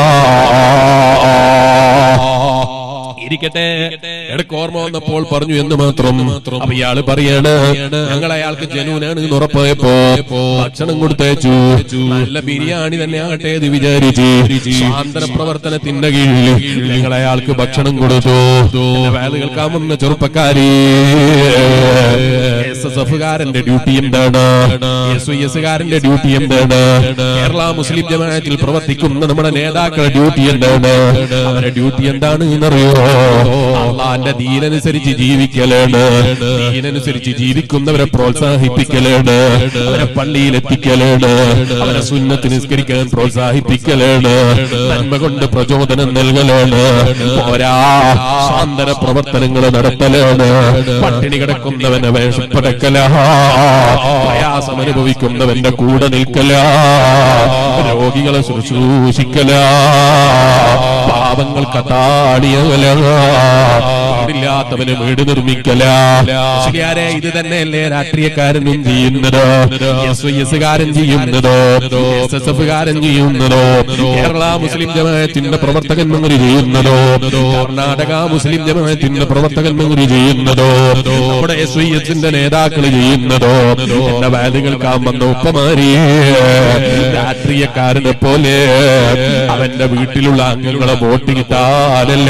[SPEAKER 1] ഇരിക്കട്ടെ ഇടയ്ക്ക് ഓർമ്മ വന്നപ്പോൾ പറഞ്ഞു എന്ന് മാത്രം അപ്പൊ ഇയാള് പറയാണ് ഞങ്ങൾ അയാൾക്ക് ജനൂനാണ് എന്ന് ഉറപ്പായപ്പോ ഭക്ഷണം കൊടുത്തയച്ചു നല്ല ബിരിയാണി തന്നെ ആകട്ടെ എന്ന് വിചാരിച്ച് സ്വാതന്ത്ര്യ പ്രവർത്തനത്തിന്റെ കീഴിൽ ഞങ്ങൾ അയാൾക്ക് ഭക്ഷണം കൊടുത്തു എന്റെ വേല കേൾക്കാൻ വന്ന ചെറുപ്പക്കാരി എസ് എസ് എഫുകാരന്റെ ഡ്യൂട്ടി എന്താണ് എസ് ഐ എസ് കാരന്റെ ഡ്യൂട്ടി എന്താണ് കേരള മുസ്ലിം ജമാഅത്തിൽ പ്രവർത്തിക്കുന്ന നമ്മുടെ നേതാക്കളുടെ ഡ്യൂട്ടി എന്താണ് അവരുടെ ഡ്യൂട്ടി എന്താണ് എന്നറിയോ അള്ളാന്റെ ദീനനുസരിച്ച് ജീവിക്കലാണ് ദീനനുസരിച്ച് ജീവിക്കുന്നവരെ പ്രോത്സാഹിപ്പിക്കലാണ് അവരെ പള്ളിയിൽ എത്തിക്കലാണ് അവരെ സുന്നത്ത് നിസ്കരിക്കാൻ പ്രോത്സാഹിപ്പിക്കലാണ് നന്മ കൊണ്ട് പ്രചോദനം നൽകലാണ് പോരാ സാന്ത്വന പ്രവർത്തനങ്ങൾ നടത്തലാണ് പട്ടിണി കിടക്കുന്നവനെ വേഷപ്പടക്കല പ്രയാസം അനുഭവിക്കുന്നവന്റെ കൂടെ നിൽക്കല രോഗികളെ ശുശ്രൂഷിക്കല പാവങ്ങൾ കത്താടിയവല പാടില്ലാത്തവന് വീട് നിർമ്മിക്കല മുസ്ലിയാരെ ഇത് തന്നെയല്ലേ രാഷ്ട്രീയക്കാരനും ചെയ്യുന്നത് എസ് ഐ എസ് കാരൻ ചെയ്യുന്നതോ എസ് എസ് എഫ് കാരൻ ചെയ്യുന്നതോ കേരള മുസ്ലിം ജമാഅത്തിന്റെ പ്രവർത്തകന്മാർ ചെയ്യുന്നതോ കർണാടക മുസ്ലിം ജമാഅത്തിന്റെ പ്രവർത്തകന്മാർ ചെയ്യുന്നതോ നമ്മുടെ എസ് ഐ എസിന്റെ നേതാക്കൾ ചെയ്യുന്നതോ എന്റെ വാല് കേൾക്കാൻ വന്ന ഉപ്പമാരി രാഷ്ട്രീയക്കാരനെ പോലെ അവന്റെ വീട്ടിലുള്ള അംഗങ്ങളെ വോട്ട് കിട്ടാനല്ല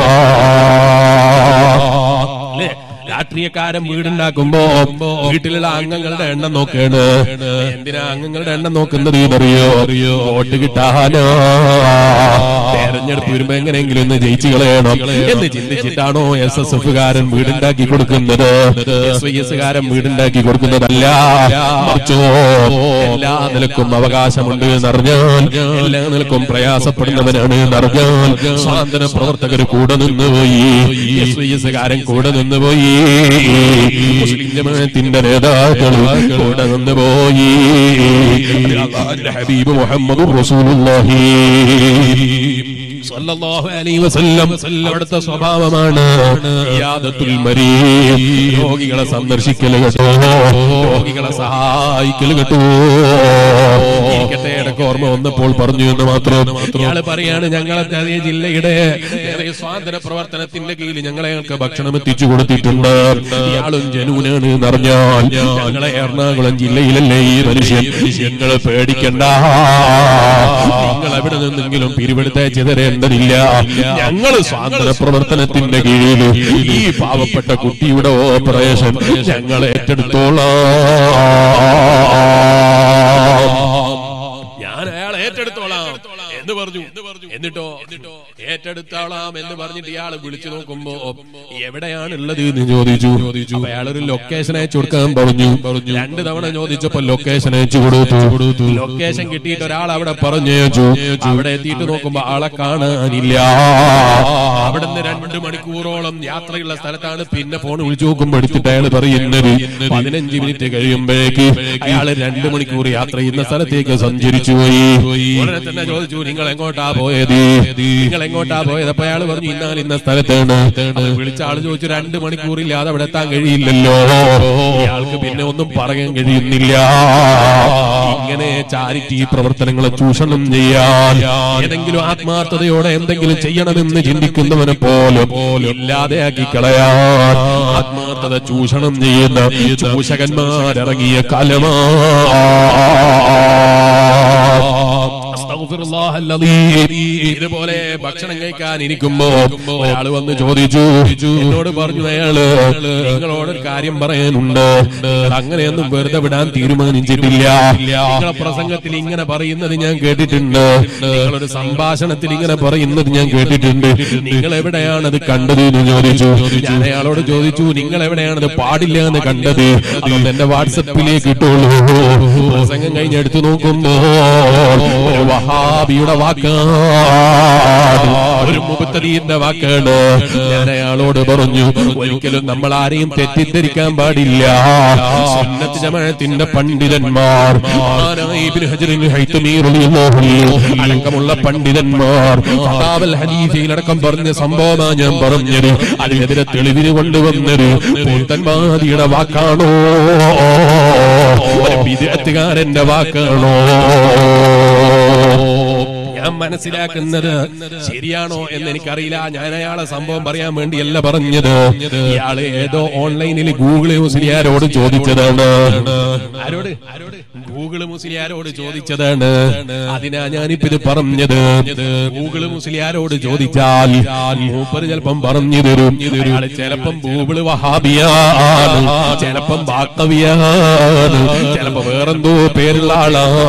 [SPEAKER 1] അല്ലേ? രാഷ്ട്രീയക്കാരൻ വീടുണ്ടാക്കുമ്പോ വീട്ടിലുള്ള അംഗങ്ങളുടെ എണ്ണം നോക്കാണ് എന്തിനാ അംഗങ്ങളുടെ എണ്ണം നോക്കുന്നത് ഇതറിയോ അറിയോ വോട്ട് കിട്ടാനോ തെരഞ്ഞെടുപ്പ് വരുമ്പോ എങ്ങനെയെങ്കിലും ഒന്ന് ജയിച്ചു കളയണം എന്ന് ചിന്തിച്ചിട്ടാണോ എസ് എസ് എഫ് കാരൻ വീടുണ്ടാക്കി കൊടുക്കുന്നത് എസ് ഐ എസ് കാരൻ വീടുണ്ടാക്കി കൊടുക്കുന്നതല്ല മറിച്ചോ എല്ലാ നിലക്കും അവകാശമുണ്ട് എന്നറിഞ്ഞാൽ എല്ലാ നിലക്കും പ്രയാസപ്പെടുന്നവനാണ് എന്നറിഞ്ഞാൽ സ്വാതന്ത്ര്യ പ്രവർത്തകർ കൂടെ നിന്നുപോയി എസ് ഐ എസ് കാരൻ കൂടെ നിന്നുപോയി മുസ്ലിം ജമാഅത്തിന്റെ നേതാക്കൾ കൂടെ നിന്നുപോയി അള്ളാഹുവിന്റെ ഹബീബ് മുഹമ്മദ് റസൂലുള്ളാഹി സല്ലല്ലാഹു അലൈഹി വസല്ലം അവിടുത്തെ സ്വഭാവമാണ് ഇയാദത്തുൽ മരീം രോഗികളെ സന്ദർശിക്കൽ കേട്ടോ രോഗികളെ സഹായിക്കൽ കേട്ടോ ഇരിക്കട്ടെ ഇടയ്ക്ക് ഓർമ്മ വന്നപ്പോൾ പറഞ്ഞു എന്ന് മാത്രം ഇയാള് പറയാണ് ഞങ്ങളെ അതേ ജില്ലയുടെ അതേ സ്വാതന്ത്ര്യ പ്രവർത്തനത്തിന്റെ കീഴിൽ ഞങ്ങളെ ഞങ്ങൾക്ക് ഭക്ഷണം എത്തിച്ചു കൊടുത്തിട്ടുണ്ട് ഇയാളും ജനൂനാണ് എന്നറിഞ്ഞാൽ ഞങ്ങളെ എറണാകുളം ജില്ലയിലല്ലേ ഈ മനുഷ്യൻ ഞങ്ങളെ പേടിക്കണ്ട നിങ്ങൾ എവിടെ നിന്നെങ്കിലും പിരിവെടുത്തയച്ചു തരേണ്ടതില്ല ഞങ്ങൾ സ്വാതന്ത്ര്യ പ്രവർത്തനത്തിന്റെ കീഴിൽ ഈ പാവപ്പെട്ട കുട്ടിയുടെ ഓപ്പറേഷൻ ഞങ്ങൾ ഏറ്റെടുത്തോളാം ഞാൻ അയാളെ ഏറ്റെടുത്തോളാം എന്ന് പറഞ്ഞു എന്നിട്ടോ ഏറ്റെടുത്തോളാം എന്ന് പറഞ്ഞിട്ട് ഇയാൾ വിളിച്ചു നോക്കുമ്പോ എവിടെയാണ് ഉള്ളത് എന്ന് ചോദിച്ചു അപ്പൊ അയാളൊരു ലൊക്കേഷൻ അയച്ചു കൊടുക്കാൻ പറഞ്ഞു പറഞ്ഞു രണ്ട് തവണ ചോദിച്ചപ്പോ ലൊക്കേഷൻ അയച്ചു കൊടുത്തു ലൊക്കേഷൻ കിട്ടിയിട്ട് ഒരാൾ അവിടെ പറഞ്ഞയച്ചു അവിടെ എത്തിയിട്ട് നോക്കുമ്പോ ആളെ കാണാനില്ല അവിടെ നിന്ന് രണ്ട് മണിക്കൂറോളം യാത്രയുള്ള സ്ഥലത്താണ് പിന്നെ ഫോൺ വിളിച്ചു നോക്കുമ്പോ എടുത്തിട്ട് അയാൾ പറയുന്നത് പതിനഞ്ച് മിനിറ്റ് കഴിയുമ്പോഴേക്ക് അയാള് രണ്ട് മണിക്കൂർ യാത്ര ചെയ്യുന്ന സ്ഥലത്തേക്ക് സഞ്ചരിച്ചു പോയി ഉടനെ തന്നെ ചോദിച്ചു നിങ്ങൾ എങ്ങോട്ടാ പോയത് നിങ്ങൾ എങ്ങോട്ടാ പോയത് അപ്പൊ അയാൾ പറഞ്ഞു ഇന്നാൽ ഇന്ന സ്ഥലത്താണ് അത് വിളിച്ച ആള് ചോദിച്ചു രണ്ട് മണിക്കൂറില്ലാതെ അവിടെ എത്താൻ കഴിയില്ലല്ലോ ഇയാൾക്ക് പിന്നെ ഒന്നും പറയാൻ കഴിയുന്നില്ല ഇങ്ങനെ ചാരിറ്റി പ്രവർത്തനങ്ങളെ ചൂഷണം ചെയ്യാൻ ഏതെങ്കിലും ആത്മാർത്ഥതയോടെ എന്തെങ്കിലും ചെയ്യണമെന്ന് ചിന്തിക്കുന്നവനെ പോലും ഇല്ലാതെയാക്കി കളയാൻ ആത്മാർത്ഥത ചൂഷണം ചെയ്യുന്ന ചൂഷകന്മാരിറങ്ങിയ കാലമാ അസ്തഗ്ഫിറുല്ലാഹ് അൽ-അലീം. ഇതുപോലെ ഭക്ഷണം കഴിക്കാൻ ഇരിക്കുമ്പോ ഒരാള് വന്ന് ചോദിച്ചു എന്നോട് പറഞ്ഞു അയാള് നിങ്ങളോട് ഒരു കാര്യം പറയാനുണ്ട് നിങ്ങൾ അങ്ങനെയൊന്നും വെറുതെ വിടാൻ തീരുമാനിച്ചിട്ടില്ല നിങ്ങളെ പ്രസംഗത്തിൽ ഇങ്ങനെ പറയുന്നത് ഞാൻ കേട്ടിട്ടുണ്ട് നിങ്ങളൊരു സംഭാഷണത്തിൽ ഇങ്ങനെ പറയുന്നത് ഞാൻ കേട്ടിട്ടുണ്ട് നിങ്ങൾ എവിടെയാണ് അത് കണ്ടത് എന്ന് ചോദിച്ചു ഞാൻ അയാളോട് ചോദിച്ചു നിങ്ങൾ എവിടെയാണ് അത് പാടില്ല എന്ന് കണ്ടത് അതൊന്ന് എന്റെ വാട്സപ്പിലേക്ക് ഇട്ടോളൂ പ്രസംഗം കഴിഞ്ഞ് എടുത്തു നോക്കുമ്പോ ഒരു വഹാബിയുടെ വാക്കാണ് ഒരു മുബത്തരീന്റെ വാക്കാണ് ഞാൻ അയാളോട് പറഞ്ഞു ഒരിക്കലും നമ്മൾ ആരെയും തെറ്റിദ്ധരിക്കാൻ പാടില്ല സുന്നത്ത് ജമാഅത്തിന്റെ പണ്ഡിതന്മാർ മഹാനായ ഇബ്നു ഹജറിൻ ഹൈതമി റളിയല്ലാഹു അൻഹു അടക്കമുള്ള പണ്ഡിതന്മാർ ഫതാവൽ ഹദീസിലടക്കം പറഞ്ഞ സംഭവമാണ് ഞാൻ പറഞ്ഞത് അതിനെതിരെ തെളിവിന് കൊണ്ടുവന്നത് പുത്തൻവാദിയുടെ വാക്കാണോ ഒരു വിദഗ്ധകാരന്റെ വാക്കാണോ ഞാൻ മനസ്സിലാക്കുന്നത് ശരിയാണോ എന്ന് എനിക്കറിയില്ല ഞാൻ അയാളെ സംഭവം പറയാൻ വേണ്ടിയല്ല പറഞ്ഞത് ഇയാള് ഏതോ ഓൺലൈനിൽ ഗൂഗിള് മുസ്ലിയാരോട് ചോദിച്ചതാണ് ആരോട് ഗൂഗിള് മുസ്ലിയാരോട് ചോദിച്ചതാണ് അതിനാ ഞാനിപ്പോ ഇത് പറഞ്ഞത് ഗൂഗിള് മുസ്ലിയാരോട് ചോദിച്ചാൽ മൂപ്പര് ചിലപ്പം പറഞ്ഞു തരും അയാള് ചിലപ്പം ഗൂഗിള് വഹാബിയാണ് ചിലപ്പം ബാക്കവിയാണ് ചിലപ്പോ വേറെന്തോ പേരുള്ള ആളാണ്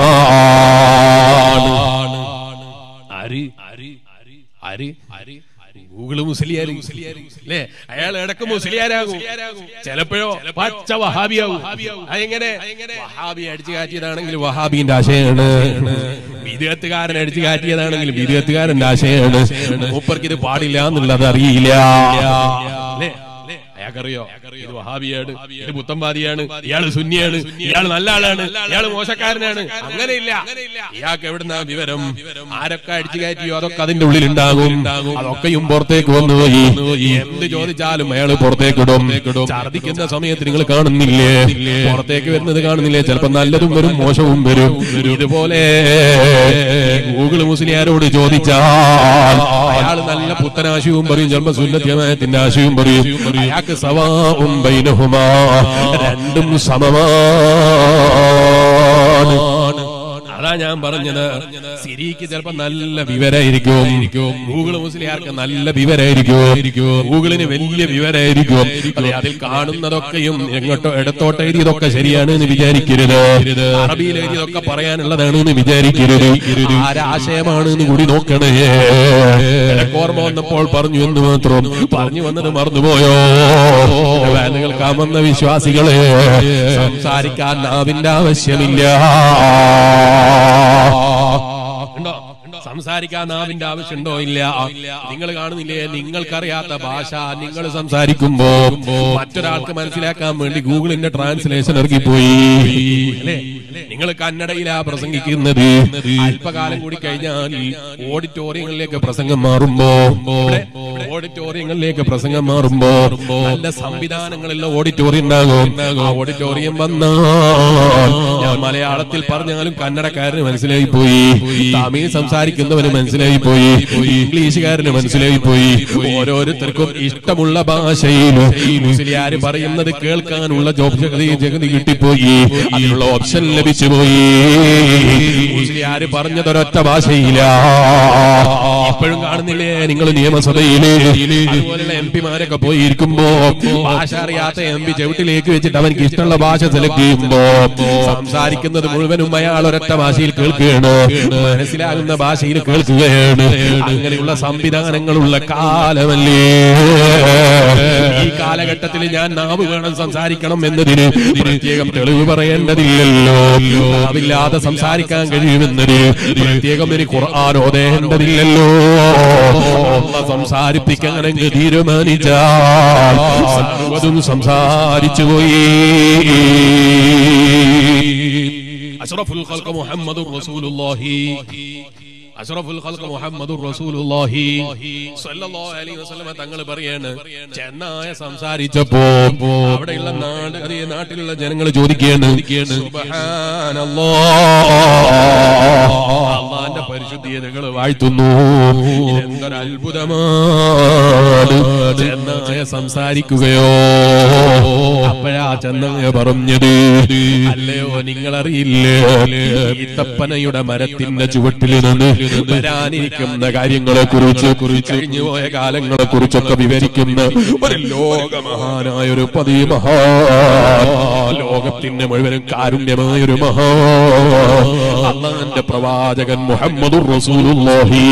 [SPEAKER 1] ആര് ആര് ആര് ഗൂഗിള് മുസ്ലിയാര് അല്ലേ അയാൾ ഇടക്ക് മുസ്ലിയാരാകും ചിലപ്പോഴോ പച്ച വഹാബിയാകും അതെങ്ങനെ വഹാബി അടിച്ചു കാറ്റിയതാണെങ്കിൽ വഹാബിന്റെ ആശയാണ് വിദേഹത്തുകാരൻ അടിച്ചു കാറ്റിയതാണെങ്കിൽ വിദേഹത്തുകാരന്റെ ആശയാണ് മൂപ്പർക്ക് ഇത് പാടില്ല എന്നുള്ളത് അറിയില്ല അല്ലേ അയാൾക്കറിയോ ഇത് വഹാബിയാണ് ഇത് പുത്തംവാദിയാണ് ഇയാള് സുന്നിയാണ് ഇയാള് നല്ല ആളാണ് ഇയാള് മോശക്കാരനാണ് അങ്ങനെയില്ല ഇയാൾക്ക് എവിടുന്ന വിവരം ആരൊക്കെ അടിച്ചു കയറ്റിയോ അതൊക്കെ അതിന്റെ ഉള്ളിൽ ഉണ്ടാകും അതൊക്കെയും പുറത്തേക്ക് വന്നുപോയി എന്ത് ചോദിച്ചാലും അയാള് പുറത്തേക്ക് ഇടും ഛർദിക്കുന്ന സമയത്ത് നിങ്ങൾ കാണുന്നില്ലേ പുറത്തേക്ക് വരുന്നത് കാണുന്നില്ലേ ചിലപ്പോ നല്ലതും വരും മോശവും വരും ഇതുപോലെ ഗൂഗിൾ മുസ്ലിയാരോട് ചോദിച്ചാൽ അയാൾ നല്ല പുത്തനാശയവും പറയും ചിലപ്പോ സുന്നത്യമായത്തിന്റെ ആശയവും പറയും അയാൾക്ക് സവാവും ബൈനഹുമാ രണ്ടും സമമാണ് അതാ ഞാൻ പറഞ്ഞത് സിരിക്ക് ചിലപ്പോ നല്ല വിവരായിരിക്കും ഗൂഗിൾ മുസ്ലിയാർക്ക് നല്ല വിവരായിരിക്കും ഗൂഗിളിന് വലിയ വിവരായിരിക്കും അതെ അതിൽ കാണുന്നതൊക്കെയും എങ്ങോട്ടോ ഇടത്തോട്ട് എഴുതിയതൊക്കെ ശരിയാണ് എന്ന് വിചാരിക്കരുത് അറബിയിൽ എഴുതിയതൊക്കെ പറയാനുള്ളതാണ് എന്ന് വിചാരിക്കരുത് ആരാശയമാണ് എന്ന് കൂടി നോക്കണേ എനിക്ക് ഓർമ്മ വന്നപ്പോൾ പറഞ്ഞു എന്ന് മാത്രം പറഞ്ഞു വന്നത് മറന്നുപോയോ വേദകൾ കാമെന്ന വിശ്വാസികളെ സംസാരിക്കാൻ നാവിന്റെ ആവശ്യമില്ല ഉണ്ടോ സംസാരിക്കാൻ നാവിന്റെ ആവശ്യമുണ്ടോ ഇല്ല നിങ്ങൾ കാണുന്നില്ലേ നിങ്ങൾക്കറിയാത്ത ഭാഷ നിങ്ങൾ സംസാരിക്കുമ്പോ മറ്റൊരാൾക്ക് മനസ്സിലാക്കാൻ വേണ്ടി ഗൂഗിളിന്റെ ട്രാൻസ്ലേഷൻ ഇറങ്ങിപ്പോയി അല്ലേ നിങ്ങൾ കന്നഡയിലാ പ്രസംഗിക്കുന്നത് അല്പകാലം കൂടി കഴിഞ്ഞാൽ ഓഡിറ്റോറിയങ്ങളിലേക്ക് പ്രസംഗം മാറുമ്പോ ഓഡിറ്റോറിയങ്ങളിലേക്ക് പ്രസംഗം മാറുമ്പോ നല്ല സംവിധാനങ്ങളുള്ള ഓഡിറ്റോറിയം ഉണ്ടാകും ആ ഓഡിറ്റോറിയം വന്നാൽ ഞാൻ മലയാളത്തിൽ പറഞ്ഞാലും കന്നഡക്കാരന് മനസ്സിലായി പോയി തമിഴ് സംസാരിക്കുന്നവന് മനസ്സിലായി പോയി ഇംഗ്ലീഷുകാരന് മനസ്സിലായി പോയി ഓരോരുത്തർക്കും ഇഷ്ടമുള്ള ഭാഷയിൽ മുസ്ലിയാര് പറയുന്നത് കേൾക്കാനുള്ള ജോബ് ജഗതി കിട്ടിപ്പോയി അതിനുള്ള ഓപ്ഷൻ ലഭിച്ചു പോയി മുസ്ലിയാര് പറഞ്ഞതൊരൊറ്റ ഭാഷയില്ല ഇപ്പോഴും കാണുന്നില്ലേ നിങ്ങൾ നിയമസഭയില് അതുപോലുള്ള എം പിമാരൊക്കെ പോയിരിക്കുമ്പോ ഭാഷ അറിയാത്ത എം പി ചവിട്ടിലേക്ക് വെച്ചിട്ട് അവൻക്ക് ഇഷ്ടമുള്ള ഭാഷ സെലക്ട് ചെയ്യുമ്പോ സംസാരിക്കുന്നത് മുഴുവനും അയാൾ ഒരൊറ്റ ഭാഷയിൽ കേൾക്കുകയാണ് മനസ്സിലാകുന്ന ഭാഷയിൽ കേൾക്കുകയാണ് അങ്ങനെയുള്ള സംവിധാനങ്ങളുള്ള കാലമല്ലേ ഈ കാലഘട്ടത്തിൽ ഞാൻ നാവ് വേണം സംസാരിക്കണം എന്നതിന് പ്രത്യേകം തെളിവ് പറയേണ്ടതില്ലല്ലോ നാവില്ലാതെ സംസാരിക്കാൻ കഴിയുമെന്നതിന് പ്രത്യേകം എനിക്ക് ഖുർആൻ ഓതേണ്ടതില്ലല്ലോ അള്ള സംസാരിപ്പിക്കാനെങ്കിൽ തീരുമാനിച്ചാൽ സർവ്വതും സംസാരിച്ചു പോയി അഷ്റഫുൽ ഖൽഖ് മുഹമ്മദുർ റസൂലുള്ളാഹി അഷ്റഫുൽ ഖൽഖ് മുഹമ്മദുർ റസൂലുള്ളാഹി സ്വല്ലല്ലാഹു അലൈഹി വസല്ലമ തങ്ങൾ പറയാണ് ചെന്നായ സംസാരിച്ചപ്പോ അവിടെയുള്ള നാട് അതേ നാട്ടിലുള്ള ജനങ്ങൾ ചോദിക്കുകയാണ് അള്ളാന്റെ പരിശുദ്ധിയെ നിങ്ങൾ വാഴ്ത്തുന്നു എന്തൊരു അത്ഭുതമാണ് ചെന്നായ സംസാരിക്കുകയോ അപ്പോഴാ ചെന്നായ പറഞ്ഞത് അല്ലയോ നിങ്ങൾ അറിയില്ലേ ഈത്തപ്പനയുടെ മരത്തിന്റെ ചുവട്ടിൽ നിന്ന് വരാനിരിക്കുന്ന കാര്യങ്ങളെ കുറിച്ച് കുറിച്ച് കഴിഞ്ഞുപോയ കാലങ്ങളെ കുറിച്ചൊക്കെ വിവരിക്കുന്ന ഒരു ലോകമഹാനായ ഒരു പതി മഹാ ലോകത്തിന്റെ മുഴുവനും കാരുണ്യമായ ഒരു മഹാ അള്ളാന്റെ പ്രവാചകൻ മുഹമ്മദുർ റസൂലുള്ളാഹി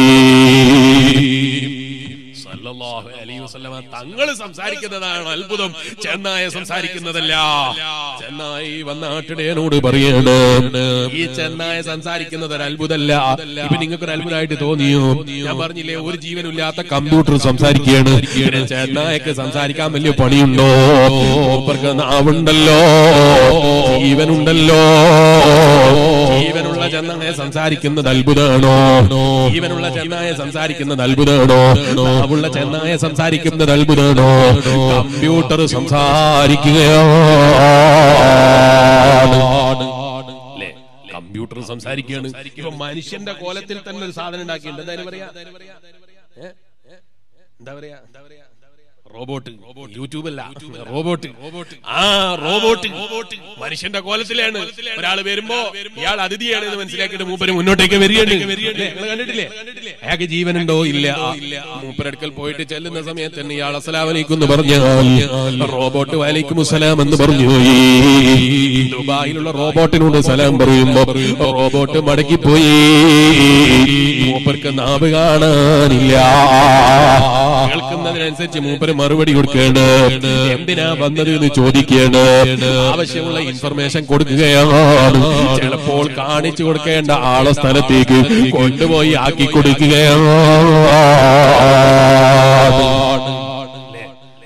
[SPEAKER 1] സല്ലല്ലാഹു അലൈഹി വസല്ലമ തങ്ങൾ സംസാരിക്കുന്നതാണ് അത്ഭുതം ചെന്നായ സംസാരിക്കുന്നതല്ല ചെന്നായി വന്ന ആട്ടിടയനോട് പറയാണ് ഈ ചെന്നായ സംസാരിക്കുന്നത് ഒരു അത്ഭുതമല്ല ഇപ്പൊ നിങ്ങൾക്ക് ഒരു അത്ഭുതമായിട്ട് തോന്നിയോ ഞാൻ പറഞ്ഞില്ലേ ഒരു ജീവനില്ലാത്ത കമ്പ്യൂട്ടർ സംസാരിക്കുകയാണ് പിന്നെ ചെന്നായക്ക് സംസാരിക്കാൻ വലിയ പണിയുണ്ടോ മൂപ്പർക്ക് നാവുണ്ടല്ലോ ജീവനുണ്ടല്ലോ ജീവനുള്ള ചെന്നായ സംസാരിക്കുന്നത് അത്ഭുതമാണോ ജീവനുള്ള ചെന്നായ സംസാരിക്കുന്നത് അത്ഭുതമാണോ നാവുള്ള ചെന്നായ സംസാരിക്കുന്നത് അത്ഭുതമാണോ കമ്പ്യൂട്ടർ സംസാരിക്കുകയാണ് അല്ലേ കമ്പ്യൂട്ടർ സംസാരിക്കുകയാണ് ഇപ്പൊ മനുഷ്യന്റെ കോലത്തിൽ തന്നെ ഒരു സാധനം ഉണ്ടാക്കിയിട്ടുണ്ട് എന്തായാലും പറയാ ഏ? എന്താ പറയാ റോബോട്ട് യൂട്യൂബല്ല റോബോട്ട് ആ റോബോട്ട് മനുഷ്യന്റെ കോലത്തിലാണ് ഒരാൾ വരുമ്പോ ഇയാൾ അതിഥിയാണ് എന്ന് മനസ്സിലാക്കിയിട്ട് മൂപ്പര് മുന്നോട്ടേക്ക് വരികയാണ് അല്ലേ? നിങ്ങള് കണ്ടിട്ടില്ലേ അയാൾക്ക് ജീവനുണ്ടോ ഇല്ല മൂപ്പരടുക്കൽ പോയിട്ട് ചെല്ലുന്ന സമയത്ത് തന്നെ ഇയാൾ അസ്സലാമലൈക്കും എന്ന് പറഞ്ഞാൽ റോബോട്ട് വലൈക്കും അസ്സലാം എന്ന് പറഞ്ഞു പോയി ദുബായിലുള്ള റോബോട്ടിനോട് സലാം പറയുമ്പോ റോബോട്ട് മടക്കിപ്പോയി മൂപ്പർക്ക് നാവ് കാണാനില്ല കേൾക്കുന്നതിനനുസരിച്ച് മൂപ്പര് മറുപടി കൊടുക്കുകയാണ് എന്തിനാ വന്നത് എന്ന് ചോദിക്കുകയാണ് ആവശ്യമുള്ള ഇൻഫർമേഷൻ കൊടുക്കുകയാണ് ചിലപ്പോൾ കാണിച്ചു കൊടുക്കേണ്ട ആളെ സ്ഥലത്തേക്ക് കൊണ്ടുപോയി ആക്കി കൊടുക്കുകയാണ്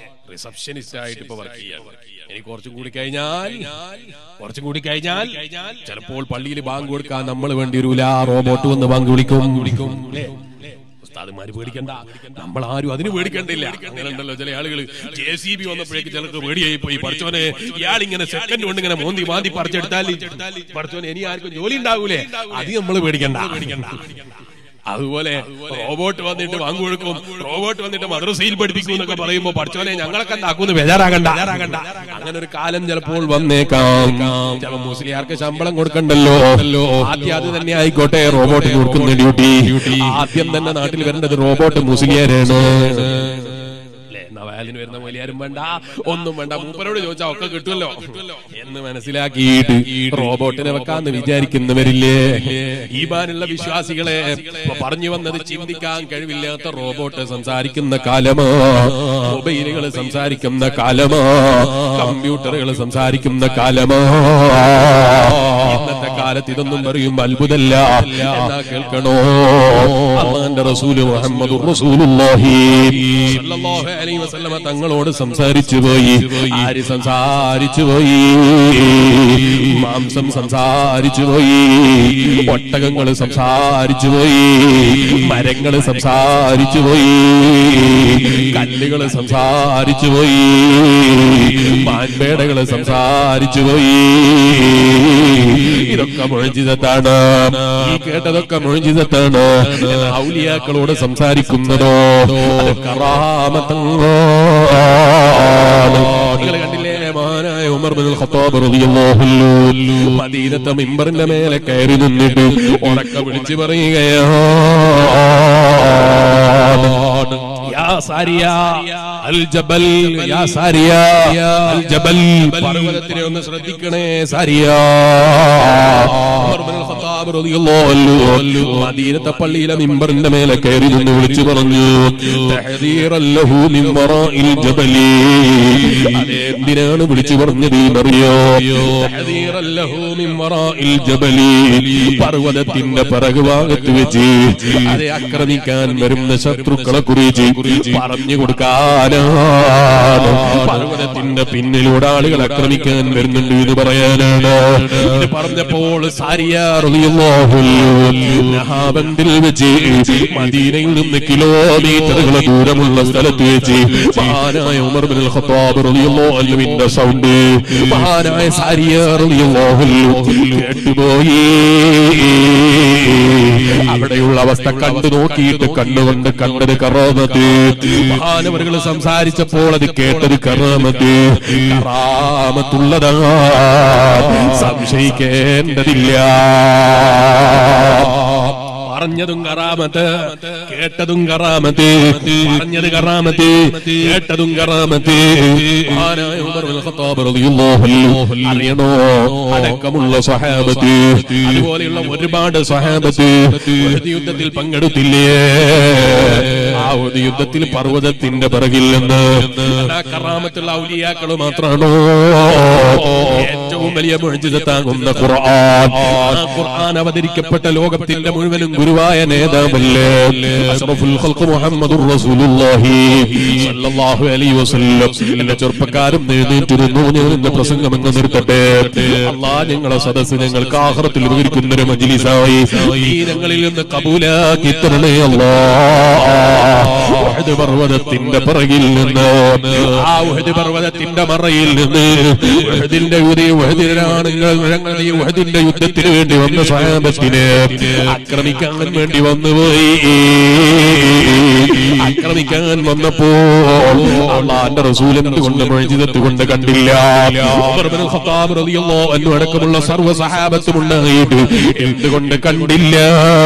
[SPEAKER 1] റിസപ്ഷനിസ്റ്റ് ആയിട്ട് ഇപ്പൊ വർക്ക് ചെയ്യാണ് എനിക്ക് കുറച്ചും കൂടി കഴിഞ്ഞാൽ കുറച്ചും കൂടി കഴിഞ്ഞാൽ ചിലപ്പോൾ പള്ളിയിൽ ബാങ്ക് കൊടുക്കാൻ നമ്മൾ വേണ്ടി വരൂല റോബോട്ട് വന്ന് ബാങ്ക് വിളിക്കും വിളിക്കും അല്ലേ? ഉസ്താദുമാര് പേടിക്കണ്ട നമ്മൾ ആരും അതിന് പേടിക്കണ്ടില്ല അങ്ങനെ ഉണ്ടല്ലോ ചില ആളുകൾ ജെ സി ബി വന്നപ്പോഴേക്ക് ചിലർക്ക് പേടിയായി പോയി പഠിച്ചോനെ ഇയാൾ ഇങ്ങനെ സെക്കൻഡ് കൊണ്ട് ഇങ്ങനെ മോന്തി മാന്തി പറിച്ചെടുത്താൽ പഠിച്ചോനെ ഇനി ആർക്കും ജോലി ഉണ്ടാവൂലേ അത് നമ്മൾ പേടിക്കണ്ട പേടിക്കണ്ട അതുപോലെ റോബോട്ട് വന്നിട്ട് വാങ്ങു കൊടുക്കും റോബോട്ട് വന്നിട്ട് മദ്രസയിൽ പഠിപ്പിക്കും എന്നൊക്കെ പറയുമ്പോ പഠിച്ചോനെ ഞങ്ങളൊക്കെ എന്താക്കുന്നു ബേജാറാകണ്ട അങ്ങനെ ഒരു കാലം ചിലപ്പോൾ വന്നേക്കാം ചില മുസ്ലിയാർക്ക് ശമ്പളം കൊടുക്കണ്ടല്ലോ ആദ്യം അത് തന്നെ ആയിക്കോട്ടെ റോബോട്ട് കൊടുക്കുന്ന ഡ്യൂട്ടി ആദ്യം തന്നെ നാട്ടിൽ വരേണ്ടത് റോബോട്ട് മുസ്ലിയാരാണ് അല്ലേ? നവാലിന് വരുന്ന വലിയാരും വേണ്ട ഒന്നും വേണ്ട മൂപ്പരോട് ചോദിച്ചാൽ ഒക്കെ കിട്ടുമല്ലോ എന്ന് മനസ്സിലാക്കിയിട്ട് റോബോട്ടിനെ വെക്കാന്ന് വിചാരിക്കുന്നവരില്ലേ ഈമാനുള്ള വിശ്വാസികളെ ഇപ്പൊ പറഞ്ഞു വന്നത് ചിന്തിക്കാൻ കഴിവില്ലാത്ത റോബോട്ട് സംസാരിക്കുന്ന കാലമോ മൊബൈലുകൾ സംസാരിക്കുന്ന കാലമോ കമ്പ്യൂട്ടറുകൾ സംസാരിക്കുന്ന കാലമോ ഇന്നത്തെ കാലത്ത് ഇതൊന്നും പറയും അത്ഭുതല്ല എന്നാ കേൾക്കണോ അള്ളാന്റെ റസൂല് മുഹമ്മദ് റസൂലുള്ളാഹി സല്ലല്ലാഹു അലൈഹി വസല്ലമ തങ്ങളോട് സംസാരിച്ചു പോയി ആര് സംസാരിച്ചു പോയി മാംസം സംസാരിച്ചു പോയി ഒട്ടകങ്ങൾ സംസാരിച്ചു പോയി മരങ്ങൾ സംസാരിച്ചു പോയി കല്ലുകൾ സംസാരിച്ചു പോയി മാൻപേടകൾ സംസാരിച്ചു പോയി ഇതൊക്കെ മുഴജിതത്താണ് ഈ കേട്ടതൊക്കെ മുഴജിതത്താണ് ഔലിയാക്കളോട് സംസാരിക്കുന്നതോ അത് കറാമത്തങ്ങോ നിങ്ങൾ കണ്ടില്ലേ മഹാനായ ഉമർ ബിൻ ഖത്താബ് റളിയല്ലാഹു അൻഹു മദീനത്തെ മിമ്പറിന്റെ മേലെ കയറി നിന്നിട്ട് ഉറക്ക വിളിച്ചു പറയുകയാണ് യാ സാരിയ അൽ ജബൽ യാ സാരിയ അൽ ജബൽ പർവ്വതത്തിനെ ഒന്ന് ശ്രദ്ധിക്കണേ സാരിയ ഉമർ ബിൻ ഖത്താബ് റളിയല്ലാഹു അൻഹു മദീനത്തെ പള്ളിയിലെ മിമ്പറിന്റെ മേലെ കയറി നിന്ന് വിളിച്ചു പറഞ്ഞു തഹദീറൻ ലഹു മിൻ വറാഇൽ ജബലി അതെന്തിനാണ് വിളിച്ചു പറഞ്ഞത് എന്നറിയോ തഹദീറൻ ലഹു മിൻ വറാഇൽ ജബലി പർവ്വതത്തിന്റെ പിറകു ഭാഗത്ത് വെച്ച് അതെ ആക്രമിക്കാൻ വരുന്ന ശത്രുക്കളെ കുറിച്ച് പറഞ്ഞു കൊടുക്കാനാണ് പർവ്വതത്തിന്റെ പിന്നിലൂടെ ആളുകൾ ആക്രമിക്കാൻ വരുന്നുണ്ട് എന്ന് പറയാനാണ് ഇത് പറഞ്ഞപ്പോൾ സാരിയാറിൽ വെച്ച് മദീനയിൽ നിന്ന് കിലോമീറ്ററുകൾ ദൂരമുള്ള സ്ഥലത്ത് വെച്ച് മഹാനായ ഉമർ ബിൻ ഖത്താബ് റളിയല്ലാഹു അൻഹുവിന്റെ സൗണ്ട് മഹാനായ സാരിയ റളിയല്ലാഹു അൻഹു കേട്ടുപോയി അവിടെയുള്ള അവസ്ഥ കണ്ടു നോക്കിയിട്ട് കണ്ണുകൊണ്ട് കണ്ടത് കറാമത്ത് മഹാനവറുകൾ സംസാരിച്ചപ്പോൾ അത് കേട്ടത് കറാമത്ത് കറാമത്തുള്ളതാ സംശയിക്കേണ്ടതില്ല പറഞ്ഞതും കറാമത്ത് കേട്ടതും കറാമത്ത് പറഞ്ഞത് കറാമത്ത് കേട്ടതും കറാമത്ത് മഹാനായ ഉമർ ബിൻ ഖത്താബ് റളിയല്ലാഹു അൻഹു അറിയണോ അടക്കമുള്ള സ്വഹാബത്ത് അതുപോലെയുള്ള ഒരുപാട് സ്വഹാബത്ത് ഉഹദ് യുദ്ധത്തിൽ പങ്കെടുത്തില്ലേ ആ ഒരു യുദ്ധത്തിൽ പർവ്വതത്തിന്റെ പിറകിൽ നിന്ന് ആ കറാമത്തുള്ള ഔലിയാക്കൾ മാത്രമാണോ ഏറ്റവും വലിയ മുഴുജിതത്താകുന്ന ഖുർആൻ ആ ഖുർആൻ അവതരിക്കപ്പെട്ട ലോകത്തിന്റെ മുഴുവനും ഗുരുവായ നേതാവല്ലേ അഷ്റഫുൽ ഖൽഖ് മുഹമ്മദുർ റസൂലുള്ളാഹി സ്വല്ലല്ലാഹു അലൈഹി വസല്ലം എന്റെ ചെറുപ്പക്കാരും എഴുന്നേറ്റിരുന്നു ഞാൻ എന്റെ പ്രസംഗം എന്ന് നിർത്തട്ടെ അള്ളാ ഞങ്ങളെ സദസ്സ് ഞങ്ങൾക്ക് ആഹ്റത്തിൽ വിവരിക്കുന്ന ഒരു മജ്ലിസായി ഈ ഞങ്ങളിൽ നിന്ന് കബൂലാക്കി തരണേ അല്ലാ ഉഹദ് പർവ്വതത്തിന്റെ പിറകിൽ നിന്ന് ആ ഉഹദ് പർവ്വതത്തിന്റെ മറയിൽ നിന്ന് ഉഹദിന്റെ യുദ്ധ ഉഹദിലാണ് ഞങ്ങൾ ഈ ഉഹദിന്റെ യുദ്ധത്തിന് വേണ്ടി വന്ന സ്വഹാബത്തിനെ ആക്രമിക്കാൻ വേണ്ടി വന്നുപോയി ആക്രമിക്കാൻ വന്നപ്പോൾ അള്ളാന്റെ റസൂൽ എന്തുകൊണ്ട് മൊഴിജിതത്ത് കൊണ്ട് കണ്ടില്ല ഉമർ ഇബ്നുൽ ഖത്താബ് റളിയല്ലാഹു അൻഹു അടക്കമുള്ള സർവ്വ സഹാബത്തും ഉണ്ടായിട്ട് എന്തുകൊണ്ട് കണ്ടില്ല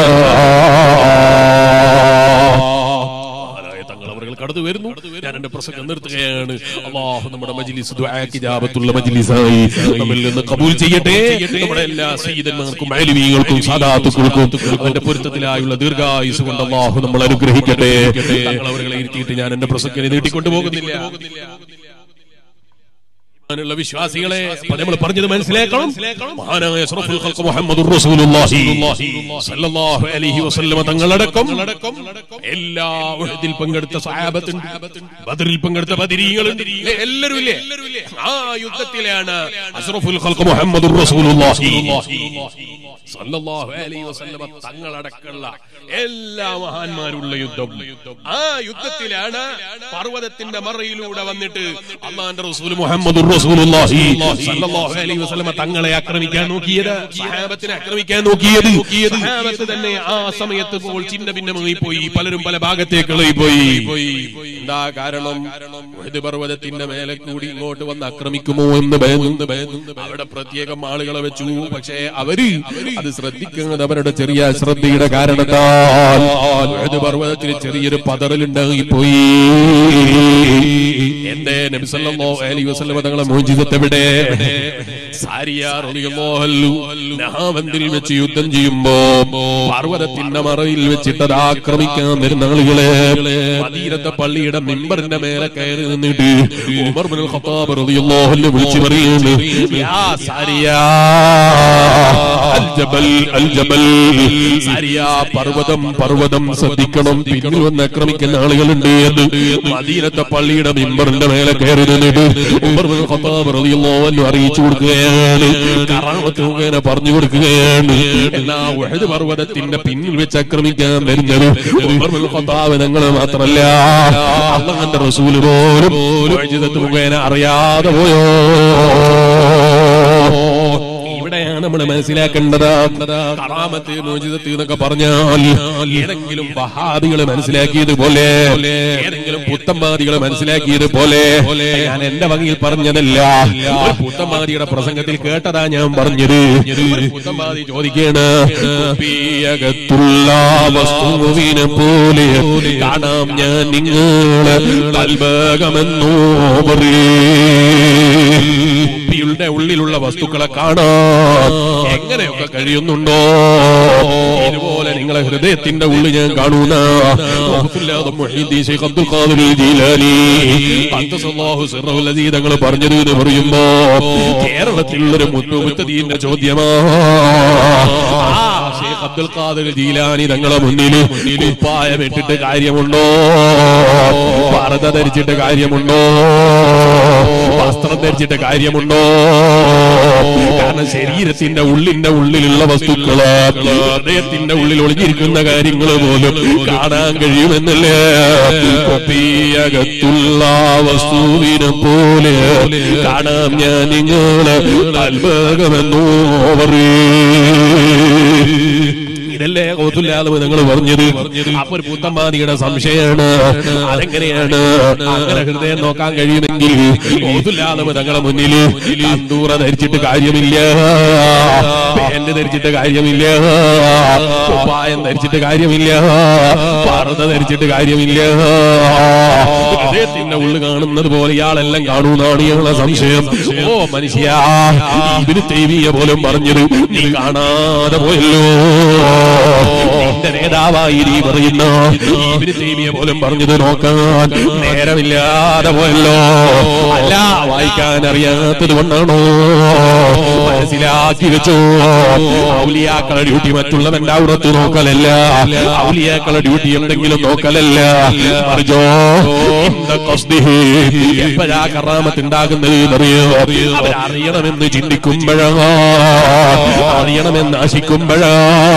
[SPEAKER 1] മഹാനായ തങ്ങൾ അവர்கள் കടന്നു വരുന്നു ഞാൻ എന്റെ പ്രസംഗം നിർത്തുകയാണ് അള്ളാഹു നമ്മുടെ മജ്ലിസ് ദുആക്ക് ഇജാബത്തുള്ള മജ്ലിസായി നമ്മിൽ നിന്ന് കബൂൽ ചെയ്യട്ടെ നമ്മുടെ എല്ലാ സയ്യിദന്മാർക്കും അലിമീങ്ങൾക്കും സാദാത്തുക്കൾക്കും അവന്റെ പൊരുത്തത്തിലായുള്ള ദീർഘായുസ് കൊണ്ട് അള്ളാഹു നമ്മൾ അനുഗ്രഹിക്കട്ടെ തങ്ങൾ അവരെ ഇരുത്തിയിട്ട് ഞാൻ എന്റെ പ്രസംഗം നീട്ടിക്കൊണ്ടു പോകുന്നില്ല ാനുള്ള വിശ്വാസികളെ നമ്മൾ പറഞ്ഞത് മനസ്സിലാക്കണം മഹാനായ അഷ്റഫുൽ ഖൽഖ് മുഹമ്മദുർ റസൂലുള്ളാഹി സ്വല്ലല്ലാഹു അലൈഹി വസല്ലമ തങ്ങളടക്കം എല്ലാ ഉഹദിൽ പങ്കെടുത്ത സഹാബത്തുണ്ട് ബദറിൽ പങ്കെടുത്ത ബദരീങ്ങളുണ്ട് എല്ലാവരും ഇല്ലേ ആ യുദ്ധത്തിലാണ് അഷ്റഫുൽ ഖൽഖ് മുഹമ്മദുർ റസൂലുള്ളാഹി സ്വല്ലല്ലാഹു അലൈഹി വസല്ലമ തങ്ങളടക്കമുള്ള എല്ലാ മഹാന്മാരുള്ള യുദ്ധം ആ യുദ്ധത്തിലാണ് പർവ്വതത്തിന്റെ മറയിലൂടെ വന്നിട്ട് അള്ളാന്റെ റസൂൽ മുഹമ്മദ് റസൂലുള്ളാഹി സ്വല്ലല്ലാഹു അലൈഹി വസല്ലമ തങ്ങളെ ആക്രമിക്കാൻ നോക്കിയത് സഹാബത്തിനെ ആക്രമിക്കാൻ നോക്കിയത് സഹാബത്ത് തന്നെ ആ സമയത്ത് പോൾ ചിന്ന ഭിന്നമായി പോയി പലരും പല ഭാഗത്തേക്ക് പോയി എന്താ കാരണം ഉഹദ് പർവ്വതത്തിന്റെ മേലെ കൂടി ഇങ്ങോട്ട് വന്ന് ആക്രമിക്കുമോ എന്ന് ഭയന്നു അവിടെ പ്രത്യേകം ആളുകളെ വെച്ചു പക്ഷേ അവര് അത് ശ്രദ്ധിക്കുന്നത് അവരുടെ ചെറിയ ശ്രദ്ധയുടെ കാരണത്താൽ ഉഹദ് പർവ്വതത്തിൽ ചെറിയൊരു പതറലുണ്ടായി പോയി എന്റെ നബിസല്ലല്ലാഹു അലൈഹി വസല്ലം തങ്ങളെ മോചിതത്തെവിടെ സാരിയ റളിയല്ലാഹു അൻഹു നഹാവന്തിൽ വെച്ച് യുദ്ധം ചെയ്യുമ്പോ പർവ്വതത്തിന്റെ മറയിൽ വെച്ചിട്ട് അത് ആക്രമിക്കാൻ വരുന്ന ആളുകളെ മദീനത്തെ പള്ളിയുടെ മെമ്പറിന്റെ മേലെ കയറി നിന്നിട്ട് ഉമർ ബിൻ ഖത്താബ് റളിയല്ലാഹു അൻഹു വിളിച്ചു പറയുന്നു യാ സാരിയ അൽ ജബൽ അൽ ജബൽ സാരിയ പർവ്വതം പർവ്വതം ശ്രദ്ധിക്കണം പിന്നിൽ വന്ന് ആക്രമിക്കുന്ന ആളുകളുണ്ട് എന്ന് മദീനത്തെ പള്ളിയുടെ മെമ്പറിന്റെ മേലെ കയറി നിന്നിട്ട് ഉമർ ബിൻ ഖത്താബ് റളിയല്ലാഹു അൻഹു അറിയിച്ചു കൊടുക്കുകയാണ് കറാമത്ത് മുഖേന പറഞ്ഞു കൊടുക്കുകയാണ് എന്നാ ഉഹദ് പർവ്വതത്തിന്റെ പിന്നിൽ വെച്ച് ആക്രമിക്കാൻ വരുന്നത് ഉമർ ബിൻ ഖത്താബ് ഞങ്ങൾ മാത്രമല്ല അള്ളാഹുവിന്റെ റസൂല് പോലും മുഅ്ജിസത്ത് മുഖേന അറിയാതെ പോയോ ഇവിടെയാണ് നമ്മൾ മനസ്സിലാക്കേണ്ടത് കറാമത്ത് മോചിതത്ത് എന്നൊക്കെ പറഞ്ഞാൽ ഏതെങ്കിലും വഹാബികൾ മനസ്സിലാക്കിയതുപോലെ ഏതെങ്കിലും പുത്തമ്മാദികൾ മനസ്സിലാക്കിയതുപോലെ ഞാൻ എന്റെ വകയിൽ പറഞ്ഞതല്ല ഒരു പുത്തമ്മാദിയുടെ പ്രസംഗത്തിൽ കേട്ടതാ ഞാൻ പറഞ്ഞത് ഒരു പുത്തമ്മാതി ചോദിക്കാണ് കുപ്പിയകത്തുള്ള വസ്തുവിനെ പോലെ കാണാം ഞാൻ നിങ്ങളെ കൽബകമെന്നോ പറയേ കുപ്പിയുടെ ഉള്ളിലുള്ള വസ്തുക്കളെ കാണാൻ എങ്ങനെയൊക്കെ കഴിയുന്നുണ്ടോ ഇതുപോലെ നിങ്ങളെ ഹൃദയത്തിന്റെ ഉള്ളിൽ ഞാൻ കാണുന്ന വഖഫുല്ലാദ് Muhyiddin Sheikh Abdul Qadir Jilani ഖദ്ദസല്ലാഹു സിർറഹു ലദീ തങ്ങൾ പറഞ്ഞത് എന്ന് പറയുമ്പോ കേരളത്തിലുള്ളൊരു മുത്തുമുത്തദീന്റെ ചോദ്യമാ ആ ശൈഖ് അബ്ദുൽ ഖാദിർ ജീലാനി തങ്ങളെ മുന്നിൽ കുപ്പായം ഇട്ടിട്ട് കാര്യമുണ്ടോ പർദ്ദ ധരിച്ചിട്ട് കാര്യമുണ്ടോ വസ്ത്രം ധരിച്ചിട്ട് കാര്യമുണ്ടോ കാരണം ശരീരത്തിന്റെ ഉള്ളിന്റെ ഉള്ളിലുള്ള വസ്തുക്കള് ഹൃദയത്തിന്റെ ഉള്ളിൽ ഒളിഞ്ഞിരിക്കുന്ന കാര്യങ്ങൾ പോലും കാണാൻ കഴിയുമെന്നല്ലേ കൊപ്പിയകത്തുള്ള വസ്തുവിനെ പോലെ കാണാം ഞാൻ നിങ്ങള് അത്ഭുതമെന്നോ ഇതല്ലേ കൗതുല്ലാതെ നിങ്ങൾ പറഞ്ഞത് അപ്പൊ ഒരു പുത്തമ്മാനിയുടെ സംശയമാണ് അതെങ്ങനെയാണ് അങ്ങനെ ഹൃദയം നോക്കാൻ കഴിയുമെങ്കിൽ കൗതുല്ലാതെ തങ്ങളെ മുന്നിൽ തന്തൂറ ധരിച്ചിട്ട് കാര്യമില്ല പാന്റ് ധരിച്ചിട്ട് കാര്യമില്ല കുപ്പായം ധരിച്ചിട്ട് കാര്യമില്ല പർദ്ദ ധരിച്ചിട്ട് കാര്യമില്ല ഹൃദയത്തിന്റെ ഉള്ളിൽ കാണുന്നത് പോലെ ഇയാളെല്ലാം കാണൂന്നാണ് ഇയാളുടെ സംശയം ഓ മനുഷ്യ ഇവര് തേവിയ പോലും പറഞ്ഞത് നീ കാണാതെ പോയല്ലോ നിന്റെ നേതാവായി നീ പറയുന്ന ഇവര് തേവിയ പോലും പറഞ്ഞത് നോക്കാൻ നേരമില്ലാതെ പോയല്ലോ അല്ല വായിക്കാൻ അറിയാത്തത് കൊണ്ടാണോ മനസ്സിലാക്കി വെച്ചോ ഔലിയാക്കളെ ഡ്യൂട്ടി മറ്റുള്ളവന്റെ ഔറത്ത് നോക്കലല്ല ഔലിയാക്കളെ ഡ്യൂട്ടി എന്തെങ്കിലും നോക്കലല്ല മറിച്ചോ എപ്പോഴാ കറാമത്ത് ഉണ്ടാകുന്നത് അറിയോ അവരറിയണമെന്ന് ചിന്തിക്കുമ്പോഴാ അറിയണമെന്ന് ആശിക്കുമ്പോഴാ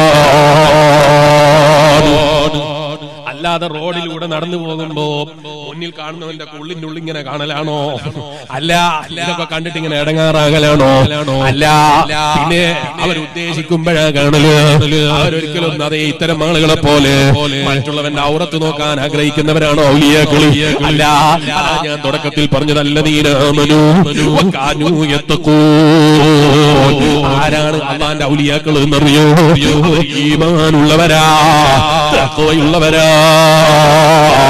[SPEAKER 1] അല്ലാതെ റോഡിലൂടെ നടന്നു പോകുമ്പോ മുന്നിൽ കാണുന്നവന്റെ ഉള്ളിന്റെ ഉള്ളിൽ ഇങ്ങനെ കാണലാണോ അല്ല ഇതൊക്കെ കണ്ടിട്ട് ഇങ്ങനെ ഇടങ്ങാറാകലാണോ അല്ല പിന്നെ അവരുദ്ദേശിക്കുമ്പോഴാ കാണല് അവരൊരിക്കലും അതേ ഇത്തരം ആളുകളെ പോലെ മറ്റുള്ളവന്റെ ഔറത്ത് നോക്കാൻ ആഗ്രഹിക്കുന്നവരാണോ ഔലിയാക്കള് അല്ല അതാ ഞാൻ തുടക്കത്തിൽ പറഞ്ഞതല്ല നീരാമനു കാനു എത്തക്കൂ ആരാണ് അള്ളാന്റെ ഔലിയാക്കൾ എന്നറിയോ ഈമാനുള്ളവരാ തഖ്വയുള്ളവരാ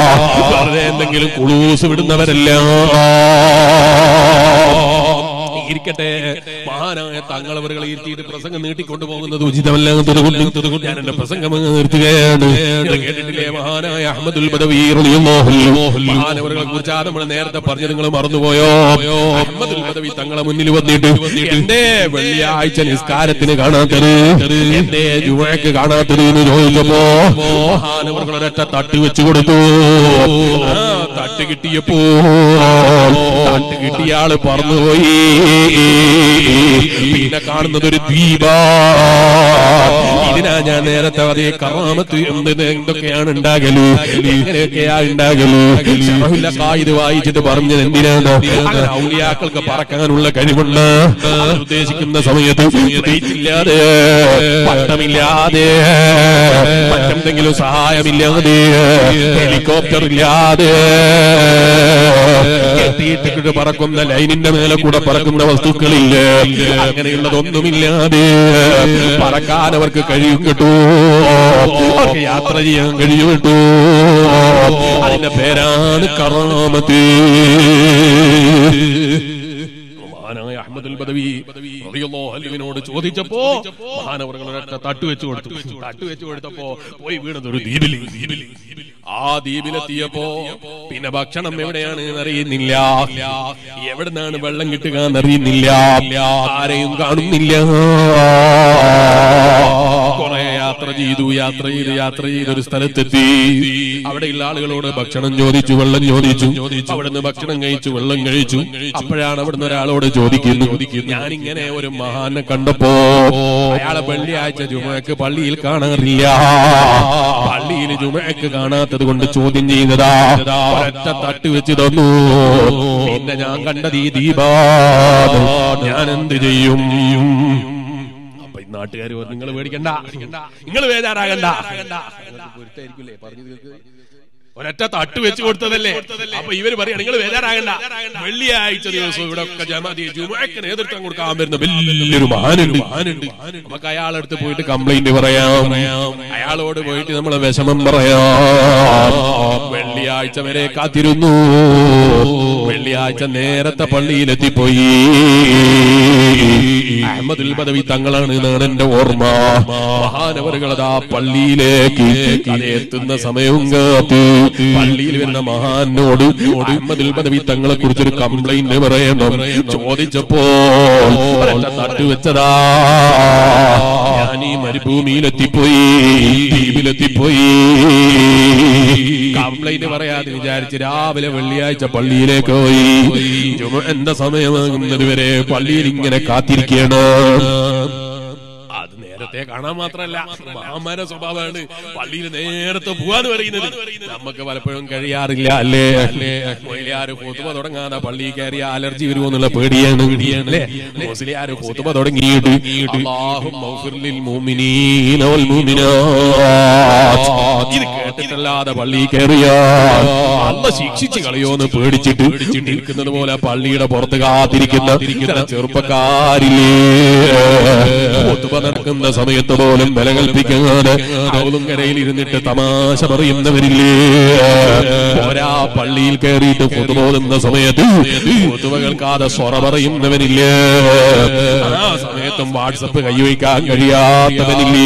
[SPEAKER 1] വെറുതെ എന്തെങ്കിലും കുളൂസ് വിടുന്നവരല്ല ഇരിക്കട്ടെ മഹാനായ തങ്ങളവറുകളെ ഇരുത്തിയിട്ട് പ്രസംഗം നീട്ടിക്കൊണ്ടു പോകുന്നത് ഉചിതമല്ലാത്തതുകൊണ്ട് ഞാൻ എന്റെ പ്രസംഗം അങ്ങ് നിർത്തുകയാണ് ഇത് കേട്ടിട്ടില്ലേ മഹാനായ അഹമ്മദുൽ ബദവി റളിയല്ലാഹു അൻഹു. മഹാനവറുകളെ കുറിച്ച് നമ്മൾ നേരത്തെ പറഞ്ഞു നിങ്ങൾ മറന്നുപോയോ അഹമ്മദുൽ ബദവി തങ്ങളെ മുന്നിൽ വന്നിട്ട് എന്റെ വെള്ളിയാഴ്ച നിസ്കാരത്തിന് കാണാത്തത് എന്റെ ജുമഴക്ക് കാണാത്തത് എന്ന് ചോദിച്ചപ്പോ മഹാനവറുകൾ ഒരൊറ്റ തട്ട് വെച്ചു കൊടുത്തു ആ തട്ട് കിട്ടിയപ്പോ തട്ട് കിട്ടിയ ആള് പറന്നുപോയി പിന്നെ കാണുന്നത് ഒരു ദ്വീപ ഇതിനാ ഞാൻ നേരത്തെ അതേ കറാമത്ത് എന്ത് എന്തൊക്കെയാണ് ഉണ്ടാകല് എങ്ങനെയൊക്കെയാ ഉണ്ടാകല് ഷറഹുൽ ഖായിദ് വായിച്ചിട്ട് പറഞ്ഞത് എന്തിനാണ് അങ്ങനെ ഔലിയാക്കൾക്ക് പറക്കാനുള്ള കഴിവുണ്ട് അത് ഉദ്ദേശിക്കുന്ന സമയത്ത് ഇല്ലാതെ പട്ടമില്ലാതെ മറ്റെന്തെങ്കിലും സഹായമില്ലാതെ ഹെലികോപ്റ്റർ ഇല്ലാതെ കെട്ടിയിട്ടിട്ട് പറക്കുന്ന ലൈനിന്റെ മേലെ കൂടെ പറക്കുന്ന വസ്തുക്കളില്ല അങ്ങനെയുള്ളതൊന്നുമില്ലാതെ പറക്കാൻ അവർക്ക് കഴിയും കേട്ടോ അവർക്ക് യാത്ര ചെയ്യാൻ കഴിയും കേട്ടോ അതിന്റെ പേരാണ് കറാമത്ത് മഹാനായ അഹമ്മദുൽ ബദവി റളിയല്ലാഹു അൻഹുവിനോട് ചോദിച്ചപ്പോ മഹാനവർകൾ ഒരൊറ്റ തട്ട് വെച്ചു കൊടുത്തു തട്ട് വെച്ചു കൊടുത്തപ്പോ പോയി വീണത് ഒരു ദ്വീപിൽ ആ ദ്വീപിലെത്തിയപ്പോ പിന്നെ ഭക്ഷണം എവിടെയാണ് അറിയുന്നില്ല എവിടുന്നാണ് വെള്ളം കിട്ടുക എന്നറിയുന്നില്ല ആരെയും കാണുന്നില്ല കുറെ യാത്ര ചെയ്തു യാത്ര ചെയ്ത് യാത്ര ചെയ്ത് ഒരു സ്ഥലത്തെത്തി അവിടെയുള്ള ആളുകളോട് ഭക്ഷണം ചോദിച്ചു വെള്ളം ചോദിച്ചു അവിടുന്ന് ഭക്ഷണം കഴിച്ചു വെള്ളം കഴിച്ചു അപ്പോഴാണ് അവിടുന്ന് ഒരാളോട് ചോദിക്കുന്നു ഞാനിങ്ങനെ ഒരു മഹാനെ കണ്ടപ്പോ അയാളെ വെള്ളിയാഴ്ച ജുമക്ക് പള്ളിയിൽ കാണാറില്ല പള്ളിയിൽ ജുമക്ക് കാണാത്തത് കൊണ്ട് ചോദ്യം ചെയ്തതാ ഒരൊറ്റ തട്ട് വെച്ച് തന്നു പിന്നെ ഞാൻ കണ്ടത് ഈ ദീപാ ഞാൻ എന്ത് ചെയ്യും അപ്പൊ ഈ നാട്ടുകാർ നിങ്ങൾ പേടിക്കണ്ട നിങ്ങൾ ബേജാറാകണ്ട പൊരുത്തായിരിക്കില്ലേ പറഞ്ഞു തീർക്ക് ഒരൊറ്റ തട്ട് വെച്ച് കൊടുത്തതല്ലേ അപ്പൊ ഇവര് പറയാ നിങ്ങൾ ബേജാറാകണ്ട വെള്ളിയാഴ്ച ദിവസം ഇവിടെ ഒക്കെ ജമാതി ജുമാക്ക് നേതൃത്വം കൊടുക്കാൻ വരുന്ന വലിയൊരു മഹാനുണ്ട് മഹാനുണ്ട് നമുക്ക് അയാളടുത്ത് പോയിട്ട് കംപ്ലൈന്റ് പറയാം അയാളോട് പോയിട്ട് നമ്മളെ വിഷമം പറയാം വെള്ളിയാഴ്ച വരെ കാത്തിരുന്നു വെള്ളിയാഴ്ച നേരത്തെ പള്ളിയിലെത്തിപ്പോയി അഹമ്മദുൽ ബദവി തങ്ങളാണ് എന്നാണ് എന്റെ ഓർമ്മ മഹാനവറുകളത് ആ പള്ളിയിലേക്ക് അത് എത്തുന്ന സമയവും കാത്ത് പള്ളിയിൽ വരുന്ന മഹാനോട് അഹമ്മദുൽ ബദവി തങ്ങളെ കുറിച്ചൊരു കംപ്ലൈന്റ് പറയണം ചോദിച്ചപ്പോ ഒരൊറ്റ തട്ട് വെച്ചതാ ഞാൻ ഈ മരുഭൂമിയിലെത്തിപ്പോയി ദ്വീപിലെത്തിപ്പോയി കംപ്ലൈന്റ് പറയാതെ വിചാരിച്ച് രാവിലെ വെള്ളിയാഴ്ച പള്ളിയിലേക്ക് പോയി ജുമ എന്റെ സമയമാകുന്നത് വരെ പള്ളിയിൽ ഇങ്ങനെ കാത്തിരിക്കുകയാണ് അത് നേരത്തെ കാണാൻ മാത്രല്ല മഹാമാര സ്വഭാവമാണ് പള്ളിയിൽ നേരത്തെ പോവാന്ന് പറയുന്നത് നമുക്ക് പലപ്പോഴും കഴിയാറില്ല അല്ലേ അല്ലേ മൊയിലാര് കൂത്തുമ തുടങ്ങാതെ പള്ളിയിൽ കയറിയ അലർജി വരുമോ എന്നുള്ള പേടിയാണ് അല്ലേ മുസ്ലിയാര് കൂത്തുമ തുടങ്ങിയിട്ട് അല്ലാഹും മഗ്ഫിർലിൽ മുഅ്മിനീന വൽ മുഅ്മിനാത്ത്. ഇത് കേട്ടിട്ടല്ലാതെ പള്ളിയിൽ കയറിയ അല്ല ശിക്ഷിച്ച് കളയോന്ന് പേടിച്ചിട്ട് നിൽക്കുന്നത് പോലെ പള്ളിയുടെ പുറത്ത് കാത്തിരിക്കുന്ന ചില ചെറുപ്പക്കാരില്ലേ ഒത്തുപ നടക്കുന്ന സമയത്ത് പോലും വില കൽപ്പിക്കാതെ അവളും കരയിൽ ഇരുന്നിട്ട് തമാശ പറയുന്നവരില്ലേ പോരാ പള്ളിയിൽ കയറിയിട്ട് പൊതുപോകുന്ന സമയത്ത് പൊതുവ കേൾക്കാതെ സ്വറ പറയുന്നവരില്ലേ ആ സമയത്തും വാട്സപ്പ് കൈവയ്ക്കാൻ കഴിയാത്തവനില്ലേ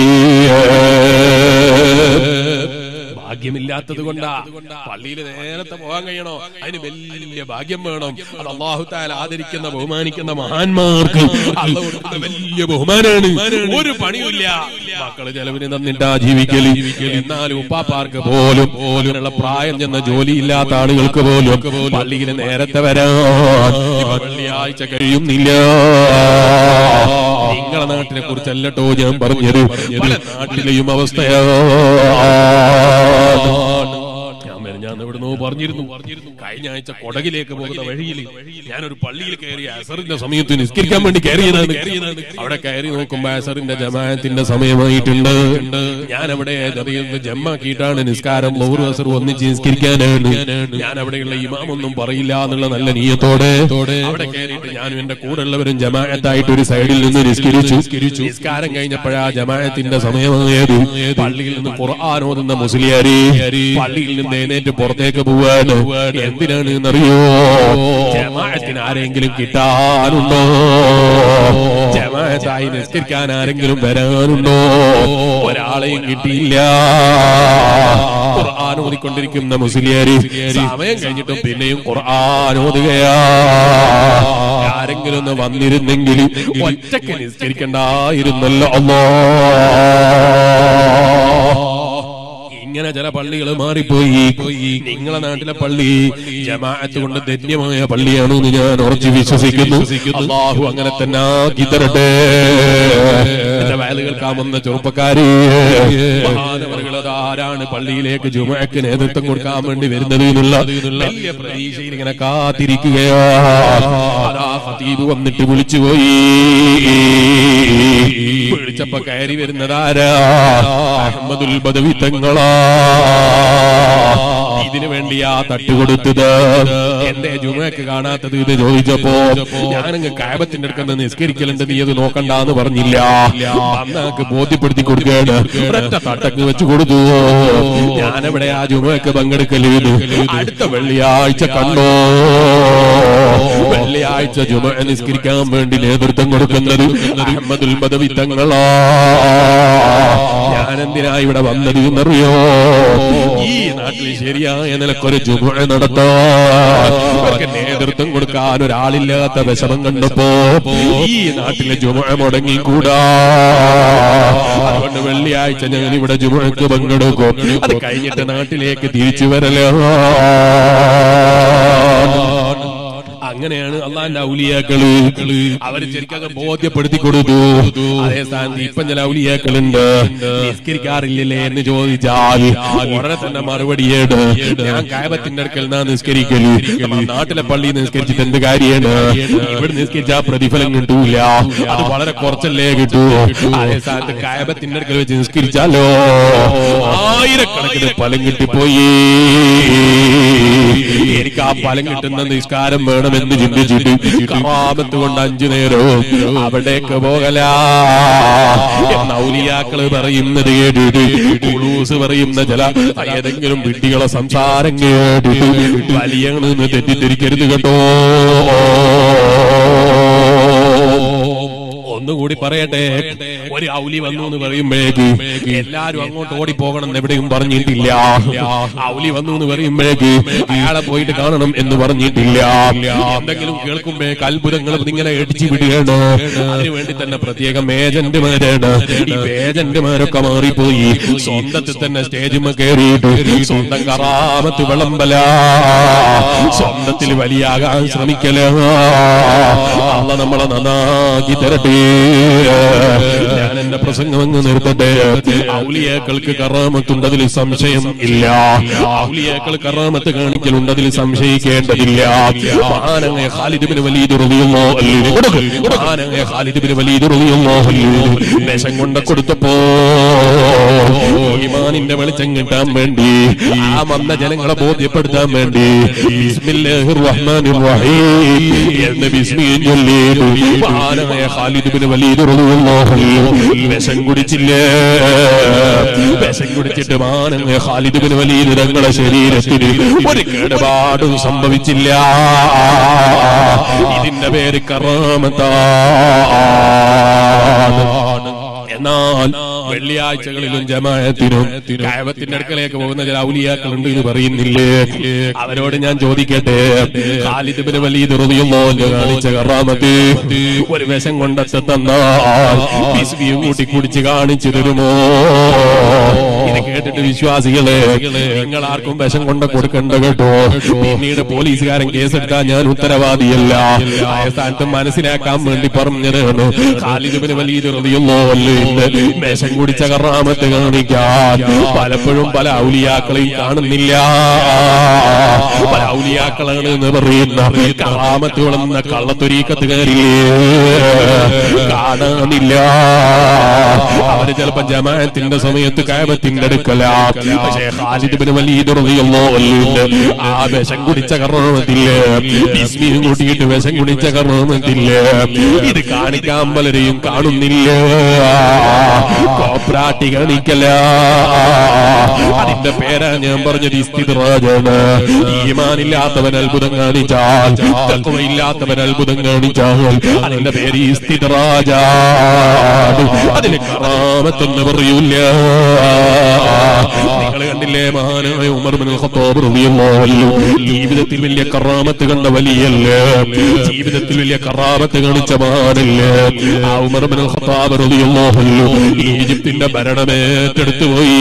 [SPEAKER 1] ഭാഗ്യമില്ലാത്തത് കൊണ്ടാ പള്ളിയിൽ നേരത്തെ പോകാൻ കഴിയണോ അതിന് വലിയ ഭാഗ്യം വേണം അത് അള്ളാഹുത്താൽ ആദരിക്കുന്ന ബഹുമാനിക്കുന്ന മഹാന്മാർക്ക് അള്ള കൊടുക്കുന്ന വലിയ ബഹുമാനാണ് ഒരു പണിയില്ല മക്കള് ചെലവിന് തന്നിട്ടാ ജീവിക്കല് എന്നാലും ഉപ്പാപ്പാർക്ക് പോലും പോലുള്ള പ്രായം ചെന്ന ജോലിയില്ലാത്ത ആളുകൾക്ക് പോലും പള്ളിയിൽ നേരത്തെ വരാൻ ഇപ്പൊ വെള്ളിയാഴ്ച കഴിയുന്നില്ല നിങ്ങളെ നാട്ടിനെ കുറിച്ചല്ലട്ടോ ഞാൻ പറഞ്ഞത് പല നാട്ടിലെയും അവസ്ഥയാണ് ഞാൻ വരും, ഞാൻ എവിടുന്നോ പറഞ്ഞിരുന്നു കഴിഞ്ഞ ആഴ്ച കൊടകിലേക്ക് പോകുന്ന വഴിയിൽ ഞാനൊരു പള്ളിയിൽ കയറി അസറിന്റെ സമയത്ത് നിസ്കരിക്കാൻ വേണ്ടി കയറിയതാണ് കയറിയതാണ് അവിടെ കയറി നോക്കുമ്പോ അസറിന്റെ ജമാഅത്തിന്റെ സമയമായിട്ടുണ്ട് ഞാൻ അവിടെ ചെറിയൊന്ന് ജമ്മാക്കിയിട്ടാണ് നിസ്കാരം ലോറു അസർ ഒന്നിച്ച് നിസ്കരിക്കാനാണ് ഞാൻ അവിടെയുള്ള ഇമാമൊന്നും പറയില്ല എന്നുള്ള നല്ല നീയത്തോടെ അവിടെ കയറിയിട്ട് ഞാനും എന്റെ കൂടെയുള്ളവരും ജമാഅത്തായിട്ട് ഒരു സൈഡിൽ നിന്ന് നിസ്കരിച്ചു നിസ്കാരം കഴിഞ്ഞപ്പോഴാ ജമാഅത്തിന്റെ സമയമായത് പള്ളിയിൽ നിന്ന് ഖുർആൻ ഓതുന്ന മുസ്ലിയാരി പള്ളിയിൽ നിന്ന് എഴുന്നേറ്റ് പുറത്തേക്ക് പോവാണ് എന്തിനാണ് എന്നറിയോ ജമാഅത്തിന് ആരെങ്കിലും കിട്ടാനുണ്ടോ ജമാഅത്തായി നിസ്കരിക്കാൻ ആരെങ്കിലും വരാനുണ്ടോ ഒരാളെയും കിട്ടിയില്ല ഖുർആൻ ഓതിക്കൊണ്ടിരിക്കുന്ന മുസ്ലിയാര് സമയം കഴിഞ്ഞിട്ടും പിന്നെയും ഖുർആൻ ഓതുകയാ ആരെങ്കിലും ഒന്ന് വന്നിരുന്നെങ്കിൽ ഒറ്റക്ക് നിസ്കരിക്കണ്ടായിരുന്നല്ലോ അല്ലോ ഇങ്ങനെ ചില പള്ളികൾ മാറിപ്പോയി നിങ്ങളെ നാട്ടിലെ പള്ളി ജമാഅത്ത് കൊണ്ട് ധന്യമായ പള്ളിയാണെന്ന് ഞാൻ ഉറച്ചു വിശ്വസിക്കുന്നു അള്ളാഹു അങ്ങനെ തന്നെ ആക്കി തരട്ടെ എന്റെ വയല് കേൾക്കാമെന്ന ചെറുപ്പക്കാര് മഹാനവറുകൾ ആരാണ് പള്ളിയിലേക്ക് ജുമഅക്ക് നേതൃത്വം കൊടുക്കാൻ വേണ്ടി വരുന്നത് എന്നുള്ള വലിയ പ്രതീക്ഷയിൽ ഇങ്ങനെ കാത്തിരിക്കുകയാ അതാ ഖതീബ് വന്നിട്ട് വിളിച്ചുപോയി വിളിച്ചപ്പോ കയറി വരുന്നതാരാ അഹമ്മദുൽ ബദവി തങ്ങളാ ഇതിനു വേണ്ടിയാ തട്ടുകൊടുത്തത് എന്റെ ജുമക്ക് കാണാത്തത് ഇത് ചോദിച്ചപ്പോ ഞാനങ്ങ് കാബത്തിന്റെ അടുക്കുന്ന നിസ്കരിക്കലുണ്ട് നീ അത് നോക്കണ്ടെന്ന് പറഞ്ഞില്ല അന്നാക്ക് ബോധ്യപ്പെടുത്തി കൊടുക്കുകയാണ് ഒരൊറ്റ തട്ടക്ക് വെച്ച് കൊടുത്തു ഞാനെവിടെ ആ ജുമക്ക് പങ്കെടുക്കല് അടുത്ത വെള്ളിയാഴ്ച കണ്ടോ വെള്ളിയാഴ്ച ജുമ നിസ്കരിക്കാൻ വേണ്ടി നേതൃത്വം കൊടുക്കുന്നത് അഹമ്മദുൽ ബദവി തങ്ങളാ ഞാനെന്തിനാ ഇവിടെ വന്നത് എന്നറിയോ ഈ നാട്ടിൽ ശരിയായ നിലക്കൊരു ജുമ നടത്താൻ അവർക്ക് നേതൃത്വം കൊടുക്കാൻ ഒരാളില്ലാത്ത വിഷമം കണ്ടപ്പോ ഈ നാട്ടിലെ ജുമ മുടങ്ങിക്കൂടാ അതുകൊണ്ട് വെള്ളിയാഴ്ച ഞാൻ ഇവിടെ ജുമക്ക് പങ്കെടുക്കും അത് കഴിഞ്ഞിട്ട് നാട്ടിലേക്ക് തിരിച്ചു വരലോ അങ്ങനെയാണ് അള്ളാന്റെ ഔലിയാക്കള് അവര് ശരിക്കും ബോധ്യപ്പെടുത്തി കൊടുത്തു അതേ സ്ഥാനത്ത് ഇപ്പം ചില ഔലിയാക്കളുണ്ട് നിസ്കരിക്കാറില്ലല്ലേ എന്ന് ചോദിച്ചാൽ ഉടനെ തന്നെ മറുപടിയേട് ഞാൻ കായബത്തിന്റെ അടുക്കൽ നാ നിസ്കരിക്കല് നമ്മുടെ നാട്ടിലെ പള്ളി നിസ്കരിച്ചിട്ട് എന്ത് കാര്യമാണ് ഇവിടെ നിസ്കരിച്ചാ പ്രതിഫലം കിട്ടൂല അത് വളരെ കുറച്ചല്ലേ കിട്ടൂ അതേ സ്ഥാനത്ത് കായബത്തിന്റെ അടുക്കൽ വെച്ച് നിസ്കരിച്ചാലോ ആയിരക്കണക്കിന് ഫലം കിട്ടിപ്പോയി എനിക്ക് ആ ഫലം കിട്ടുന്ന നിസ്കാരം വേണമെന്ന് ചിന്തിച്ചിട്ട് കറാമത്ത് കൊണ്ട് അഞ്ചു നേരവും അവിടേക്ക് പോകല എന്ന ഔലിയാക്കള് പറയുന്നത് കേട്ടിട്ട് കുളൂസ് പറയുന്ന ചില ഏതെങ്കിലും വിഡ്ഢികളെ സംസാരം കേട്ടിട്ട് വലിയാണെന്ന് തെറ്റിദ്ധരിക്കരുത് കേട്ടോ ഒന്നുകൂടി പറയട്ടെ ഒരു ഔലി വന്നു എന്ന് പറയുമ്പോഴേക്ക് എല്ലാരും അങ്ങോട്ട് ഓടി പോകണം എന്ന് എവിടെയും പറഞ്ഞിട്ടില്ല ഔലി വന്നു എന്ന് പറയുമ്പോഴേക്ക് അയാളെ പോയിട്ട് കാണണം എന്ന് പറഞ്ഞിട്ടില്ല എന്തെങ്കിലും കേൾക്കുമ്പോഴേക്ക് അത്ഭുതങ്ങൾ ഇങ്ങനെ ഇടിച്ചു വിടുകയാണ് അതിനുവേണ്ടി തന്നെ പ്രത്യേകം ഏജന്റുമാരാണ് ഈ ഏജന്റുമാരൊക്കെ മാറിപ്പോയി സ്വന്തത്തിൽ തന്നെ സ്റ്റേജിൽ കയറിയിട്ട് സ്വന്തം കറാമത്ത് വിളമ്പല സ്വന്തത്തിൽ വലിയാകാൻ ശ്രമിക്കല അല്ല നമ്മളെ നന്നാക്കി തരട്ടെ ഞാൻ എന്റെ പ്രസംഗം അങ്ങ് നിർത്തട്ടെ ഔലിയാക്കൾക്ക് കറാമത്തുണ്ട് അതിൽ സംശയം ഇല്ല ഔലിയാക്കൾ കറാമത്ത് കാണിക്കലുണ്ട് അതിൽ സംശയിക്കേണ്ടതില്ല മഹാനങ്ങ ഖാലിദിബിന് വലിയ മഹാനങ്ങ ഖാലിദിബിന് വലിയ വിഷം കൊണ്ട് കൊടുത്തപ്പോ ഇമാനിന്റെ വെളിച്ചം കിട്ടാൻ വേണ്ടി ആ വന്ന ജനങ്ങളെ ബോധ്യപ്പെടുത്താൻ വേണ്ടി ബിസ്മില്ലാഹിർ റഹ്മാനിർ റഹീം എന്ന് ബിസ്മിയും ചൊല്ലിയിട്ട് മഹാനായ ഖാലിദ് ബിൻ വലീദ് റളിയല്ലാഹു അൻഹു വിഷം കുടിച്ചില്ലേ വിഷം കുടിച്ചിട്ട് മഹാനായ ഖാലിദ് ബിൻ വലീദ് തങ്ങളുടെ ശരീരത്തിന് ഒരു കേടുപാടും സംഭവിച്ചില്ല ഇതിന്റെ പേര് കറാമത്താണ് എന്നാൽ വെള്ളിയാഴ്ചകളിലും ജമാഅത്തിനും കായവത്തിന്റെ അടുക്കലേക്ക് പോകുന്ന ചില ഔലിയാക്കളുണ്ട് എന്ന് പറയുന്നില്ലേ അവരോട് ഞാൻ ചോദിക്കട്ടെ ഖാലിദ് ബിൻ വലീദ് റളിയല്ലാഹു കാണിച്ച കറാമത്ത് ഒരു വിഷം കൊണ്ടെത്ത തന്നാൽ ബിസ്മിയും കൂട്ടി കുടിച്ച് കാണിച്ചു തരുമോ ഇത് കേട്ടിട്ട് വിശ്വാസികളെ നിങ്ങൾ ആർക്കും വിഷം കൊണ്ട് കൊടുക്കണ്ട കേട്ടോ പിന്നീട് പോലീസുകാരൻ കേസെടുത്താൽ ഞാൻ ഉത്തരവാദിയല്ല ആയ സ്ഥാനത്ത് മനസ്സിലാക്കാൻ വേണ്ടി പറഞ്ഞതാണ് ഖാലിദ് ബിൻ വലീദ് റളിയല്ലാഹു അൻഹു വിഷം കുടിച്ച കറാമത്ത് കാണിക്കാൻ പലപ്പോഴും പല ഔലിയാക്കളെയും കാണുന്നില്ല പല ഔലിയാക്കളാണ് എന്ന് പറയുന്ന കറാമത്ത് വിളന്ന കള്ളത്തൊരീക്കത്ത് കയറിയേ കാണാനില്ല അവര് ചിലപ്പോ ജമാഅത്തിന്റെ സമയത്ത് കാബത്തിന്റെ അടുക്കല പക്ഷേ ഖാലിദ് ബിൻ വലീദ് റളിയല്ലാഹു അൻഹു ആ വിഷം കുടിച്ച കറാമത്തില്ല ബിസ്മിയും കൂട്ടിയിട്ട് വിഷം കുടിച്ച കറാമത്തില്ല ഇത് കാണിക്കാൻ പലരെയും കാണുന്നില്ല കോപ്രാട്ടി കാണിക്കല അതിന്റെ അതിന്റെ പേരാ ഞാൻ പറഞ്ഞത് ഇസ്തിദ്റാജാണ് ഈമാനില്ലാത്തവൻ അത്ഭുതം കാണിച്ചാൽ തഖ്വയില്ലാത്തവൻ അത്ഭുതം കാണിച്ചാൽ അതിന്റെ പേര് ഇസ്തിദ്റാജാണ് അതിന് കറാമത്തെന്ന് പറയൂല നിങ്ങൾ കണ്ടില്ലേ മഹാനായ ഉമർ ബിൻ ഖത്താബ് റളിയല്ലാഹു അൻഹു ജീവിതത്തിൽ വലിയ കറാമത്ത് കണ്ട വലിയല്ല ജീവിതത്തിൽ വലിയ കറാമത്ത് കാണിച്ച മഹാനല്ല ആ ഉമർ ബിൻ ഖത്താബ് റളിയല്ലാഹു അൻഹു ഈജിപ്തിന്റെ ഭരണം ഏറ്റെടുത്തു പോയി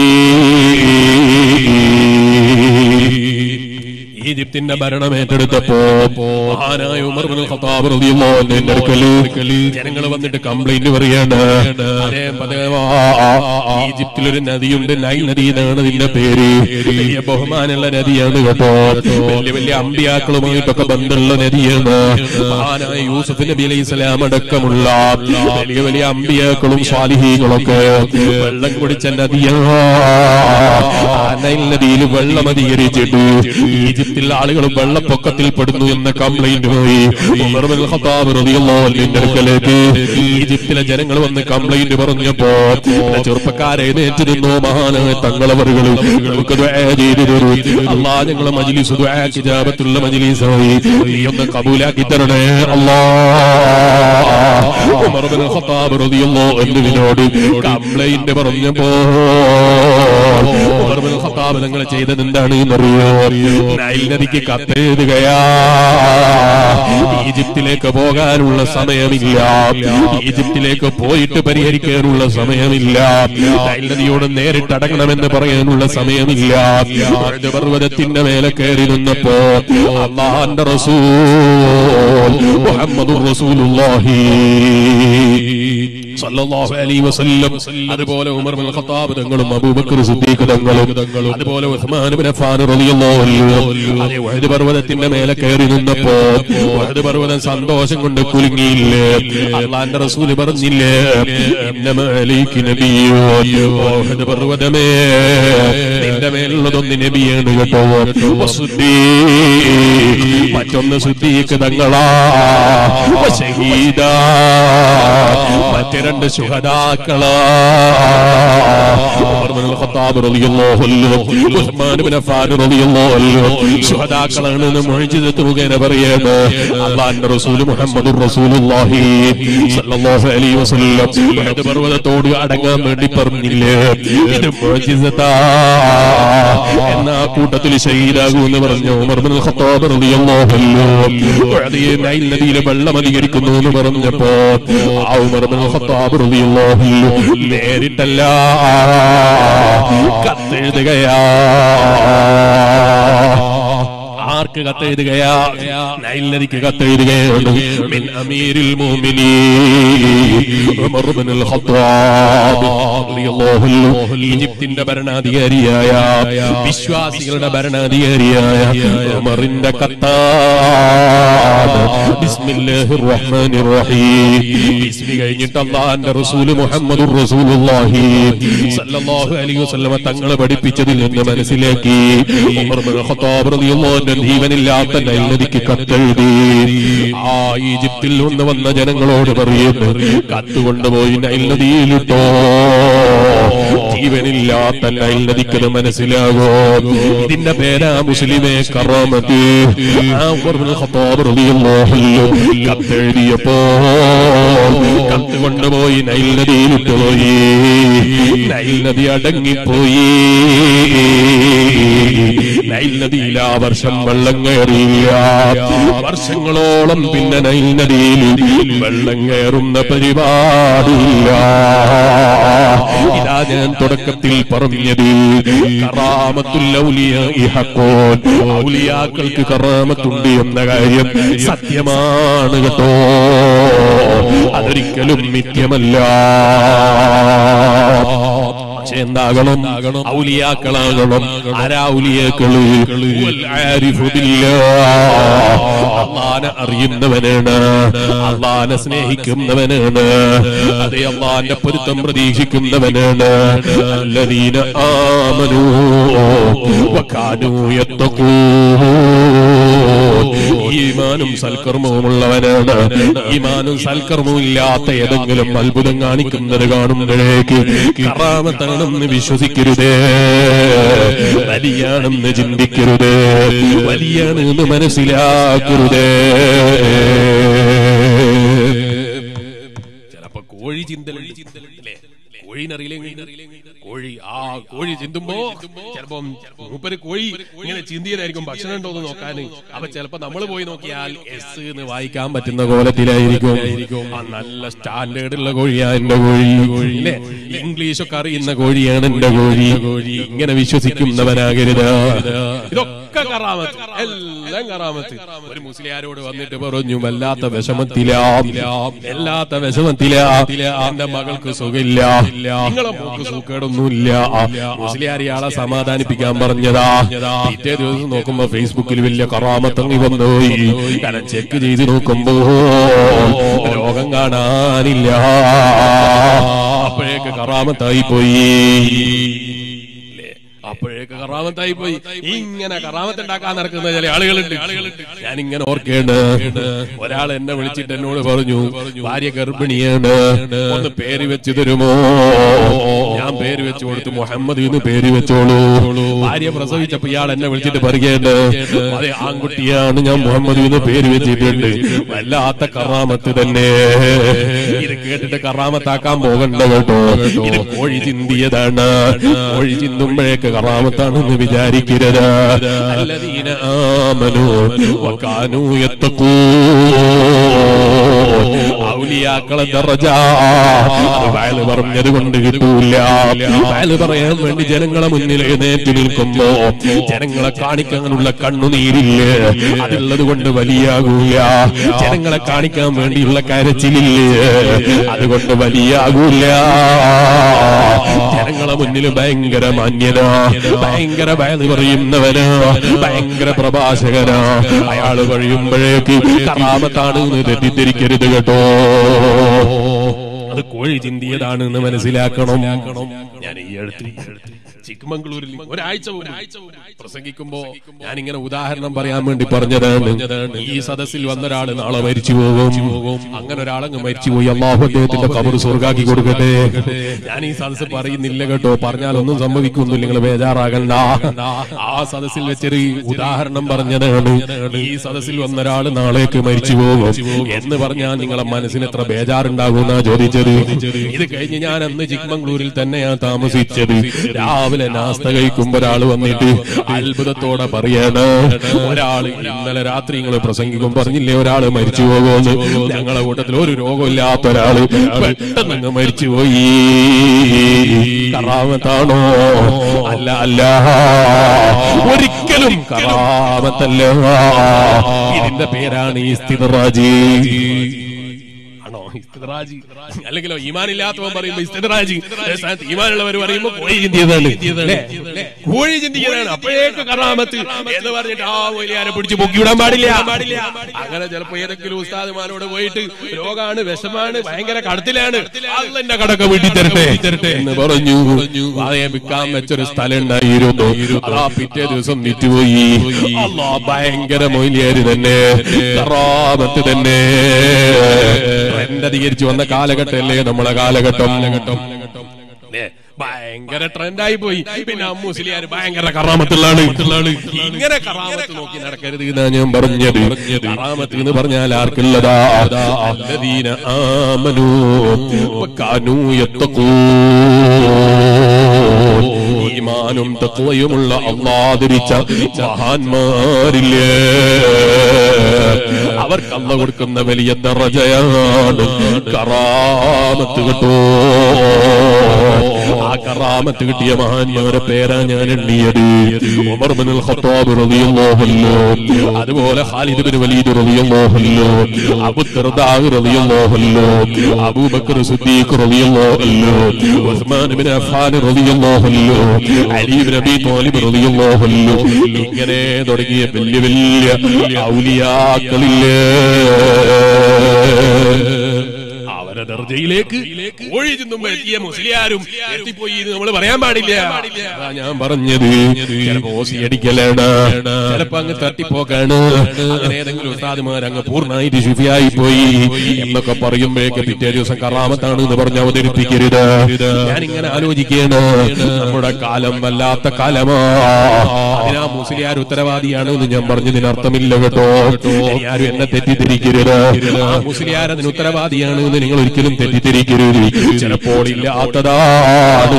[SPEAKER 1] ഈജിപ്തിന്റെ ഭരണം ഏറ്റെടുത്തപ്പോ മഹാനായ ഉമർ ബിൻ ഖത്താബ് റളിയല്ലാഹു അൻഹുവിന്റെ അടുക്കല് ജനങ്ങൾ വന്നിട്ട് കംപ്ലൈന്റ് പറയാണ് അതേ പതേവാ, ഈജിപ്തിൽ ഒരു നദിയുണ്ട് നൈൽ നദി എന്നാണ് ഇതിന്റെ പേര് വലിയ ബഹുമാനമുള്ള നദിയാണ് കേട്ടോ വലിയ വലിയ അമ്പിയാക്കളുമായിട്ടൊക്കെ ബന്ധമുള്ള നദിയാണ് മഹാനായ യൂസുഫ് നബി അലൈഹി സ്വലാം അടക്കമുള്ള വലിയ വലിയ അമ്പിയാക്കളും സ്വാലിഹീകളൊക്കെ വെള്ളം കുടിച്ച നദിയാണ് ആ നൈൽ നദിയിൽ വെള്ളം അധികരിച്ചിട്ട് ഈജിപ്തിൽ ആളുകൾ വെള്ളപ്പൊക്കത്തിൽ പെടുന്നു എന്ന കംപ്ലൈന്റ് പോയി ഉമർ ബിൻ ഖത്താബ് റളിയല്ലാഹു അൻഹുവിന്റെ അടുക്കലേക്ക് ഈജിപ്തിലെ ജനങ്ങൾ വന്ന് കംപ്ലൈന്റ് പറഞ്ഞപ്പോ ചില ചെറുപ്പക്കാരെ നേറ്റിരുന്നു മഹാനായ തങ്ങളവറുകൾ നമുക്ക് ദുആ ചെയ്തു തരൂ അല്ലാ ഞങ്ങളെ മജ്ലിസ് ദുആ കിതാബത്തുള്ള മജ്ലിസായി നീ ഒന്ന് കബൂലാക്കി തരണേ അല്ലാ ഉമർ ബിൻ ഖത്താബ് റളിയല്ലാഹു അൻഹുവിനോട് കംപ്ലൈന്റ് പറഞ്ഞപ്പോ ഉമർ ബിൻ ഖത്താബ് നിങ്ങൾ ചെയ്തത് എന്താണ് എന്നറിയോ നൈൽ നദിക്ക് കത്തെഴുതുകയാ ഈജിപ്തിലേക്ക് പോകാനുള്ള സമയമില്ല ഈജിപ്തിലേക്ക് പോയിട്ട് പരിഹരിക്കാനുള്ള സമയമില്ല നൈൽ നദിയോട് നേരിട്ടടങ്ങണമെന്ന് പറയാനുള്ള സമയമില്ല ഉഹദ് പർവ്വതത്തിന്റെ മേലെ കയറി നിന്നപ്പോ അള്ളാന്റെ റസൂൽ മുഹമ്മദുർ റസൂലുള്ളാഹി സല്ലല്ലാഹു അലൈഹി വസല്ലം അതുപോലെ ഉമർ ബിൻ ഖത്താബ് തങ്ങളും അബൂബക്കർ സിദ്ദീഖ് തങ്ങളും അതുപോലെ ഉസ്മാൻ ബിൻ അഫ്ഫാൻ റളിയല്ലാഹു അൻഹു അതേ ഉഹദ് പർവ്വതത്തിന്റെ മേലെ കയറി നിന്നപ്പോ ഉഹദ് പർവ്വതം സന്തോഷം കൊണ്ട് കുലുങ്ങിയില്ലേ അള്ളാന്റെ റസൂൽ പറഞ്ഞില്ലേ ഇന്നമ അലൈക്ക് നബിയോ ഉഹദ് പർവ്വതമേ നിന്റെ മേലുള്ളതൊന്ന് നബിയാണ് കേട്ടോ വസുദ്ദീഖ് മറ്റൊന്ന് സിദ്ദീഖ് തങ്ങളാ വശഹീദാ മറ്റ് രണ്ട് ശുഹദാക്കളാ ഉമർ ബിൻ ഖത്താബ് റളിയല്ലാഹു അൻഹു ഉസ്മാൻ ബിൻ അഫ്ഫാൻ റളിയല്ലാഹു അൻഹു ശുഹദാക്കളാണെന്ന് മുഅ്ജിസത്ത് മുഖേന പറയാണ് അല്ലാഹുവിന്റെ റസൂൽ മുഹമ്മദുർ റസൂലുള്ളാഹി സ്വല്ലല്ലാഹു അലൈഹി വസല്ലം ഉഹദ് പർവ്വതത്തോട് അടങ്ങാൻ വേണ്ടി പറഞ്ഞില്ലേ ഇത് മുഅ്ജിസത്താ എന്നാ കൂട്ടത്തിൽ ഷഹീദാകൂ എന്ന് പറഞ്ഞു ഉമർ ബിൻ ഖത്താബ് റളിയല്ലാഹു അൻഹു ഉഹദിയെ നൈൽ നദിയിലെ വെള്ളം അധികരിക്കുന്നു എന്ന് പറഞ്ഞപ്പോ ആ ഉമർ ബിൻ ഖത്താബ് റളിയല്ലാഹു അൻഹു നേരിട്ടല്ല കത്തെഴുതുകയാ ആർക്ക് കത്തെഴുതുകയാ നൈൽ നദിക്ക് കത്തെഴുതുകയാണ് മിൻ അമീരിൽ മുഅ്മിനീൻ ഉമർ ഇബ്നുൽ ഖത്താബ് റളിയല്ലാഹു അൻഹു ഈജിപ്തിന്റെ ഭരണാധികാരിയായ വിശ്വാസികളുടെ ഭരണാധികാരിയായ ഉമറിന്റെ കത്താണ് ബിസ്മില്ലാഹിർ റഹ്മാനിർ റഹീം ബിസ്മി കഴിഞ്ഞിട്ട് അല്ലാഹുവിന്റെ റസൂൽ മുഹമ്മദുർ റസൂലുള്ളാഹി സല്ലല്ലാഹു അലൈഹി വസല്ലമ തങ്ങളെ പഠിപ്പിച്ചതിൽ നിന്ന് മനസ്സിലാക്കി ഉമർ ഇബ്നുൽ ഖത്താബ് റളിയല്ലാഹു അൻഹു ജീവനില്ലാത്ത നൈൽ നദിക്ക് കത്തെഴുതി ആ ഈജിപ്തിൽ നിന്ന് വന്ന ജനങ്ങളോട് പറയുന്നു കത്ത് കൊണ്ടുപോയി നൈൽ നദിയിലിട്ടോ ജീവനില്ലാത്ത നൈൽ നദിക്കത് മനസ്സിലാകോ ഇതിന്റെ പേരാ മുസ്ലിമേ കറാമത്ത് ആ ഉമർ ഇബ്നുൽ ഖത്താബ് റളിയല്ലാഹു അൻഹു കത്തെഴുതിയപ്പോ കത്ത് കൊണ്ടുപോയി നൈൽ നദിയിലിട്ട് പോയി നൈൽ നദി അടങ്ങിപ്പോയി നൈൽ നദിയിൽ ആ വർഷം വെള്ളം കയറിയില്ല വർഷങ്ങളോളം പിന്നെ നൈൽ നദിയിൽ വെള്ളം കയറുന്ന പരിപാടിയില്ല ഇതാ ഞാൻ തുടക്കത്തിൽ പറഞ്ഞത് കറാമത്തുൽ ഔലിയാഇ ഹഖൂൻ. ഔലിയാക്കൾക്ക് കറാമത്തുണ്ട് എന്ന കാര്യം സത്യമാണ് കേട്ടോ അതൊരിക്കലും നിത്യമല്ല പക്ഷെ എന്താകണം ഔലിയാക്കളാകണം ആരാ ഔലിയാക്കള് വൽ ആരിഫു ബില്ലാഹ്. അള്ളാനെ അറിയുന്നവനാണ് അള്ളാനെ സ്നേഹിക്കുന്നവനാണ് അതേ അള്ളാന്റെ പൊരുത്തം പ്രതീക്ഷിക്കുന്നവനാണ് അല്ലദീന ആമനൂ വകാനൂ യത്തഖൂൻ ഈമാൻ ഈമാനും സൽക്കർമ്മവുമുള്ളവനാണ് ഈമാനും സൽക്കർമ്മവും ഇല്ലാത്ത ഏതെങ്കിലും അത്ഭുതം കാണിക്കുന്നത് കാണുമ്പോഴേക്ക് കറാമത്താണെന്ന് വിശ്വസിക്കരുതേ വലിയാണെന്ന് ചിന്തിക്കരുത് വലിയാണെന്ന് മനസ്സിലാക്കരുതേ ചിലപ്പോ കോഴി ചിന്തൽ അല്ലേ കോഴിനറിയില്ലേ കോഴി ആ കോഴി ചിന്തുമ്പോ ചിലപ്പം മൂപ്പര് കോഴി ഇങ്ങനെ ചിന്തിയതായിരിക്കും ഭക്ഷണം ഉണ്ടോ എന്ന് നോക്കാൻ അപ്പൊ ചിലപ്പോ നമ്മൾ പോയി നോക്കിയാൽ എസ് എന്ന് വായിക്കാൻ പറ്റുന്ന കോലത്തിലായിരിക്കും ആ നല്ല സ്റ്റാൻഡേർഡ് ഉള്ള കോഴിയാ എന്റെ കോഴി അല്ലേ ഇംഗ്ലീഷ് ഒക്കെ അറിയുന്ന കോഴിയാണ് എന്റെ കോഴി ഇങ്ങനെ വിശ്വസിക്കുന്നവനാകരുത് ഇതൊക്കെ കറാമത്ത് എല്ലാം കറാമത്ത് ഒരു മുസ്ലിയാരോട് വന്നിട്ട് പറഞ്ഞു വല്ലാത്ത വിഷമത്തിലാ വല്ലാത്ത വിഷമത്തിലാ എന്റെ മകൾക്ക് സുഖമില്ല നിങ്ങളെ മോക്ക് സുഖേടൊന്നുമില്ല മുസ്ലിയാർ ഇയാളെ സമാധാനിപ്പിക്കാൻ പറഞ്ഞതാ പിറ്റേ ദിവസം നോക്കുമ്പോ ഫേസ്ബുക്കിൽ വലിയ കറാമത്തങ്ങി വന്നുപോയി കാരണം ചെക്ക് ചെയ്ത് നോക്കുമ്പോ രോഗം കാണാനില്ല അപ്പോഴേക്ക് കറാമത്തായി പോയി അപ്പോഴേക്ക് കറാമത്തായി പോയി ഇങ്ങനെ കറാമത്ത് ഉണ്ടാക്കാൻ നടക്കുന്ന ചില ആളുകളുണ്ട് ഞാൻ ഇങ്ങനെ ഓർക്കേണ് ഒരാൾ എന്നെ വിളിച്ചിട്ട് എന്നോട് പറഞ്ഞു ഭാര്യ ഗർഭിണിയാണ് ഒന്ന് പേര് വെച്ച് തരുമോ ഞാൻ പേര് വെച്ച് കൊടുത്തു മുഹമ്മദ് എന്ന് പേര് വെച്ചോളൂ ഭാര്യ പ്രസവിച്ചപ്പോ ഇയാൾ എന്നെ വിളിച്ചിട്ട് പറയുകയുണ്ട് അതെ ആൺകുട്ടിയാണ് ഞാൻ മുഹമ്മദ് എന്ന് പേര് വെച്ചിട്ടുണ്ട് വല്ലാത്ത കറാമത്ത് തന്നെ ഇത് കേട്ടിട്ട് കറാമത്താക്കാൻ പോകണ്ട കേട്ടോ ഇത് കോഴി ചിന്തിയതാണ് കോഴി ചിന്തുമ്പോഴേക്ക് കറാമത്താണെന്ന് വിചാരിക്കരുത് അല്ലദീന ആമനു വകാനു യത്തഖൂ ഔലിയാക്കളെ ദറജ അത് വയല് പറഞ്ഞത് കൊണ്ട് കിട്ടൂല വയല് പറയാൻ വേണ്ടി ജനങ്ങളെ മുന്നിൽ എഴുന്നേറ്റ് നിൽക്കുമ്പോ ജനങ്ങളെ കാണിക്കാനുള്ള കണ്ണുനീരില്ലേ അതുള്ളത് കൊണ്ട് വലിയാകൂല ജനങ്ങളെ കാണിക്കാൻ വേണ്ടിയുള്ള കരച്ചിലില്ലേ അതുകൊണ്ട് വലിയാകൂല ജനങ്ങളെ മുന്നിൽ ഭയങ്കര മാന്യന ഭയങ്കര വയല് പറയുന്നവന് ഭയങ്കര പ്രഭാഷകനാ അയാള് കഴിയുമ്പോഴേക്ക് കറാമത്താണ് എന്ന് തെറ്റിദ്ധരിക്കരുത് കേട്ടോ അത് കോഴി ചിന്തിയതാണ് എന്ന് മനസ്സിലാക്കണം ഞാൻ ഈ അടുത്ത് ചിക്മംഗ്ലൂരിൽ ഒരാഴ്ച മുമ്പ് പ്രസംഗിക്കുമ്പോ ഞാൻ ഇങ്ങനെ ഉദാഹരണം പറയാൻ വേണ്ടി പറഞ്ഞതാണ് ഈ സദസ്സിൽ വന്ന ഒരാൾ നാളെ മരിച്ചു പോകും അങ്ങനെ ഒരാളങ്ങ് മരിച്ചുപോയി അള്ളാഹു അദ്ദേഹത്തിന്റെ കബർ സ്വർഗാക്കി കൊടുക്കട്ടെ ഞാൻ ഈ സദസ്സ് പറയുന്നില്ല കേട്ടോ പറഞ്ഞാൽ ഒന്നും സംഭവിക്കുന്നില്ല നിങ്ങൾ ബേജാറാകണ്ട ആ സദസ്സിൽ വെച്ചൊരു ഉദാഹരണം പറഞ്ഞതാണ് ഈ സദസ്സിൽ വന്ന ഒരാൾ നാളേക്ക് മരിച്ചു പോകും എന്ന് പറഞ്ഞാൽ നിങ്ങളെ മനസ്സിന് എത്ര ബേജാറുണ്ടാകുന്ന ചോദിച്ചത് ഇത് കഴിഞ്ഞ് ഞാൻ അന്ന് ചിക്മംഗ്ലൂരിൽ തന്നെയാണ് താമസിച്ചത് രാവിലെ നാസ്ത കഴിക്കുമ്പോ ഒരാൾ വന്നിട്ട് അത്ഭുതത്തോടെ പറയാണ് ഒരാൾ ഇന്നലെ രാത്രി നിങ്ങൾ പ്രസംഗിക്കും പറഞ്ഞില്ലേ ഒരാള് മരിച്ചു പോകുമെന്ന് ഞങ്ങളെ കൂട്ടത്തിൽ ഒരു രോഗമില്ലാത്ത ഒരാള് പെട്ടെന്ന് അങ്ങ് മരിച്ചുപോയി കറാമത്താണോ അല്ല അല്ല ഒരിക്കലും കറാമത്തല്ല ഇതിന്റെ പേരാണ് ഈ സ്ഥിതറാജി ആണോ ഇസ്തിദ്റാജി അല്ലെങ്കിലോ ഈമാനില്ലാത്തവൻ പറയുമ്പോ ഇസ്തിദ്റാജി അതേ സ്ഥാനത്ത് ഈമാനുള്ളവർ പറയുമ്പോ കോഴി ചിന്തിയതാണ് അല്ലേ? കോഴി ചിന്തിക്കുന്നതാണ് അപ്പോഴേക്ക് കറാമത്ത് എന്ന് പറഞ്ഞിട്ട് ആ വലിയാരെ പിടിച്ച് പൊക്കിവിടാൻ പാടില്ല അങ്ങനെ ചിലപ്പോ ഏതെങ്കിലും ഉസ്താദുമാരോട് പോയിട്ട് രോഗാണ് വിഷമാണ് ഭയങ്കര കടത്തിലാണ് അല്ലെന്റെ കടക്ക വീട്ടിൽ തരട്ടെ തരട്ടെ എന്ന് പറഞ്ഞു അതേ വിൽക്കാൻ വെച്ചൊരു സ്ഥലം ഉണ്ടായിരുന്നു അതാ പിറ്റേ ദിവസം വിറ്റുപോയി അല്ലാ ഭയങ്കര മൊയിലിയാര് തന്നെ കറാമത്ത് തന്നെ ട്രെൻഡ് അധികരിച്ചു വന്ന കാലഘട്ടമല്ലേ നമ്മളെ കാലഘട്ടം ല്ലേ? ഭയങ്കര ട്രെൻഡായി പോയി പിന്നെ മുസ്ലിയാർ ഭയങ്കര കറാമത്തുള്ളാണ് ഇങ്ങനെ കറാമത്ത് നോക്കി നടക്കരുത് എന്നാ ഞാൻ പറഞ്ഞത് കറാമത്ത് എന്ന് പറഞ്ഞാൽ ആർക്കുള്ളതാ അല്ലദീന ആമനു വകാനൂ യത്തഖൂൻ ഈമാനും തത്വയുമുള്ള അള്ളാതിരിച്ച മഹാന്മാരില്ലേ അവർക്ക് അല്ല കൊടുക്കുന്ന വലിയ ദറജയാണ് കറാമത്ത് കിട്ടോ ആ കറാമത്ത് കിട്ടിയ മഹാന്മാരെ പേരാ ഞാൻ എണ്ണിയത് ഉമർ ബിൻ ഖത്താബ് റളിയല്ലാഹു അൻഹു അതുപോലെ ഖാലിദ് ബിൻ വലീദ് റളിയല്ലാഹു അൻഹു അബൂ ദർദാ റളിയല്ലാഹു അൻഹു അബൂബക്കർ സിദ്ദീഖ് റളിയല്ലാഹു അൻഹു ഉസ്മാൻ ബിൻ അഫ്ഫാൻ റളിയല്ലാഹു അൻഹു അലി ബിൻ അബി ത്വാലിബ് റളിയല്ലാഹു അൻഹു ഇങ്ങനെ തുടങ്ങിയ വലിയ വലിയ ഔലിയാക്കളില്ലേ അവരെ ദർജയിലേക്ക് കോഴി തിന്നുമ്പോ എത്തിയ മുസ്ലിയാരും എത്തിപ്പോയി എന്ന് നമ്മൾ പറയാൻ പാടില്ല അതാ ഞാൻ പറഞ്ഞത് ചിലപ്പോ ഓസി അടിക്കലാണ് ചിലപ്പോ അങ്ങ് തട്ടിപ്പോക്കാണ് അങ്ങനെ ഏതെങ്കിലും ഉസ്താദുമാർ അങ്ങ് പൂർണ്ണമായിട്ട് ശുഫിയായി പോയി എന്നൊക്കെ പറയുമ്പോഴേക്ക് പിറ്റേ ദിവസം കറാമത്താണ് എന്ന് പറഞ്ഞ് അവതരിപ്പിക്കരുത് ഞാൻ ഇങ്ങനെ ആലോചിക്കുകയാണ് നമ്മുടെ കാലം വല്ലാത്ത കാലമാ അതിനാ മുസ്ലിയാർ ഉത്തരവാദിയാണ് എന്ന് ഞാൻ പറഞ്ഞതിന് അർത്ഥമില്ല കേട്ടോ ഇനി ആരും എന്നെ തെറ്റിദ്ധരിക്കരുത് ആ മുസ്ലിയാർ അതിന് ഉത്തരവാദിയാണ് എന്ന് നിങ്ങൾ ഒരിക്കലും തെറ്റിദ്ധരിക്കരുത് ചിലപ്പോൾ ഇല്ലാത്തതാണ്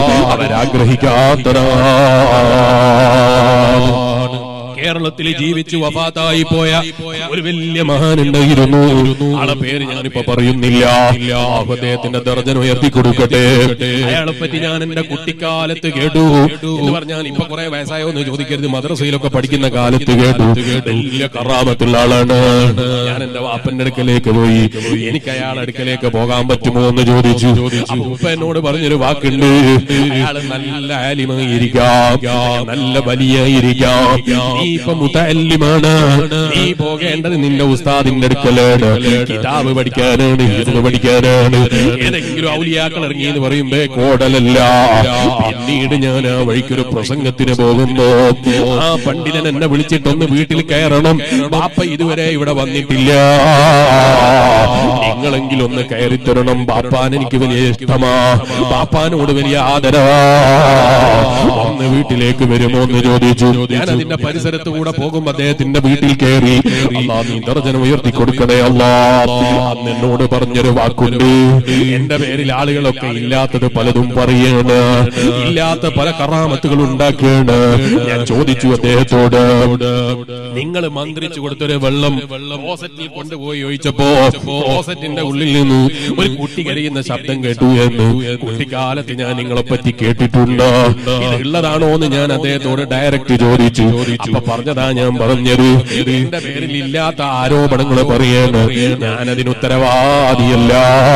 [SPEAKER 1] അവരാഗ്രഹിക്കാത്തതാണ് കേരളത്തിൽ ജീവിച്ച് വഫാത്തായി പോയ ഒരു വലിയ മഹാനുണ്ടായിരുന്നു ആളെ പേര് ഞാനിപ്പോ പറയുന്നില്ല അള്ളാഹു അദ്ദേഹത്തിന്റെ ദർജന ഉയർത്തി കൊടുക്കട്ടെ അയാളെ പറ്റി ഞാൻ എന്റെ കുട്ടിക്കാലത്ത് കേട്ടു എന്ന് പറഞ്ഞാൽ ഇപ്പൊ കുറെ വയസ്സായോ എന്ന് ചോദിക്കരുത് മദ്രസയിലൊക്കെ പഠിക്കുന്ന കാലത്ത് കേട്ടു വലിയ കറാമത്തുള്ള ആളാണ് ഞാൻ എന്റെ വാപ്പന്റെ അടുക്കലേക്ക് പോയി എനിക്ക് അയാളുടെ അടുക്കലേക്ക് പോകാൻ പറ്റുമോ എന്ന് ചോദിച്ചു അപ്പൊ ഉപ്പ എന്നോട് പറഞ്ഞൊരു വാക്കുണ്ട് അയാള് നല്ല ആലിമായിരിക്കാം നല്ല വലിയായിരിക്കാം നീ ഇപ്പൊ മുത്തല്ലിമാണ് നീ പോകേണ്ടത് നിന്റെ ഉസ്താദിന്റെ അടുക്കലാണ് കിതാബ് പഠിക്കാനാണ് ഇരുന്ന് പഠിക്കാനാണ് ഏതെങ്കിലും ഔലിയാക്കൾ ഇറങ്ങി എന്ന് പറയുമ്പോ കോടലല്ല പിന്നീട് ഞാൻ ആ വഴിക്കൊരു പ്രസംഗത്തിന് പോകുമ്പോ ആ പണ്ഡിതൻ എന്നെ വിളിച്ചിട്ടൊന്ന് വീട്ടിൽ കയറണം ബാപ്പ ഇതുവരെ ഇവിടെ വന്നിട്ടില്ല നിങ്ങളെങ്കിലും ഒന്ന് കയറി തരണം ബാപ്പാൻ എനിക്ക് വലിയ ഇഷ്ടമാ ബാപ്പാനോട് വലിയ ആദരവാ ഒന്ന് വീട്ടിലേക്ക് വരുമോ എന്ന് ചോദിച്ചു ഞാൻ അതിന്റെ പരിസരത്ത് കൂടെ പോകുമ്പോ അദ്ദേഹത്തിന്റെ വീട്ടിൽ കയറി അല്ലാ നീ ദർജനം ഉയർത്തി കൊടുക്കണേ അല്ലാ അന്ന് എന്നോട് പറഞ്ഞൊരു വാക്കുണ്ട് എന്റെ പേരിൽ ആളുകളൊക്കെ ഇല്ലാത്തത് പലതും പറയാണ് ഇല്ലാത്ത പല കറാമത്തുകൾ ഉണ്ടാക്കുകയാണ് ഞാൻ ചോദിച്ചു അദ്ദേഹത്തോട് നിങ്ങൾ മന്ത്രിച്ചു കൊടുത്തൊരു വെള്ളം ക്ലോസറ്റിൽ കൊണ്ടുപോയി ഒഴിച്ചപ്പോ ക്ലോസറ്റിന്റെ ഉള്ളിൽ നിന്ന് ഒരു കുട്ടി കരയുന്ന ശബ്ദം കേട്ടു എന്ന് കുട്ടിക്കാലത്ത് ഞാൻ നിങ്ങളെ പറ്റി കേട്ടിട്ടുണ്ട് ഇത് ഉള്ളതാണോ എന്ന് ഞാൻ അദ്ദേഹത്തോട് ഡയറക്റ്റ് ചോദിച്ചു അപ്പൊ പറഞ്ഞതാ ഞാൻ പറഞ്ഞത് എന്റെ പേരിൽ ഇല്ലാത്ത ആരോപണങ്ങൾ പറയാണ് ഞാൻ അതിന് ഉത്തരവാദിയല്ല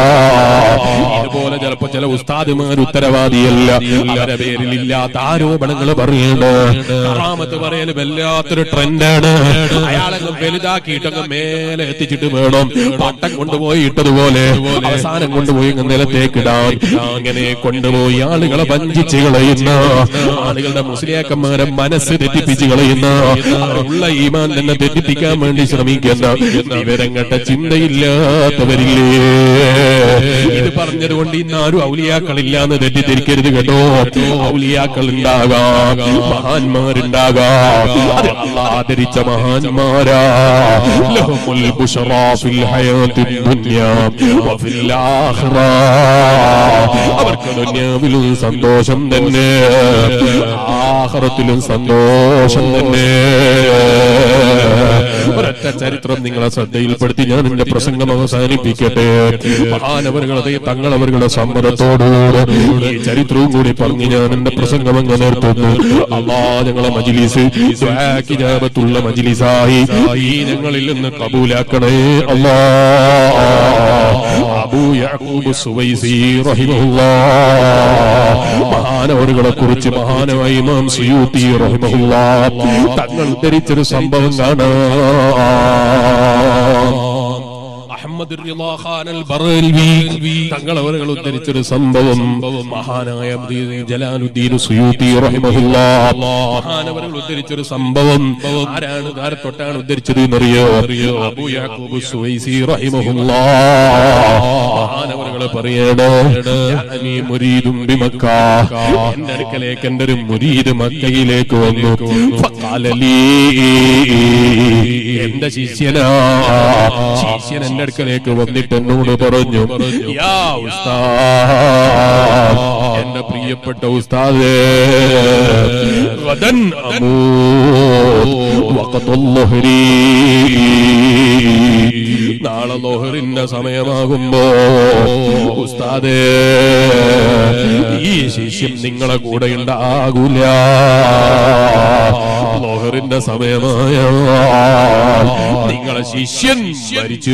[SPEAKER 1] ഇതുപോലെ ചിലപ്പോ ചില ഉസ്താദുമാർ ഉത്തരവാദിയല്ല അവരുടെ പേരിൽ ഇല്ലാത്ത ആരോപണങ്ങൾ പറയാണ് കറാമത്ത് പറയൽ വല്ലാത്തൊരു ട്രെൻഡാണ് അയാളങ്ങ് വലുതാക്കിയിട്ടങ്ങ് മേലെ എത്തിച്ചിട്ട് വേണം പട്ടം കൊണ്ടുപോയി ഇട്ടതുപോലെ അവസാനം കൊണ്ടുപോയി അങ്ങ് നിലത്തേക്കിടാൻ അങ്ങനെ കൊണ്ടുപോയി ആളുകളെ വഞ്ചിച്ച് കളയുന്ന ആളുകളുടെ മുസ്ലിയാക്കന്മാരെ മനസ്സ് തെറ്റിപ്പിച്ച് കളയുന്ന അവരുള്ള ഈമാൻ തന്നെ തെറ്റിപ്പിക്കാൻ വേണ്ടി ശ്രമിക്കുന്ന വിവരം കെട്ട ചിന്തയില്ലാത്തവരില്ലേ ഇത് പറഞ്ഞതുകൊണ്ട് ഇന്ന് ആരും ഔലിയാക്കളില്ല എന്ന് തെറ്റിദ്ധരിക്കരുത് കേട്ടോ ഔലിയാക്കൾ ഉണ്ടാകാം മഹാന്മാരുണ്ടാകാം അത് അള്ളാഹ് ആദരിച്ച മഹാന്മാരാ ലഹുമുൽ ബുശ്റാ ഫിൽ ഹയാത്തി ദുനിയാ വഫിൽ ആഖിറ അവർക്ക് ദുനിയാവിലും സന്തോഷം തന്നെ ആഖിറത്തിലും സന്തോഷം തന്നെ ഒരൊറ്റ ചരിത്രം നിങ്ങളെ ശ്രദ്ധയിൽപ്പെടുത്തി ഞാൻ എന്റെ പ്രസംഗം അവസാനിപ്പിക്കട്ടെ മഹാനവരുകളെ തങ്ങളവരുടെ സമ്മതത്തോടുകൂടെ ഈ ചരിത്രവും കൂടി പറഞ്ഞ് ഞാൻ എന്റെ പ്രസംഗം അങ്ങ് നിർത്തുന്നു അള്ളാ ഞങ്ങളെ മജിലിസ് ദ്വാക്കിജാബത്തുള്ള മജിലിസായി ഈ ഞങ്ങളിൽ നിന്ന് കബൂലാക്കണേ അള്ളാ അബൂ യാക്കൂബ് സുവൈസി റഹിമഹുല്ലാ മഹാനവരുകളെ കുറിച്ച് മഹാനമായി ഇമാം സുയൂത്തി റഹിമഹുല്ലാ തങ്ങൾ ധരിച്ചൊരു സംഭവം കാണാം അഹമ്മദ് റിളാ ഖാൻ അൽ ബറൽവി തങ്ങൾ അവരുകൾ ഉദ്ധരിച്ചൊരു സംഭവം മഹാനായ ജലാലുദ്ദീൻ സുയൂത്തി റഹിമഹുല്ലാ മഹാനവരുകൾ ഉദ്ധരിച്ചൊരു സംഭവം ആരാണ് ആരെ തൊട്ടാണ് ഉദ്ധരിച്ചത് എന്നറിയോ അബൂ യാക്കൂബ് സുവൈസി റഹിമഹുല്ലാ മഹാനവരുകൾ പറയണോ ഞാനീ മുരീദും ബിമക്ക എന്റെ അടുക്കലേക്ക് എന്റെ ഒരു മുരീദ് മക്കയിലേക്ക് വന്നു ഫഖാലലീ എന്റെ ശിഷ്യനാ ശിഷ്യൻ എന്റെ അടുക്കലേക്ക് വന്നിട്ട് എന്നോട് പറഞ്ഞു യാ ഉസ്താദ് എന്റെ പ്രിയപ്പെട്ട ഉസ്താദേ ഗദൻ അമൂത് വഖത്തുൽ ളുഹ്രി നാളെ ലോഹറിന്റെ സമയമാകുമ്പോ ഉസ്താദേ ഈ ശിഷ്യം നിങ്ങളെ കൂടെ ഉണ്ടാകൂല ലോഹറിന്റെ സമയമായ നിങ്ങളെ ശിഷ്യൻ മരിച്ചു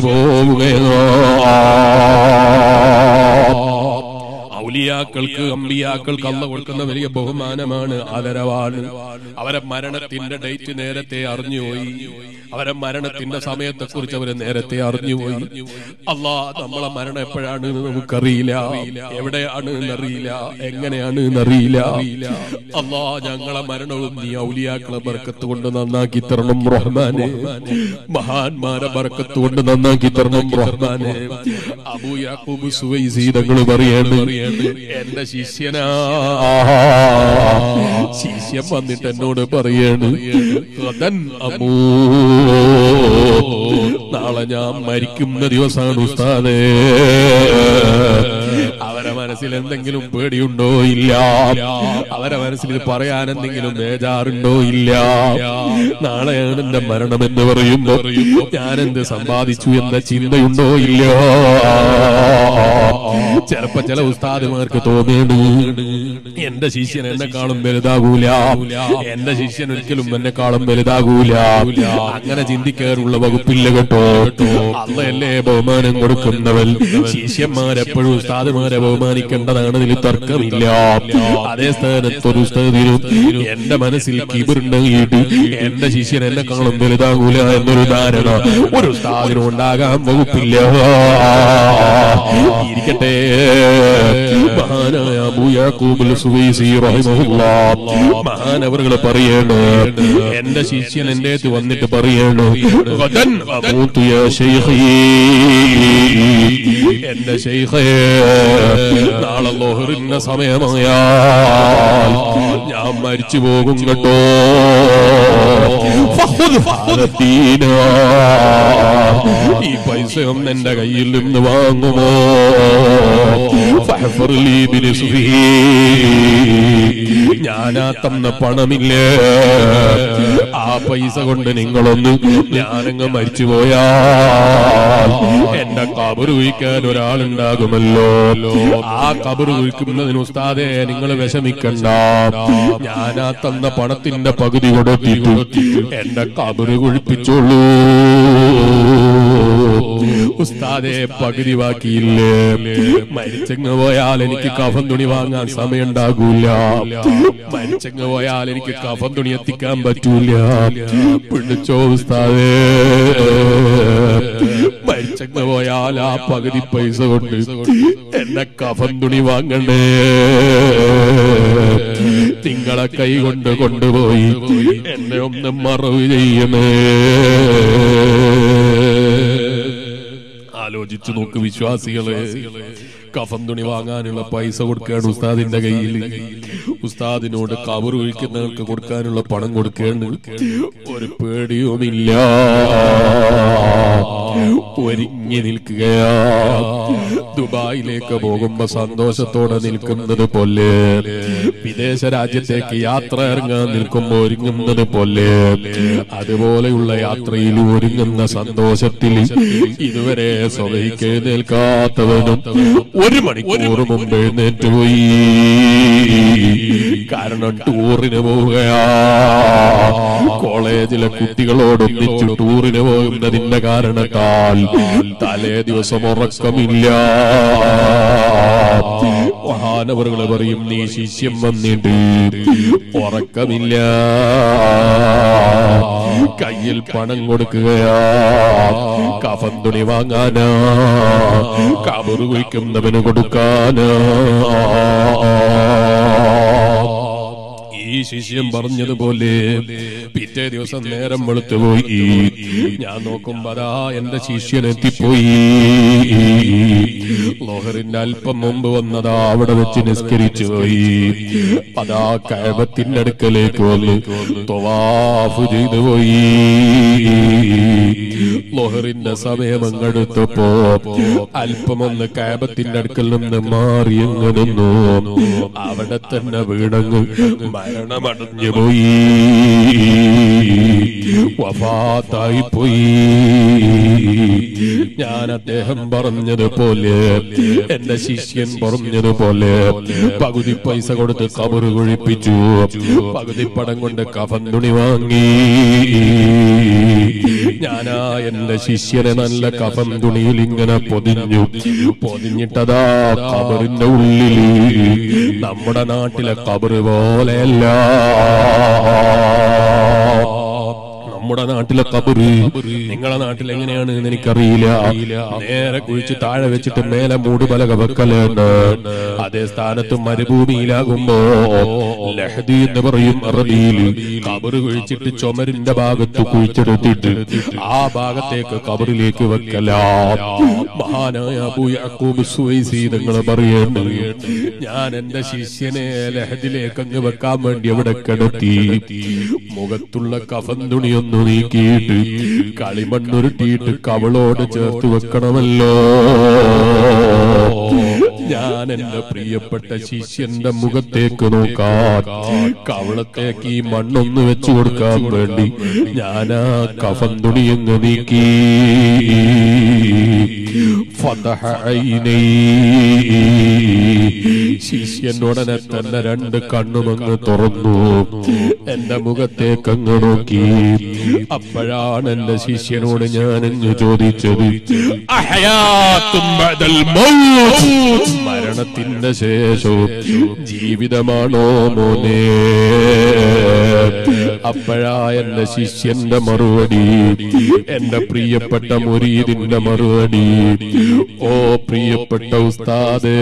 [SPEAKER 1] പോവുകയോ ഔലിയാക്കൾക്ക് അമ്പിയാക്കൾക്ക് അല്ല കൊടുക്കുന്ന വലിയ ബഹുമാനമാണ് ആദരവാണ് അവരെ മരണത്തിന്റെ ഡേറ്റ് നേരത്തെ അറിഞ്ഞുപോയി അവരെ മരണത്തിന്റെ സമയത്തെ കുറിച്ച് അവര് നേരത്തെ അറിഞ്ഞുപോയി അല്ലാ നമ്മളെ മരണം എപ്പോഴാണ് എന്ന് നമുക്കറിയില്ല എവിടെയാണ് എന്നറിയില്ല എങ്ങനെയാണ് എന്നറിയില്ല അല്ലാ ഞങ്ങളെ മരണവും നീ ഔലിയാക്കളെ ബർക്കത്ത് കൊണ്ട് നന്നാക്കി തരണം റഹ്മാനെ മഹാന്മാരെ ബർക്കത്ത് കൊണ്ട് നന്നാക്കി തരണം റഹ്മാനെ അബൂ യാക്കൂബ് സുവൈസി തങ്ങൾ പറയാണ് എന്റെ ശിഷ്യനാ ശിഷ്യൻ വന്നിട്ട് എന്നോട് പറയാണ് "ഗദൻ അബൂ നാളെ ഞാൻ മരിക്കുന്ന ദിവസമാണ് ഉസ്താദേ അവരെ മനസ്സിൽ എന്തെങ്കിലും പേടിയുണ്ടോ ഇല്ല അവരെ മനസ്സിൽ ഇത് പറയാൻ എന്തെങ്കിലും ബേജാറുണ്ടോ ഇല്ല നാളെയാണ് എന്റെ മരണം എന്ന് പറയുമ്പോ ഞാൻ എന്ത് സമ്പാദിച്ചു എന്ന ചിന്തയുണ്ടോ ഇല്ല ചിലപ്പോ ചില ഉസ്താദുമാർക്ക് തോന്നിയാണ് എന്റെ ശിഷ്യൻ എന്നെക്കാളും വലുതാകൂല എന്റെ ശിഷ്യൻ ഒരിക്കലും എന്നെക്കാളും വലുതാകൂല അങ്ങനെ ചിന്തിക്കാറുള്ള വകുപ്പില്ല കേട്ടോ അല്ലല്ലേ ബഹുമാനം കൊടുക്കുന്നവൻ ശിഷ്യന്മാരെപ്പോഴും ഉസ്താദുമാരെ ബഹുമാനിക്കേണ്ടതാണ് ഇതിൽ തർക്കമില്ല അതേ സ്ഥാനത്ത് ഒരു ഉസ്താദിനും എന്റെ മനസ്സിൽ കിബിറുണ്ടായിട്ട് എന്റെ ശിഷ്യൻ എന്നെക്കാളും വലുതാകൂല എന്നൊരു ധാരണ ഒരു ഉസ്താദിനും ഉണ്ടാകാൻ വകുപ്പില്ല ഇരിക്കട്ടെ മഹാനായ അബൂ യാക്കൂബുൽ സുവൈസി റഹിമഹുല്ലാഹ് മഹാനവറുകൾ പറയാണ് എന്റെ ശിഷ്യൻ എന്റെ അടുത്ത് വന്നിട്ട് പറയാണ് "ഗദൻ അമൂതു യാ ശൈഖീ." എന്റെ ശൈഖേ നാളെ ലോഹറിന്റെ സമയമായാൽ ഞാൻ മരിച്ചു പോകും കേട്ടോ ഫഖുദ് ഹാദ ദീനാർ. ഈ പൈസയും എന്റെ കയ്യിൽ നിന്ന് വാങ്ങുമോ ഫഹ്ഫർ ലീ ബിനിസ്ഫിഹി. ഞാനാ തന്ന പണമില്ലേ ആ പൈസ കൊണ്ട് നിങ്ങളൊന്ന് ഞാനങ്ങ് മരിച്ചു പോയാൽ എന്റെ കബറ് കുഴിക്കാൻ ഒരാളുണ്ടാകുമല്ലോ ആ കബറ് കുഴിക്കുന്നതിന് ഉസ്താദെ നിങ്ങൾ വിഷമിക്കണ്ട ഞാനാ തന്ന പണത്തിന്റെ പകുതി കൊടുത്തിട്ട് എന്റെ കബറ് കുഴിപ്പിച്ചോളൂ ഉസ്താദെ പകുതി ബാക്കിയില്ലേ മരിച്ചങ്ങ് പോയാൽ എനിക്ക് കഫൻ തുണി വാങ്ങാൻ സമയം ഉണ്ടാകൂല മരിച്ചങ്ങ് പോയാൽ എനിക്ക് കഫൻ തുണി എത്തിക്കാൻ പറ്റൂല പിടിച്ചോ ഉസ്താദേ മരിച്ചങ്ങ് പോയാൽ ആ പകുതി പൈസ കൊണ്ട് എന്നെ കഫൻ തുണി വാങ്ങണ്ടേ നിങ്ങളെ കൈ കൊണ്ട് കൊണ്ടുപോയി എന്നെ ഒന്ന് മറവ് ചെയ്യണേ ആലോചിച്ചു നോക്ക് വിശ്വാസികളെ കഫം തുണി വാങ്ങാനുള്ള പൈസ കൊടുക്കുകയാണ് ഉസ്താദിന്റെ കയ്യിൽ ഉസ്താദിനോട് കവർ ഒഴിക്കുന്നവർക്ക് കൊടുക്കാനുള്ള പണം കൊടുക്കുകയാണ് ഒരു പേടിയുമില്ല ഒരുങ്ങി നിൽക്കുകയാ ദുബായിലേക്ക് പോകുമ്പോ സന്തോഷത്തോടെ നിൽക്കുന്നത് പോലെ വിദേശ രാജ്യത്തേക്ക് യാത്ര ഇറങ്ങാൻ നിൽക്കുമ്പോ ഒരുങ്ങുന്നത് പോലെ അതുപോലെയുള്ള യാത്രയിൽ ഒരുങ്ങുന്ന സന്തോഷത്തിൽ ഇതുവരെ സ്വഭയ്ക്ക് എഴുന്നേൽക്കാത്തവനും ഒരു മണിക്കൂർ മുമ്പ് എഴുന്നേറ്റ് പോയി കാരണം ടൂറിന് പോവുകയാ കോളേജിലെ കുട്ടികളോടൊന്നിച്ച് ടൂറിന് പോകുന്നതിന്റെ കാരണത്താൽ തലേ ദിവസം ഉറക്കമില്ല മഹാനവറുകൾ പറയും നീ ശിഷ്യം വന്നിട്ട് ഉറക്കമില്ല കയ്യിൽ പണം കൊടുക്കുകയാ കഫൻ തുണി വാങ്ങാനാ കബറ് കുഴിക്കുന്നവന് കൊടുക്കാനാ ഈ ശിഷ്യം പറഞ്ഞതുപോലെ പിറ്റേ ദിവസം നേരം വെളുത്തുപോയി ഞാൻ നോക്കുമ്പോ അതാ എന്റെ ശിഷ്യൻ എത്തിപ്പോയി ലോഹറിന്റെ അല്പം മുമ്പ് വന്നതാ അവിടെ വെച്ച് നിസ്കരിച്ചു പോയി അതാ കഴബത്തിന്റെ അടുക്കലേക്ക് വന്നു തൊവാഫ് ചെയ്തു പോയി ലോഹറിന്റെ സമയം അങ്ങെടുത്തപ്പോ അല്പമൊന്ന് കാബത്തിന്റെ അടുക്കൽ നിന്ന് മാറി അങ്ങ് നിന്നു അവിടെ തന്നെ വീടങ്ങ് മരണമടഞ്ഞു പോയി വഫാത്തായി പോയി ഞാൻ അദ്ദേഹം പറഞ്ഞതുപോലെ എന്റെ ശിഷ്യൻ പറഞ്ഞതുപോലെ പകുതി പൈസ കൊടുത്ത് കബറ് കുഴിപ്പിച്ചു പകുതി പടം കൊണ്ട് കഫൻ തുണി വാങ്ങി ഞാനാ എന്റെ ശിഷ്യനെ നല്ല കഫൻ തുണിയിൽ ഇങ്ങനെ പൊതിഞ്ഞു പൊതിഞ്ഞിട്ടതാ കബറിന്റെ ഉള്ളിൽ നമ്മുടെ നാട്ടിലെ കബറ് പോലെയല്ല നമ്മുടെ നാട്ടിലെ കബറ് നിങ്ങളെ നാട്ടിൽ എങ്ങനെയാണ് എന്ന് എനിക്കറിയില്ല നേരെ കുഴിച്ച് താഴെ വെച്ചിട്ട് മേലെ മൂടുപലക വെക്കലാണ് അതേ സ്ഥാനത്ത് മരുഭൂമിയിലാകുമ്പോ ലഹദി എന്ന് പറയും അറബിയിൽ കബറ് കുഴിച്ചിട്ട് ചുമരിന്റെ ഭാഗത്ത് കുഴിച്ചെടുത്തിട്ട് ആ ഭാഗത്തേക്ക് കബറിലേക്ക് വെക്കലാം മഹാനായ അബൂ യാക്കൂബ് സുവൈസി നിങ്ങൾ പറയേണ്ടത് ഞാൻ എന്റെ ശിഷ്യനെ ലഹദിലേക്ക് അങ്ങ് വെക്കാൻ വേണ്ടി അവിടെ കിടത്തി മുഖത്തുള്ള കഫൻ തുണിയൊന്നു നീക്കിയിട്ട് കളിമണ്ണുരുട്ടിയിട്ട് കവളോട് ചേർത്ത് വെക്കണമല്ലോ ഞാൻ എന്റെ പ്രിയപ്പെട്ട ശിഷ്യന്റെ മുഖത്തേക്ക് നോക്കാൻ കവളത്തേക്ക് ഈ മണ്ണൊന്ന് വെച്ചു കൊടുക്കാൻ വേണ്ടി ഞാൻ ആ കഫൻ തുണിയങ്ങ് നീക്കി ഫതഹ ഐനൈ. ശിഷ്യൻ ഉടനെ തന്നെ രണ്ട് കണ്ണുമങ്ങ് തുറന്നു എന്റെ മുഖത്തേക്ക് അങ്ങ് നോക്കി അപ്പോഴാണ് എന്റെ ശിഷ്യനോട് ഞാൻ അങ്ങ് ചോദിച്ചത് അഹയാത്തും ബഅദൽ മൗത്ത്. മരണത്തിന്റെ ശേഷവും ജീവിതമാണോ മോനെ അപ്പോഴാ എന്റെ ശിഷ്യന്റെ മറുപടി എന്റെ പ്രിയപ്പെട്ട മുരീദിന്റെ മറുപടി ഓ പ്രിയപ്പെട്ട ഉസ്താദേ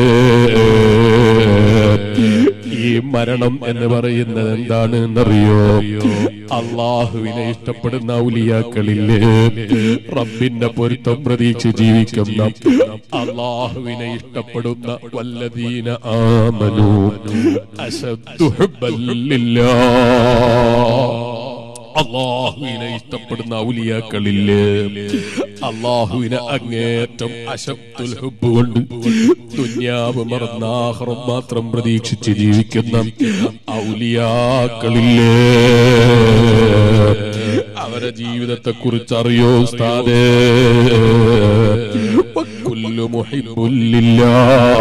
[SPEAKER 1] ഈ മരണം എന്ന് പറയുന്നത് എന്താണ് എന്നറിയോ അള്ളാഹുവിനെ ഇഷ്ടപ്പെടുന്ന ഔലിയാക്കളില്ലേ റബ്ബിന്റെ പൊരുത്തം പ്രതീക്ഷ ജീവിക്കുന്ന അള്ളാഹുവിനെ ഇഷ്ടപ്പെടുന്ന വല്ലദീന ആമനു അശദ്ദു ഹുബ്ബൻ ലില്ലാഹ് അള്ളാഹുവിനെ ഇഷ്ടപ്പെടുന്ന ഔലിയാക്കളില്ലേ അള്ളാഹുവിനെ അങ്ങേറ്റം അശബ്ദുൽ ഹുബ് കൊണ്ട് ദുന്യാവ് മറന്ന ആഹ്റം മാത്രം പ്രതീക്ഷിച്ച് ജീവിക്കുന്ന ഔലിയാക്കളില്ലേ അവരെ ജീവിതത്തെ കുറിച്ച് അറിയോ ഉസ്താദേ വക്കുല്ലു മുഹിബ്ബുല്ലില്ലാ.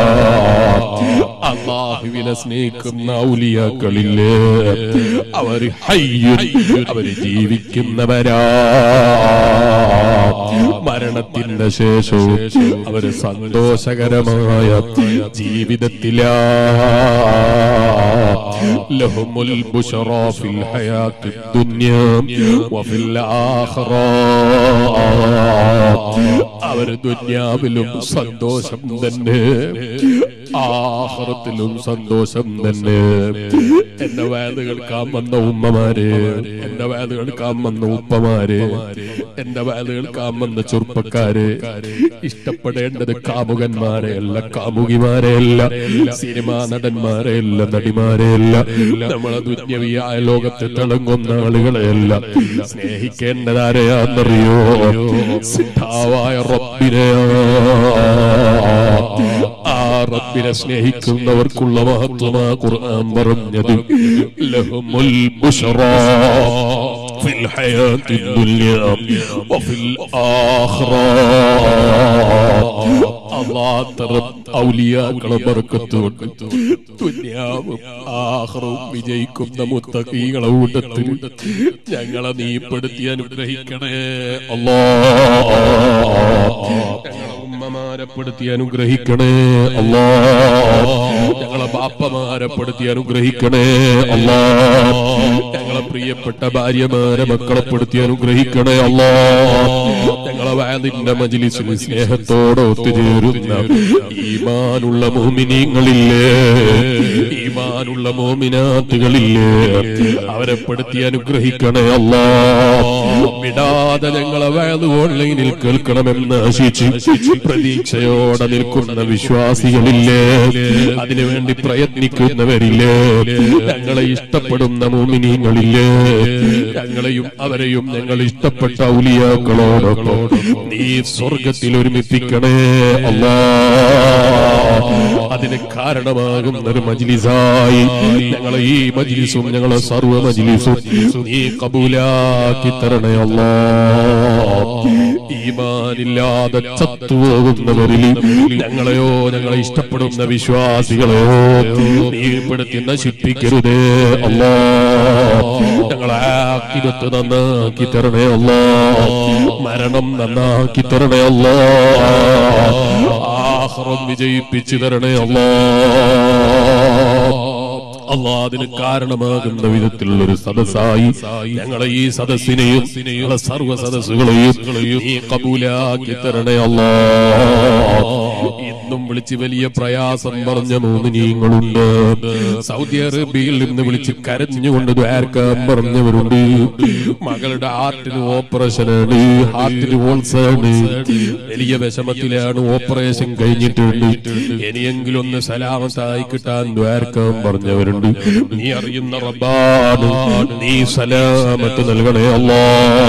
[SPEAKER 1] അള്ളാഹുവിനെ സ്നേഹിക്കുന്ന ഔലിയാക്കളില്ലേ അവര് ഹയ്യുൻ അവര് ജീവിക്കുന്നവരാ മരണത്തിന്റെ ശേഷവും അവര് സന്തോഷകരമായ ജീവിതത്തിലാ ലഹുമുൽ ബുശറാ ഫിൽ ഹയാത്തി ദുനിയ വഫിൽ ആഖിറ അവര് ദുന്യാവിലും സന്തോഷം തന്നെ ആഹ്റത്തിലും സന്തോഷം തന്നെ എന്റെ വേദ കേൾക്കാൻ വന്ന ഉമ്മമാര് എന്റെ വേദ കേൾക്കാൻ വന്ന ഉപ്പമാര് എന്റെ വേദ കേൾക്കാൻ വന്ന ചെറുപ്പക്കാര് ഇഷ്ടപ്പെടേണ്ടത് കാമുകന്മാരെ അല്ല കാമുകിമാരെ അല്ല സിനിമാ നടന്മാരെ അല്ല നടിമാരെ അല്ല നമ്മളെ ദുന്യവിയായ ലോകത്തെ തിളങ്ങുന്ന ആളുകളെയല്ല സ്നേഹിക്കേണ്ടതാരെയാന്നറിയോ സിദ്ധാവായ റബ്ബിനെയാ ആ റബ്ബിനെ സ്നേഹിക്കുന്നവർക്കുള്ള മഹത്വമാ ഖുർആൻ പറഞ്ഞത് ലഹുമുൽ ബുശ്റാ ഫിൽ ഹയാത്തി ദുനിയ വഫിൽ ആഖിറ അല്ലാഹ് ഔലിയാക്കളെ ബർക്കത്തുകൊണ്ട് ദുനിയാവും ആഖിറവും വിജയിക്കുന്ന മുത്തഖീകളെ കൂട്ടത്തിൽ ഞങ്ങളെ നീ പെടുത്തി അനുഗ്രഹിക്കണേ അല്ലാഹ് ഉമ്മമാരെ പെടുത്തി അനുഗ്രഹിക്കണേ അല്ലാ ഞങ്ങളെ ബാപ്പമാരെ പെടുത്തി അനുഗ്രഹിക്കണേ അല്ലാ ഞങ്ങളെ പ്രിയപ്പെട്ട ഭാര്യമാരെ മക്കളെ പെടുത്തി അനുഗ്രഹിക്കണേ അല്ലാ ഞങ്ങളെ വാതിന്റെ മജിലിസിൽ സ്നേഹത്തോടെ ഒത്തുചേരുന്ന ഈമാനുള്ള മോമിനിയങ്ങളില്ലേ ഈമാനുള്ള മോമിനാത്തുകളില്ലേ അവരെ പെടുത്തി അനുഗ്രഹിക്കണേ അല്ലാ വിടാതെ ഞങ്ങളെ വേദ ഓൺലൈനിൽ കേൾക്കണമെന്ന് ആശിച്ച് പ്രതീക്ഷയോടെ നിൽക്കുന്ന വിശ്വാസികളില്ലേ അതിനുവേണ്ടി പ്രയത്നിക്കുന്നവരില്ലേ ഞങ്ങളെ ഇഷ്ടപ്പെടുന്ന മോമിനിയങ്ങളില്ലേ ഞങ്ങളെയും അവരെയും ഞങ്ങൾ ഇഷ്ടപ്പെട്ട ഔലിയാക്കളോടൊപ്പം നീ സ്വർഗത്തിൽ ഒരുമിപ്പിക്കണേ അല്ലാ അതിന് കാരണമാകുന്ന ഒരു മജിലിസായി ഞങ്ങളെ ഈ മജിലിസും ഞങ്ങളെ സർവ്വ മജിലിസും നീ കബൂലാക്കി തരണേ അല്ലാ ഈമാനില്ലാതെ ചത്തുപോകുന്നവരിൽ ഞങ്ങളെയോ ഞങ്ങളെ ഇഷ്ടപ്പെടുന്ന വിശ്വാസികളെയോ നീപ്പെടുത്തി നശിപ്പിക്കരുതേ അല്ലാ ഞങ്ങളെ ആക്കിരത്ത് നന്നാക്കി തരണേ അല്ലാ മരണം നന്നാക്കി തരണേ അല്ലാ ആഹ്റം വിജയിപ്പിച്ചു തരണേ അല്ലാ അള്ളാ അതിന് കാരണമാകുന്ന വിധത്തിലുള്ള ഒരു സദസ്സായി ഞങ്ങളെ ഈ സദസ്സിനെയും ഞങ്ങളെ സർവ്വ സദസ്സുകളെയും നീ കബൂലാക്കി തരണേ അല്ലാ ഇന്നും വിളിച്ച് വലിയ പ്രയാസം പറഞ്ഞ മൂന്ന് നീങ്ങളുണ്ട് സൗദി അറേബ്യയിൽ നിന്ന് വിളിച്ച് കരഞ്ഞുകൊണ്ട് ദ്വാരക്കാൻ പറഞ്ഞവരുണ്ട് മകളുടെ ഹാർട്ടിന് ഓപ്പറേഷനാണ് ഹാർട്ടിന് ഓൾസാണ് വലിയ വിഷമത്തിലാണ് ഓപ്പറേഷൻ കഴിഞ്ഞിട്ടുണ്ട് ഇനിയെങ്കിലും ഒന്ന് സലാമത്തായി കിട്ടാൻ ദ്വാരക്കാൻ പറഞ്ഞവരുണ്ട് നീ അറിയുന്ന റബ്ബാണ് നീ സലാമത്ത് നൽകണേ അല്ലാ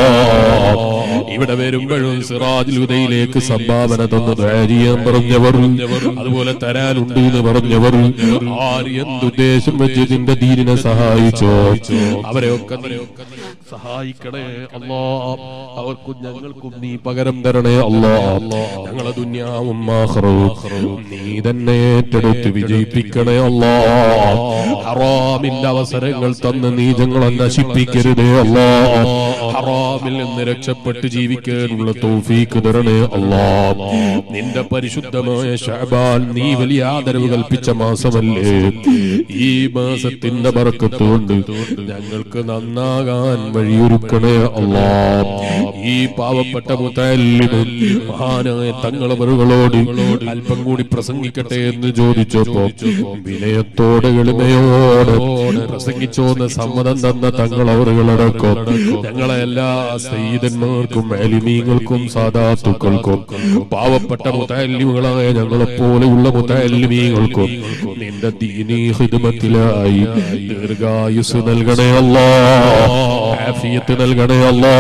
[SPEAKER 1] ഇവിടെ വരുമ്പോഴും സിറാജുൽ ഉദയിലേക്ക് സംഭാവന തന്ന് ധാരിയാൻ പറഞ്ഞവർ അതുപോലെ തരാനുണ്ട് എന്ന് പറഞ്ഞവർ ആര് എന്തുദ്ദേശം വെച്ച് ഇതിന്റെ ദീനിനെ സഹായിച്ചോ അവരെയൊക്കെ നീ സഹായിക്കണേ അല്ലാ അവർക്കും ഞങ്ങൾക്കും നീ പകരം തരണേ അല്ലാ ഞങ്ങളെ ദുന്യാവും ആഖിറവും നീ തന്നെ ഏറ്റെടുത്ത് വിജയിപ്പിക്കണേ അല്ലാ ഹറാമിന്റെ അവസരങ്ങൾ തന്ന് നീ ഞങ്ങളെ നശിപ്പിക്കരുതേ അല്ലാ ഹറാമിൽ നിന്ന് രക്ഷപ്പെട്ട് ജീവിക്കാനുള്ള തൗഫീക്ക് തരണേ അല്ലാ നിന്റെ പരിശുദ്ധമായ ഷഅബാൻ നീ വലിയ ആദരവ് കൽപ്പിച്ച മാസമല്ലേ ഈ മാസത്തിന്റെ ബർക്കത്തുകൊണ്ട് ഞങ്ങൾക്ക് നന്നാകാൻ വഴിയൊരുക്കണേ അല്ലാ ഈ പാവപ്പെട്ട മുത്തല്ലിന് മഹാനായ തങ്ങളവറുകളോട് അല്പം കൂടി പ്രസംഗിക്കട്ടെ എന്ന് ചോദിച്ചപ്പോ വിനയത്തോടെ എളിമയോടെ പ്രസംഗിച്ചോന്ന് സമ്മതം തന്ന തങ്ങളവറുകളടക്കം ഞങ്ങളെ എല്ലാ സയ്യിദന്മാർക്കും അലിമീങ്ങൾക്കും സാധാത്തുക്കൾക്കും പാവപ്പെട്ട മുത്തല്ലിമുകളായ ഞങ്ങളെ പോലെയുള്ള മുത്തല്ലിമീങ്ങൾക്കും നിന്റെ ദീനീ ഹിദ്മത്തിലായി ദീർഘായുസ് നൽകണേ അല്ലാ ആഫിയത്ത് നൽകണേ അല്ലാ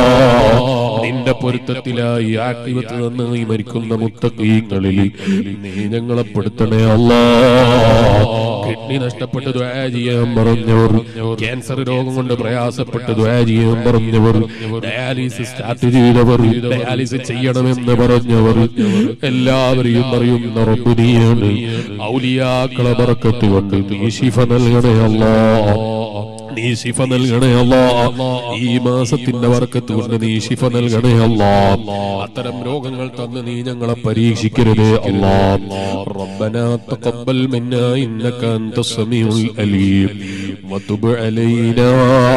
[SPEAKER 1] നിന്റെ പൊരുത്തത്തിലായി ആക്തിവത്ത് നന്നായി മരിക്കുന്ന മുത്തക്കീങ്ങളിൽ നീ ഞങ്ങളെ പെടുത്തണേ അല്ലാ കിഡ്നി നഷ്ടപ്പെട്ട് ദ്വാ ചെയ്യാൻ പറഞ്ഞവർ ക്യാൻസർ രോഗം കൊണ്ട് പ്രയാസപ്പെട്ട് ദ്വാ ചെയ്യാൻ പറഞ്ഞവർ ഡയാലിസിസ് സ്റ്റാർട്ട് ചെയ്തവർ ഡയാലിസിസ് ചെയ്യണമെന്ന് പറഞ്ഞവർ എല്ലാവരെയും അറിയുന്ന റബ്ബുനിയാണ് ഔലിയാക്കളെ ബറക്കത്ത് കൊണ്ട് നീ ശിഫ നൽകണേ അല്ലാ നീ ശിഫ നൽകണേ അല്ലാ ഈ മാസത്തിന്റെ വർക്കത്ത് കൊണ്ട് നീ ശിഫ നൽകണേ അല്ലാ അത്തരം രോഗങ്ങൾ തന്ന് നീ ഞങ്ങളെ പരീക്ഷിക്കരുതേ അല്ലാ ربنا تقبل منا انك انت السميع العليم وتب علينا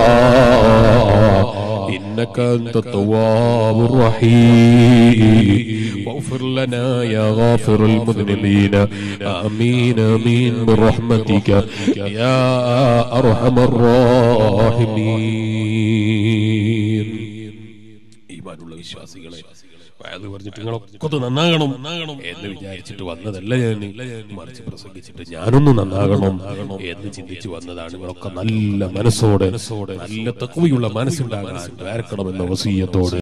[SPEAKER 1] إنك أنت التواب الرحيم واغفر لنا يا غافر المذنبين آمين آمين برحمتك يا أرحم الراحمين ഈമാനുള്ള വിശ്വാസികളെ വയത് പറഞ്ഞിട്ട് നിങ്ങളൊക്കെ ഒന്ന് നന്നാകണം എന്ന് വിചാരിച്ചിട്ട് വന്നതല്ല ഞാൻ മറിച്ച് പ്രസംഗിച്ചിട്ട് ഞാനൊന്ന് നന്നാകണം എന്ന് ചിന്തിച്ചു വന്നതാണ് നിങ്ങളൊക്കെ നല്ല മനസ്സോടെ നല്ല തക്കുവയുള്ള മനസ്സുണ്ടാകാൻ ദ്വാരക്കണമെന്ന വസീയത്തോട്